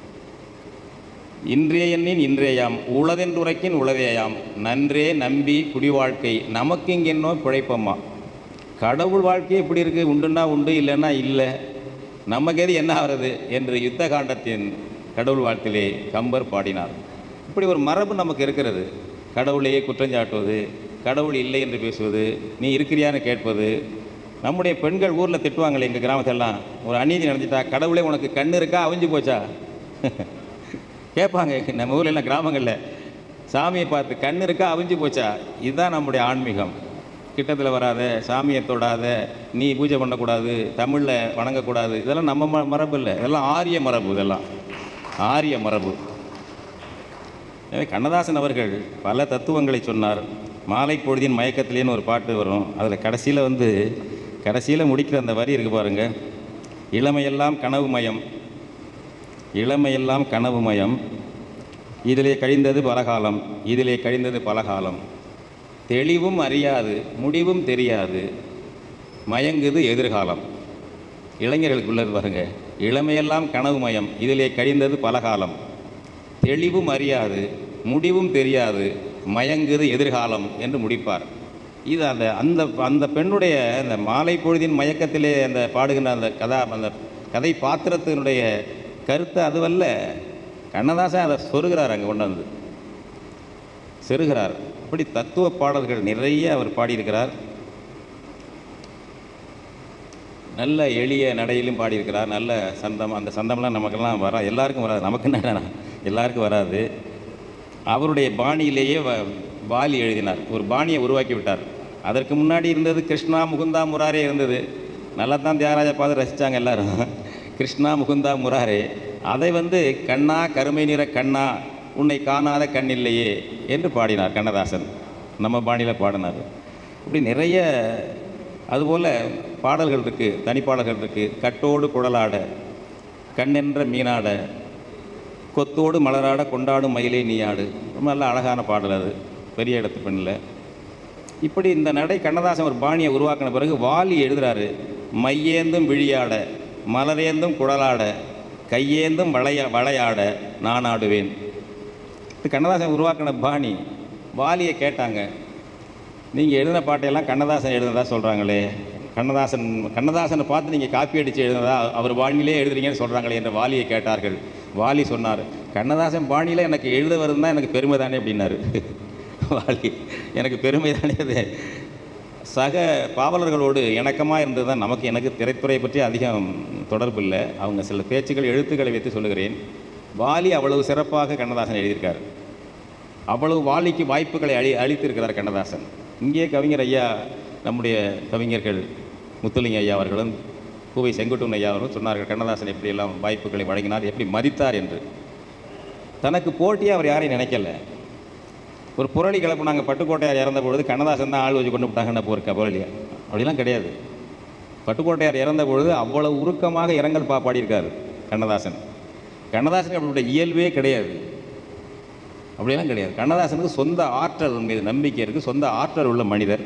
இன்றைய எண்ணின் இன்றையாம் உளதென்றுரைக்கின் உளதேயாம் நன்றே நம்பி குடிவாழ்க்கை நமக்கு இங்கென்னோ பிழைப்பம்மா கடவுள் வாழ்க்கை எப்படி இருக்குது உண்டுன்னா உண்டு இல்லைன்னா இல்லை நமக்கு எது என்ன ஆகிறது என்று யுத்த காண்டத்தின் கடவுள் வாழ்த்திலே கம்பர் பாடினார் இப்படி ஒரு மரபு நமக்கு இருக்கிறது கடவுளையே குற்றஞ்சாட்டுவது கடவுள் இல்லை என்று பேசுவது நீ இருக்கிறியான்னு கேட்பது நம்முடைய பெண்கள் ஊரில் திட்டுவாங்களே எங்கள் கிராமத்திலலாம் ஒரு அநீதி நடந்துட்டா கடவுளே உனக்கு கண்ணு இருக்கா அவிஞ்சு போச்சா கேட்பாங்க நம்ம ஊரில் எல்லாம் கிராமங்களில் சாமியை பார்த்து கண் இருக்கா அவிஞ்சு போச்சா இதுதான் நம்முடைய ஆன்மீகம் கிட்டத்தில் வராத சாமியை தொடாத நீ பூஜை பண்ணக்கூடாது தமிழில் வணங்கக்கூடாது இதெல்லாம் நம்ம ம மரபு இல்லை இதெல்லாம் ஆரிய மரபு இதெல்லாம் ஆரிய மரபு எனவே கண்ணதாசன் அவர்கள் பல தத்துவங்களை சொன்னார் மாலை பொழுதின் மயக்கத்திலேன்னு ஒரு பாட்டு வரும் அதில் கடைசியில் வந்து கடைசியில் முடிக்கிற அந்த வரி இருக்கு பாருங்க இளமையெல்லாம் கனவுமயம் இளமையெல்லாம் கனவுமயம் இதிலே கழிந்தது பலகாலம் இதிலே கழிந்தது பலகாலம் தெளிவும் அறியாது முடிவும் தெரியாது மயங்குது எதிர்காலம் இளைஞர்களுக்குள்ளது பாருங்க இளமையெல்லாம் கனவுமயம் இதிலே கழிந்தது பலகாலம் தெளிவும் அறியாது முடிவும் தெரியாது மயங்குது எதிர்காலம் என்று முடிப்பார் இது அந்த அந்த அந்த பெண்ணுடைய அந்த மாலை பொழுதின் மயக்கத்திலே அந்த பாடுகின்ற அந்த கதா அந்த கதை பாத்திரத்தினுடைய கருத்து அதுவல்ல கண்ணதாசன் அதை சொருகிறார் அங்கே கொண்டு வந்து செருகிறார் அப்படி தத்துவ பாடல்கள் நிறைய அவர் பாடியிருக்கிறார் நல்ல எளிய நடையிலும் பாடியிருக்கிறார் நல்ல சந்தம் அந்த சந்தம்லாம் நமக்கெல்லாம் வரா எல்லாருக்கும் வராது நமக்கு என்ன எல்லாருக்கும் வராது அவருடைய பாணியிலேயே வ- வாலி எழுதினார் ஒரு பாணியை உருவாக்கி விட்டார் அதற்கு முன்னாடி இருந்தது கிருஷ்ணா முகுந்தா முராரே இருந்தது நல்லா தான் தியாகராஜா பார்த்து ரசித்தாங்க எல்லாரும் கிருஷ்ணா முகுந்தா முராரே அதை வந்து கண்ணா கருமை நிற கண்ணா உன்னை காணாத கண் இல்லையே என்று பாடினார் கண்ணதாசன் நம்ம பாணியில் பாடினார் இப்படி நிறைய அதுபோல் பாடல்கள் இருக்குது தனிப்பாடல்கள் இருக்குது கட்டோடு குழலாட கண்ணென்ற மீனாட கொத்தோடு மலராட கொண்டாடும் மயிலே நீயாடு ரொம்ப நல்ல அழகான பாடல் அது பெரிய இடத்து பெண்ணில் இப்படி இந்த நடை கண்ணதாசன் ஒரு பாணியை உருவாக்கின பிறகு வாலி எழுதுறாரு மையேந்தும் விழியாட மலரேந்தும் குழலாட கையேந்தும் வளைய வளையாட நான் ஆடுவேன் இது கண்ணதாசன் உருவாக்கின பாணி வாலியை கேட்டாங்க நீங்கள் எழுதின பாட்டையெல்லாம் கண்ணதாசன் எழுதுனதா சொல்கிறாங்களே கண்ணதாசன் கண்ணதாசனை பார்த்து நீங்கள் காப்பி அடித்து எழுதுனதா அவர் பாணியிலே எழுதுறீங்கன்னு சொல்கிறாங்களே என்ற வாலியை கேட்டார்கள் வாலி சொன்னார் கண்ணதாசன் பாணியில் எனக்கு எழுத வருதுன்னா எனக்கு பெருமை தானே அப்படின்னாரு வாலி எனக்கு பெருமை தானே அது சக பாவலர்களோடு இணக்கமாக இருந்தது தான் நமக்கு எனக்கு திரைத்துறை பற்றி அதிகம் தொடர்பு இல்லை அவங்க சில பேச்சுக்கள் எழுத்துக்களை வைத்து சொல்லுகிறேன் வாலி அவ்வளவு சிறப்பாக கண்ணதாசன் எழுதியிருக்கார் அவ்வளவு வாலிக்கு வாய்ப்புகளை அளி அளித்திருக்கிறார் கண்ணதாசன் இங்கே கவிஞர் ஐயா நம்முடைய கவிஞர்கள் முத்துலிங்க ஐயா அவர்களும் பூவை செங்குட்டுவன் ஐயா அவர்களும் சொன்னார்கள் கண்ணதாசன் எப்படியெல்லாம் வாய்ப்புகளை வழங்கினார் எப்படி மதித்தார் என்று தனக்கு போட்டியாக அவர் யாரையும் நினைக்கல ஒரு புரளி கிளப்புனாங்க பட்டுக்கோட்டையார் இறந்த பொழுது கண்ணதாசன் தான் ஆள் வச்சு கொண்டு விட்டாங்கன்னு போயிருக்க புரளியா அப்படிலாம் கிடையாது பட்டுக்கோட்டையார் இறந்த பொழுது அவ்வளவு உருக்கமாக இரங்கல் பா பாடியிருக்காரு கண்ணதாசன் கண்ணதாசனுக்கு அவருடைய இயல்பே கிடையாது அப்படியெல்லாம் கிடையாது கண்ணதாசனுக்கு சொந்த ஆற்றல் மீது நம்பிக்கை இருக்குது சொந்த ஆற்றல் உள்ள மனிதர்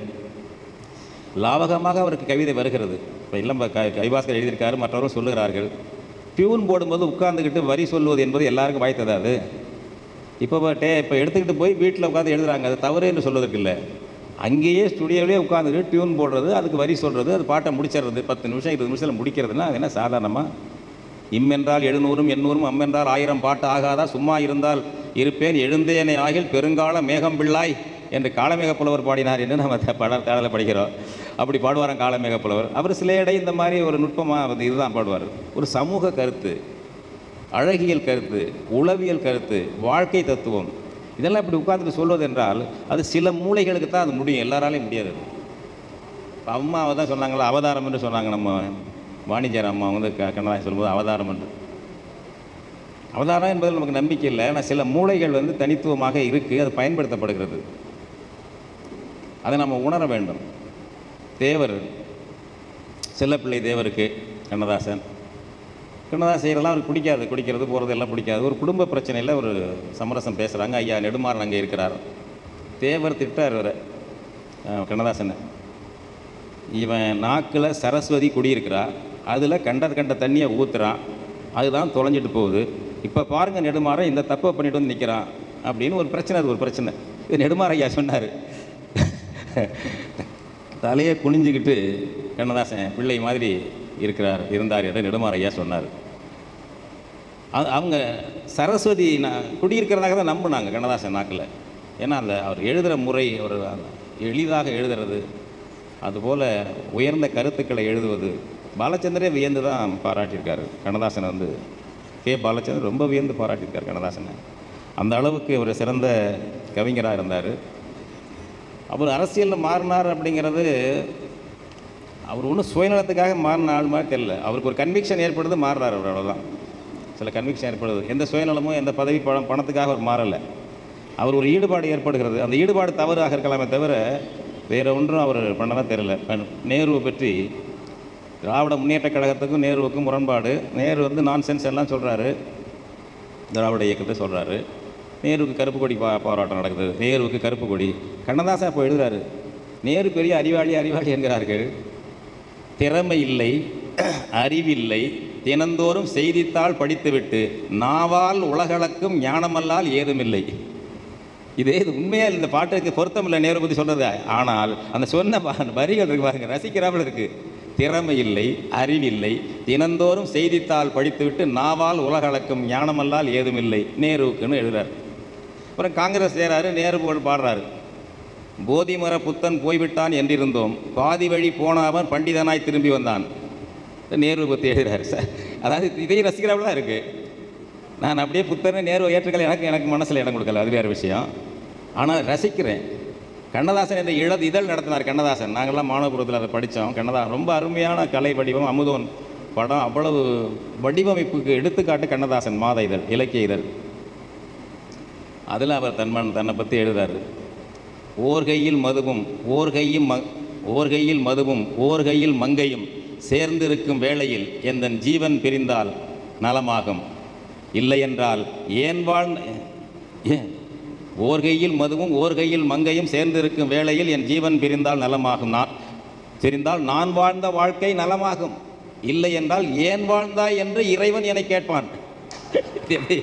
லாவகமாக அவருக்கு கவிதை வருகிறது இப்போ இல்லம் கைபாஸ்கர் எழுதியிருக்காரு மற்றவரும் சொல்லுகிறார்கள் டியூன் போடும்போது உட்கார்ந்துக்கிட்டு வரி சொல்லுவது என்பது எல்லாருக்கும் வாய்த்தது அது இப்போ டே இப்போ எடுத்துக்கிட்டு போய் வீட்டில் உட்காந்து எழுதுறாங்க அது தவறு என்று சொல்வதற்கு இல்லை அங்கேயே ஸ்டுடியோவிலே உட்காந்துட்டு டியூன் போடுறது அதுக்கு வரி சொல்கிறது அது பாட்டை முடிச்சிடுறது பத்து நிமிஷம் இருபது நிமிஷத்தில் முடிக்கிறதுனா அது என்ன சாதாரணமாக இம்மென்றால் எழுநூறும் எண்ணூறும் அம்மென்றால் ஆயிரம் பாட்டு ஆகாதா சும்மா இருந்தால் இருப்பேன் எழுந்தேனே ஆகில் பெருங்கால மேகம் பிள்ளாய் என்று காலமேக புலவர் பாடினார் என்று நம்ம த- பட தேடலை படிக்கிறோம் அப்படி பாடுவாராம் காலமேக புலவர் அவர் சில இடை இந்த மாதிரி ஒரு நுட்பமாக வந்து இதுதான் பாடுவார் ஒரு சமூக கருத்து அழகியல் கருத்து உளவியல் கருத்து வாழ்க்கை தத்துவம் இதெல்லாம் இப்படி உட்கார்ந்துட்டு சொல்வது என்றால் அது சில மூளைகளுக்கு தான் அது முடியும் எல்லாராலையும் முடியாது அது. இப்ப அம்மாவை தான் சொன்னாங்களா அவதாரம் என்று சொன்னாங்க நம்ம வாணிஜர் அம்மா வந்து க கண்ணதாசன் சொல்லும்போது அவதாரம் என்று அவதாரம் என்பதில் நமக்கு நம்பிக்கை இல்லை ஆனால் சில மூளைகள் வந்து தனித்துவமாக இருக்குது அது பயன்படுத்தப்படுகிறது அதை நம்ம உணர வேண்டும் தேவர் செல்லப்பிள்ளை தேவருக்கு கண்ணதாசன் கண்ணதாசன் செய்கிறதெல்லாம் அவருக்கு பிடிக்காது குடிக்கிறது போகிறது எல்லாம் பிடிக்காது ஒரு குடும்ப பிரச்சனையில் ஒரு சமரசம் பேசுகிறாங்க ஐயா நெடுமாறன் அங்கே இருக்கிறார் தேவர் திட்டார் இவரை அஹ், கண்ணதாசனை இவன் நாக்கில் சரஸ்வதி குடியிருக்கிறா அதில் கண்ட கண்ட தண்ணியை ஊற்றுறான் அதுதான் தொலைஞ்சிட்டு போகுது இப்போ பாருங்கள் நெடுமாறன் இந்த தப்பை பண்ணிட்டு வந்து நிற்கிறான் அப்படின்னு ஒரு பிரச்சனை அது ஒரு பிரச்சனை இது நெடுமாற ஐயா சொன்னார் தலையை குனிஞ்சுக்கிட்டு கண்ணதாசன் பிள்ளை மாதிரி இருக்கிறார் இருந்தார் என்று நெடுமாற ஐயா சொன்னார் அது அவங்க சரஸ்வதி நான் குடியிருக்கிறதாக தான் நம்பினாங்க கண்ணதாசன் நாக்கில் ஏன்னா அந்த அவர் எழுதுகிற முறை அவர் அந்த எளிதாக எழுதுறது அதுபோல் உயர்ந்த கருத்துக்களை எழுதுவது பாலச்சந்திரே வியந்து தான் பாராட்டியிருக்காரு கண்ணதாசனை வந்து கே பாலச்சந்திரன் ரொம்ப வியந்து பாராட்டியிருக்கார் கண்ணதாசனை அந்த அளவுக்கு ஒரு சிறந்த கவிஞராக இருந்தார் அவர் அரசியலில் மாறினார் அப்படிங்கிறது அவர் ஒன்றும் சுயநலத்துக்காக மாறின ஆள் மாதிரி தெரியல அவருக்கு ஒரு கன்விக்ஷன் ஏற்படுது மாறுறாரு அவர் அவ்வளோதான் சில கன்விக்ஷன் ஏற்படுது எந்த சுயநலமும் எந்த பதவி பணம் பணத்துக்காக அவர் மாறலை அவர் ஒரு ஈடுபாடு ஏற்படுகிறது அந்த ஈடுபாடு தவறாக இருக்கலாமே தவிர வேறு ஒன்றும் அவர் பண்ணதான் தெரியல நேருவை பற்றி திராவிட முன்னேற்றக் கழகத்துக்கும் நேருவுக்கும் முரண்பாடு நேரு வந்து நான் சென்ஸ் எல்லாம் சொல்கிறாரு திராவிட இயக்கத்தை சொல்கிறாரு நேருவுக்கு கருப்பு கொடி பா போராட்டம் நடக்குது நேருவுக்கு கருப்பு கொடி கண்ணதாசன் அப்போ எழுதுறாரு நேரு பெரிய அறிவாளி அறிவாளி என்கிறார்கள் திறமை இல்லை அறிவில்லை தினந்தோறும் செய்தித்தாள் படித்துவிட்டு நாவால் உலகளக்கும் ஞானமல்லால் ஏதுமில்லை இதே இது உண்மையாக இந்த பாட்டுக்கு பொருத்தமில்லை நேரு பற்றி சொல்கிறது ஆனால் அந்த சொன்ன பா- வரிகள் இருக்கு பாருங்க ரசிக்கிறாமல் இருக்கு திறமை இல்லை அறிவில்லை தினந்தோறும் செய்தித்தாள் படித்துவிட்டு நாவால் உலகளக்கும் ஞானமல்லால் ஏதுமில்லை நேருவுக்குன்னு எழுதுறாரு அப்புறம் காங்கிரஸ் சேராரு நேரு புகழ் பாடுறாரு போதிமர புத்தன் போய்விட்டான் என்றிருந்தோம் பாதி வழி போனவன் பண்டிதனாய் திரும்பி வந்தான் நேரு பற்றி எழுதுறாரு சார் அதாவது இதையும் ரசிக்கிறாப்புல தான் இருக்குது நான் அப்படியே புத்தனை நேரு ஏற்றுக்கல எனக்கு எனக்கு மனசில் இடம் கொடுக்கல அது வேறு விஷயம் ஆனால் ரசிக்கிறேன் கண்ணதாசன் இந்த இழ இதழ் நடத்தினார் கண்ணதாசன் நாங்கள்லாம் மாணவபுரத்தில் அதை படித்தோம் கண்ணதாசன் ரொம்ப அருமையான கலை வடிவம் அமுதோன் படம் அவ்வளவு வடிவமைப்புக்கு எடுத்துக்காட்டு கண்ணதாசன் மாத இதழ் இலக்கிய இதழ் அதில் அவர் தன்மன் தன்னை பற்றி எழுதாரு ஓர்கையில் மதுவும் ஓர்கையும் ம ஓர்கையில் மதுவும் ஓர்கையில் மங்கையும் சேர்ந்திருக்கும் வேளையில் எந்தன் ஜீவன் பிரிந்தால் நலமாகும் இல்லையென்றால் ஏன் வாழ் ஏன் ஓர்கையில் மதுவும் ஓர்கையில் மங்கையும் சேர்ந்திருக்கும் வேளையில் என் ஜீவன் பிரிந்தால் நலமாகும் நான் பிரிந்தால் நான் வாழ்ந்த வாழ்க்கை நலமாகும் இல்லை என்றால் ஏன் வாழ்ந்தாய் என்று இறைவன் என்னை கேட்பான் இது எப்படி?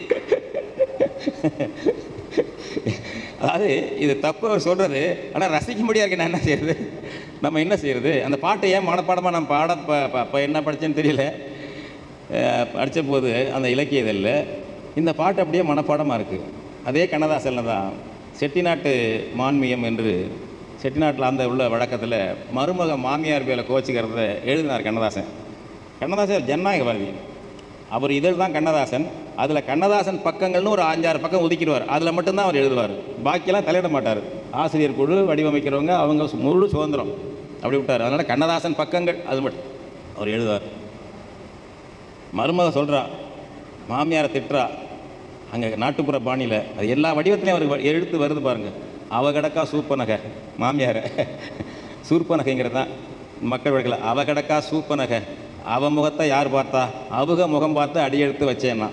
அதாவது இது தப்பு அவர் சொல்கிறது ஆனால் ரசிக்கும்படியாக இருக்கு நான் என்ன செய்யறது நம்ம என்ன செய்யறது அந்த பாட்டை ஏன் மனப்பாடமாக நான் பாட ப ப- ப- என்ன படித்தேன்னு தெரியல படித்த போது அந்த இலக்கிய இதழில் இந்த பாட்டு அப்படியே மனப்பாடமாக இருக்குது அதே கண்ணதாசனில் தான் செட்டிநாட்டு மான்மியம் என்று செட்டிநாட்டில் அந்த உள்ள வழக்கத்தில் மருமக மாமியார் பேரில் கோச்சிக்கிறத எழுதினார் கண்ணதாசன் கண்ணதாசன் ஜனநாயகவாதி அவர் இதழ் தான் கண்ணதாசன் அதில் கண்ணதாசன் பக்கங்கள்னு ஒரு அஞ்சாறு பக்கம் ஒதுக்கிடுவார் அதில் மட்டும்தான் அவர் எழுதுவார் பாக்கியெல்லாம் தலையிட மாட்டார் ஆசிரியர் குழு வடிவமைக்கிறவங்க அவங்க சு- முழு சுதந்திரம் அப்படி விட்டார் அதனால் கண்ணதாசன் பக்கங்கள் அது மட்டும் அவர் எழுதுவார் மருமக சொல்கிறா மாமியாரை திட்டுறா அங்கே நாட்டுப்புற பாணியில் அது எல்லா வடிவத்திலையும் அவர் எழுத்து வருது பாருங்க அவ கடக்கா சூப்பனகை மாமியாரை சூர்பனகைங்கிறது தான் மக்கள் வழக்கில் அவ கடக்கா சூப்பனகை அவ முகத்தை யார் பார்த்தா அவங்க முகம் பார்த்து அடியெடுத்து வச்சேன்னா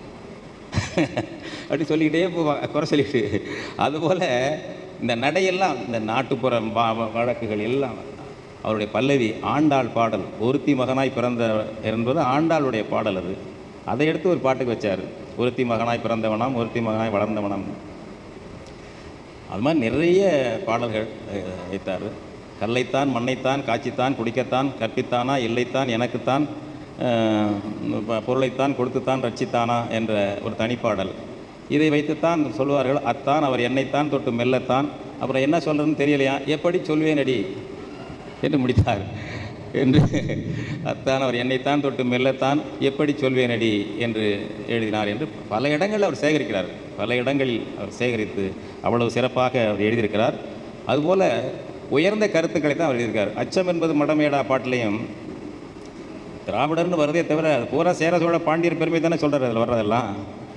அப்படி சொல்லிக்கிட்டே போவா குறை சொல்லிட்டு அதுபோல் இந்த நடையெல்லாம் இந்த நாட்டுப்புற வா- வா- வழக்குகள் எல்லாம் அவருடைய பல்லவி ஆண்டாள் பாடல் ஒருத்தி மகனாய் பிறந்த என்பது ஆண்டாளுடைய பாடல் அது அதை எடுத்து ஒரு பாட்டுக்கு வச்சார் ஒருத்தி மகனாய் பிறந்தவனாம் ஒருத்தி மகனாய் வளர்ந்தவனாம் அது மாதிரி நிறைய பாடல்கள் அஹ், வைத்தார் கல்லைத்தான் மண்ணைத்தான் காட்சித்தான் குடிக்கத்தான் கற்பித்தானா இல்லைத்தான் எனக்குத்தான் அஹ், ப- பொருளைத்தான் கொடுத்துத்தான் ரட்சித்தானா என்ற ஒரு தனிப்பாடல் இதை வைத்துத்தான் சொல்வார்கள் அத்தான் அவர் என்னைத்தான் தொட்டு மெல்லத்தான் அப்புறம் என்ன சொல்கிறதுன்னு தெரியலையா எப்படி சொல்வேனடி என்று முடித்தார் என்று அத்தான் அவர் என்னைத்தான் தொட்டு மெல்லத்தான் எப்படி சொல்வேனடி என்று எழுதினார் என்று பல இடங்களில் அவர் சேகரிக்கிறார் பல இடங்களில் அவர் சேகரித்து அவ்வளவு சிறப்பாக அவர் எழுதியிருக்கிறார் அதுபோல் உயர்ந்த கருத்துக்களை தான் அவர் எழுதியிருக்கார் அச்சம் என்பது மடமேடா பாட்டிலையும் திராவிடர்னு வருதே தவிர அது பூரா சேர சோழ பாண்டியர் பெருமை தானே சொல்கிறார் அதில் வர்றதெல்லாம்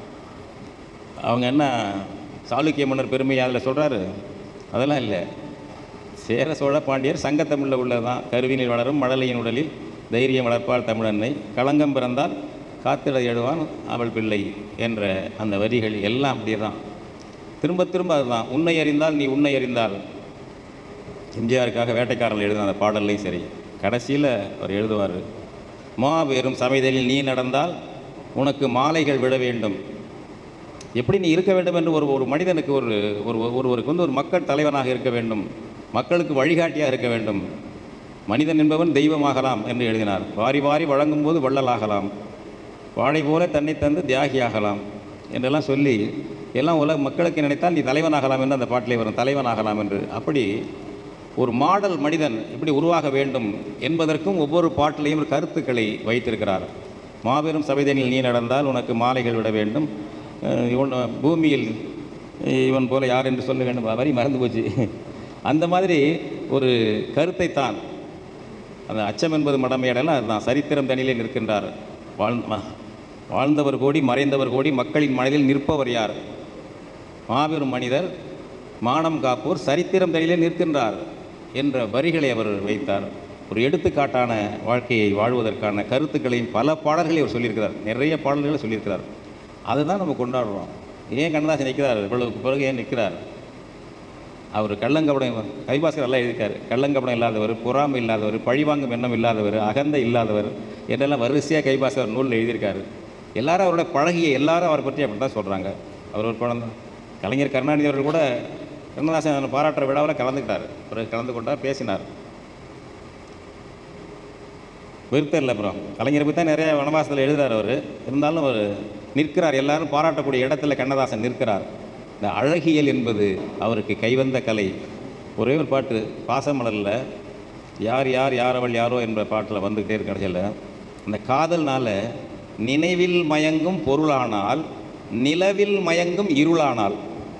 அவங்க என்ன சாளுக்கிய மன்னர் பெருமை அதில் சொல்கிறாரு அதெல்லாம் இல்லை சேர சோழ பாண்டியர் சங்கத்தமிழில் உள்ளதான் கருவினில் வளரும் மழலையின் உடலில் தைரியம் வளர்ப்பால் தமிழன்னை களங்கம் பிறந்தால் காத்திட எழுவான் அவள் பிள்ளை என்ற அந்த வரிகள் எல்லாம் அப்படி தான் திரும்ப திரும்ப அதுதான் உன்னை அறிந்தால் நீ உன்னை அறிந்தால் எம்ஜிஆருக்காக வேட்டைக்காரர்கள் எழுதின அந்த பாடல்லையும் சரி கடைசியில் அவர் எழுதுவார் மாபெரும் சமைதலில் நீ நடந்தால் உனக்கு மாலைகள் விட வேண்டும் எப்படி நீ இருக்க வேண்டும் என்று ஒரு ஒரு மனிதனுக்கு ஒரு ஒரு ஒருவருக்கு வந்து ஒரு மக்கள் தலைவனாக இருக்க வேண்டும் மக்களுக்கு வழிகாட்டியாக இருக்க வேண்டும் மனிதன் என்பவன் தெய்வமாகலாம் என்று எழுதினார் வாரி வாரி வழங்கும் போது வள்ளலாகலாம் வாழை போல தன்னை தந்து தியாகியாகலாம் என்றெல்லாம் சொல்லி எல்லாம் உலக மக்களுக்கு நினைத்தால் நீ தலைவனாகலாம் என்று அந்த பாட்டிலே வரும் தலைவனாகலாம் என்று அப்படி ஒரு மாடல் மனிதன் எப்படி உருவாக வேண்டும் என்பதற்கும் ஒவ்வொரு பாட்டிலையும் ஒரு கருத்துக்களை வைத்திருக்கிறார் மாபெரும் சபைதனில் நீ நடந்தால் உனக்கு மாலைகள் விட வேண்டும் அஹ் இவன் பூமியில் இவன் போல யார் என்று சொல்ல வேண்டும் வரி மறந்து போச்சு அந்த மாதிரி ஒரு கருத்தை தான் அந்த அச்சம் என்பது மடமையடலாம் அதுதான் சரித்திரம் தனியிலே நிற்கின்றார் வாழ் வாழ்ந்தவர் கோடி மறைந்தவர் கோடி மக்களின் மனதில் நிற்பவர் யார் மாபெரும் மனிதர் மானம் காப்போர் சரித்திரம் தனியிலே நிற்கின்றார் என்ற வரிகளை அவர் வைத்தார் ஒரு எடுத்துக்காட்டான வாழ்க்கையை வாழ்வதற்கான கருத்துக்களையும் பல பாடல்களை அவர் சொல்லியிருக்கிறார் நிறைய பாடல்களை சொல்லியிருக்கிறார் அதை தான் நம்ம கொண்டாடுறோம் ஏன் கண்ணதாசன் நிற்கிறார் இவ்வளவுக்கு பிறகு ஏன் நிற்கிறார் அவர் கள்ளங்கபடம் கைபாஸ்கர் எல்லாம் எழுதியிருக்காரு கள்ளங்கபடம் இல்லாதவர் பொறாமை இல்லாதவர் பழிவாங்கும் எண்ணம் இல்லாதவர் அகந்தை இல்லாதவர் என்றெல்லாம் வரிசையாக கைபாஸ்கர் நூலில் எழுதியிருக்காரு எல்லாரும் அவரோட பழகிய எல்லாரும் அவரை பற்றி அப்படி தான் சொல்கிறாங்க அவர் ஒரு குழந்தை கலைஞர் கருணாநிதி அவர்கள் கூட கண்ணதாசன் பாராட்டுற விழாவில் கலந்துக்கிட்டார் பிறகு கலந்து கொண்டார் பேசினார் விருத்தம் இல்லை அப்புறம் கலைஞரை பற்றி தான் நிறைய வனவாசத்தில் எழுதுறார் அவர் இருந்தாலும் அவர் நிற்கிறார் எல்லாரும் பாராட்டக்கூடிய இடத்துல கண்ணதாசன் நிற்கிறார் இந்த அழகியல் என்பது அவருக்கு கைவந்த கலை ஒரே ஒரு பாட்டு பாசமலரில் யார் யார் யார் அவள் யாரோ என்ற பாட்டில் வந்துக்கிட்டே இருக்க கடைசியில் அந்த காதல்னால நினைவில் மயங்கும் பொருளானால் நிலவில் மயங்கும் இருளானால்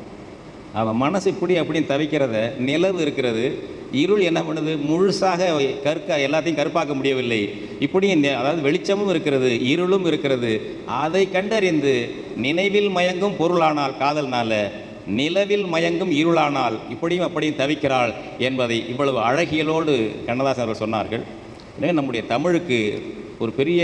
அவன் மனசு இப்படி அப்படின்னு தவிக்கிறத நிலவு இருக்கிறது இருள் என்ன பண்ணுது முழுசாக கற்க எல்லாத்தையும் கருப்பாக்க முடியவில்லை இப்படியும் நெ- அதாவது வெளிச்சமும் இருக்கிறது இருளும் இருக்கிறது அதை கண்டறிந்து நினைவில் மயங்கும் பொருளானால் காதல்னால நிலவில் மயங்கும் இருளானால் இப்படியும் அப்படியும் தவிக்கிறாள் என்பதை இவ்வளவு அழகியலோடு கண்ணதாசன் அவர்கள் சொன்னார்கள் எனவே நம்முடைய தமிழுக்கு ஒரு பெரிய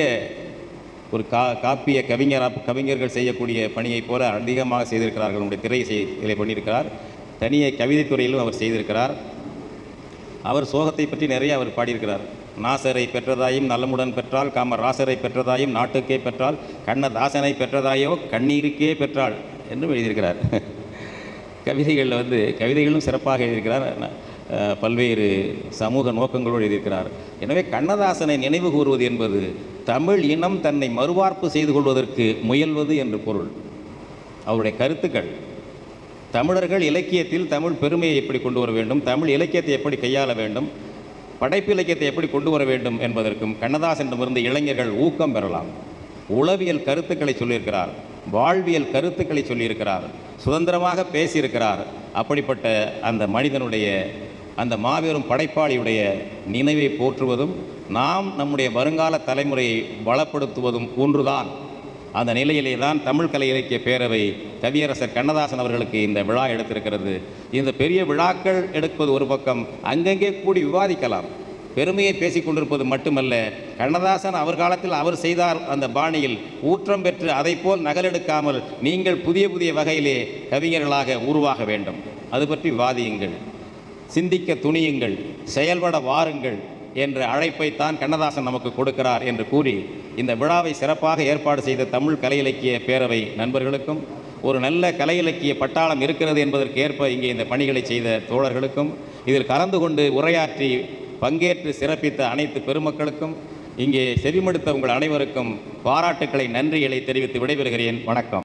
ஒரு கா காப்பிய கவிஞரா கவிஞர்கள் செய்யக்கூடிய பணியைப் போல அதிகமாக செய்திருக்கிறார்கள் நம்முடைய திரை செய் இதில் பண்ணியிருக்கிறார் தனியே கவிதைத் துறையிலும் அவர் செய்திருக்கிறார் அவர் சோகத்தை பற்றி நிறைய அவர் பாடியிருக்கிறார் நாசரை பெற்றதாயும் நலமுடன் பெற்றால் காமராசரை பெற்றதாயும் நாட்டுக்கே பெற்றால் கண்ணதாசனை பெற்றதாயோ கண்ணீருக்கே பெற்றாள் என்றும் எழுதியிருக்கிறார் கவிதைகளில் வந்து கவிதைகளும் சிறப்பாக எழுதியிருக்கிறார் அஹ், பல்வேறு சமூக நோக்கங்களோடு எழுதியிருக்கிறார் எனவே கண்ணதாசனை நினைவு கூறுவது என்பது தமிழ் இனம் தன்னை மறுவார்ப்பு செய்து கொள்வதற்கு முயல்வது என்று பொருள் அவருடைய கருத்துக்கள் தமிழர்கள் இலக்கியத்தில் தமிழ் பெருமையை எப்படி கொண்டு வர வேண்டும் தமிழ் இலக்கியத்தை எப்படி கையாள வேண்டும் படைப்பு இலக்கியத்தை எப்படி கொண்டு வர வேண்டும் என்பதற்கும் கண்ணதாசனிடமிருந்து இளைஞர்கள் ஊக்கம் பெறலாம் உளவியல் கருத்துக்களை சொல்லியிருக்கிறார் வாழ்வியல் கருத்துக்களை சொல்லியிருக்கிறார் சுதந்திரமாக பேசியிருக்கிறார் அப்படிப்பட்ட அந்த மனிதனுடைய அந்த மாபெரும் படைப்பாளியுடைய நினைவை போற்றுவதும் நாம் நம்முடைய வருங்கால தலைமுறையை பலப்படுத்துவதும் ஒன்றுதான் அந்த நிலையிலே தான் தமிழ் கலை இலக்கிய பேரவை கவியரசர் கண்ணதாசன் அவர்களுக்கு இந்த விழா எடுத்திருக்கிறது இந்த பெரிய விழாக்கள் எடுப்பது ஒரு பக்கம் அங்கங்கே கூடி விவாதிக்கலாம் பெருமையை பேசிக் கொண்டிருப்பது மட்டுமல்ல கண்ணதாசன் அவர் காலத்தில் அவர் செய்தார் அந்த பாணியில் ஊற்றம் பெற்று அதைப்போல் நகலெடுக்காமல் நீங்கள் புதிய புதிய வகையிலே கவிஞர்களாக உருவாக வேண்டும் அது பற்றி வாதியுங்கள் சிந்திக்க துணியுங்கள் செயல்பட வாருங்கள் என்ற அழைப்பைத்தான் கண்ணதாசன் நமக்கு கொடுக்கிறார் என்று கூறி இந்த விழாவை சிறப்பாக ஏற்பாடு செய்த தமிழ் கலை இலக்கிய பேரவை நண்பர்களுக்கும் ஒரு நல்ல கலை இலக்கிய பட்டாளம் இருக்கிறது என்பதற்கு ஏற்ப இங்கே இந்த பணிகளை செய்த தோழர்களுக்கும் இதில் கலந்து கொண்டு உரையாற்றி பங்கேற்று சிறப்பித்த அனைத்து பெருமக்களுக்கும் இங்கே செவிமடுத்த உங்கள் அனைவருக்கும் பாராட்டுக்களை நன்றிகளை தெரிவித்து விடைபெறுகிறேன் வணக்கம்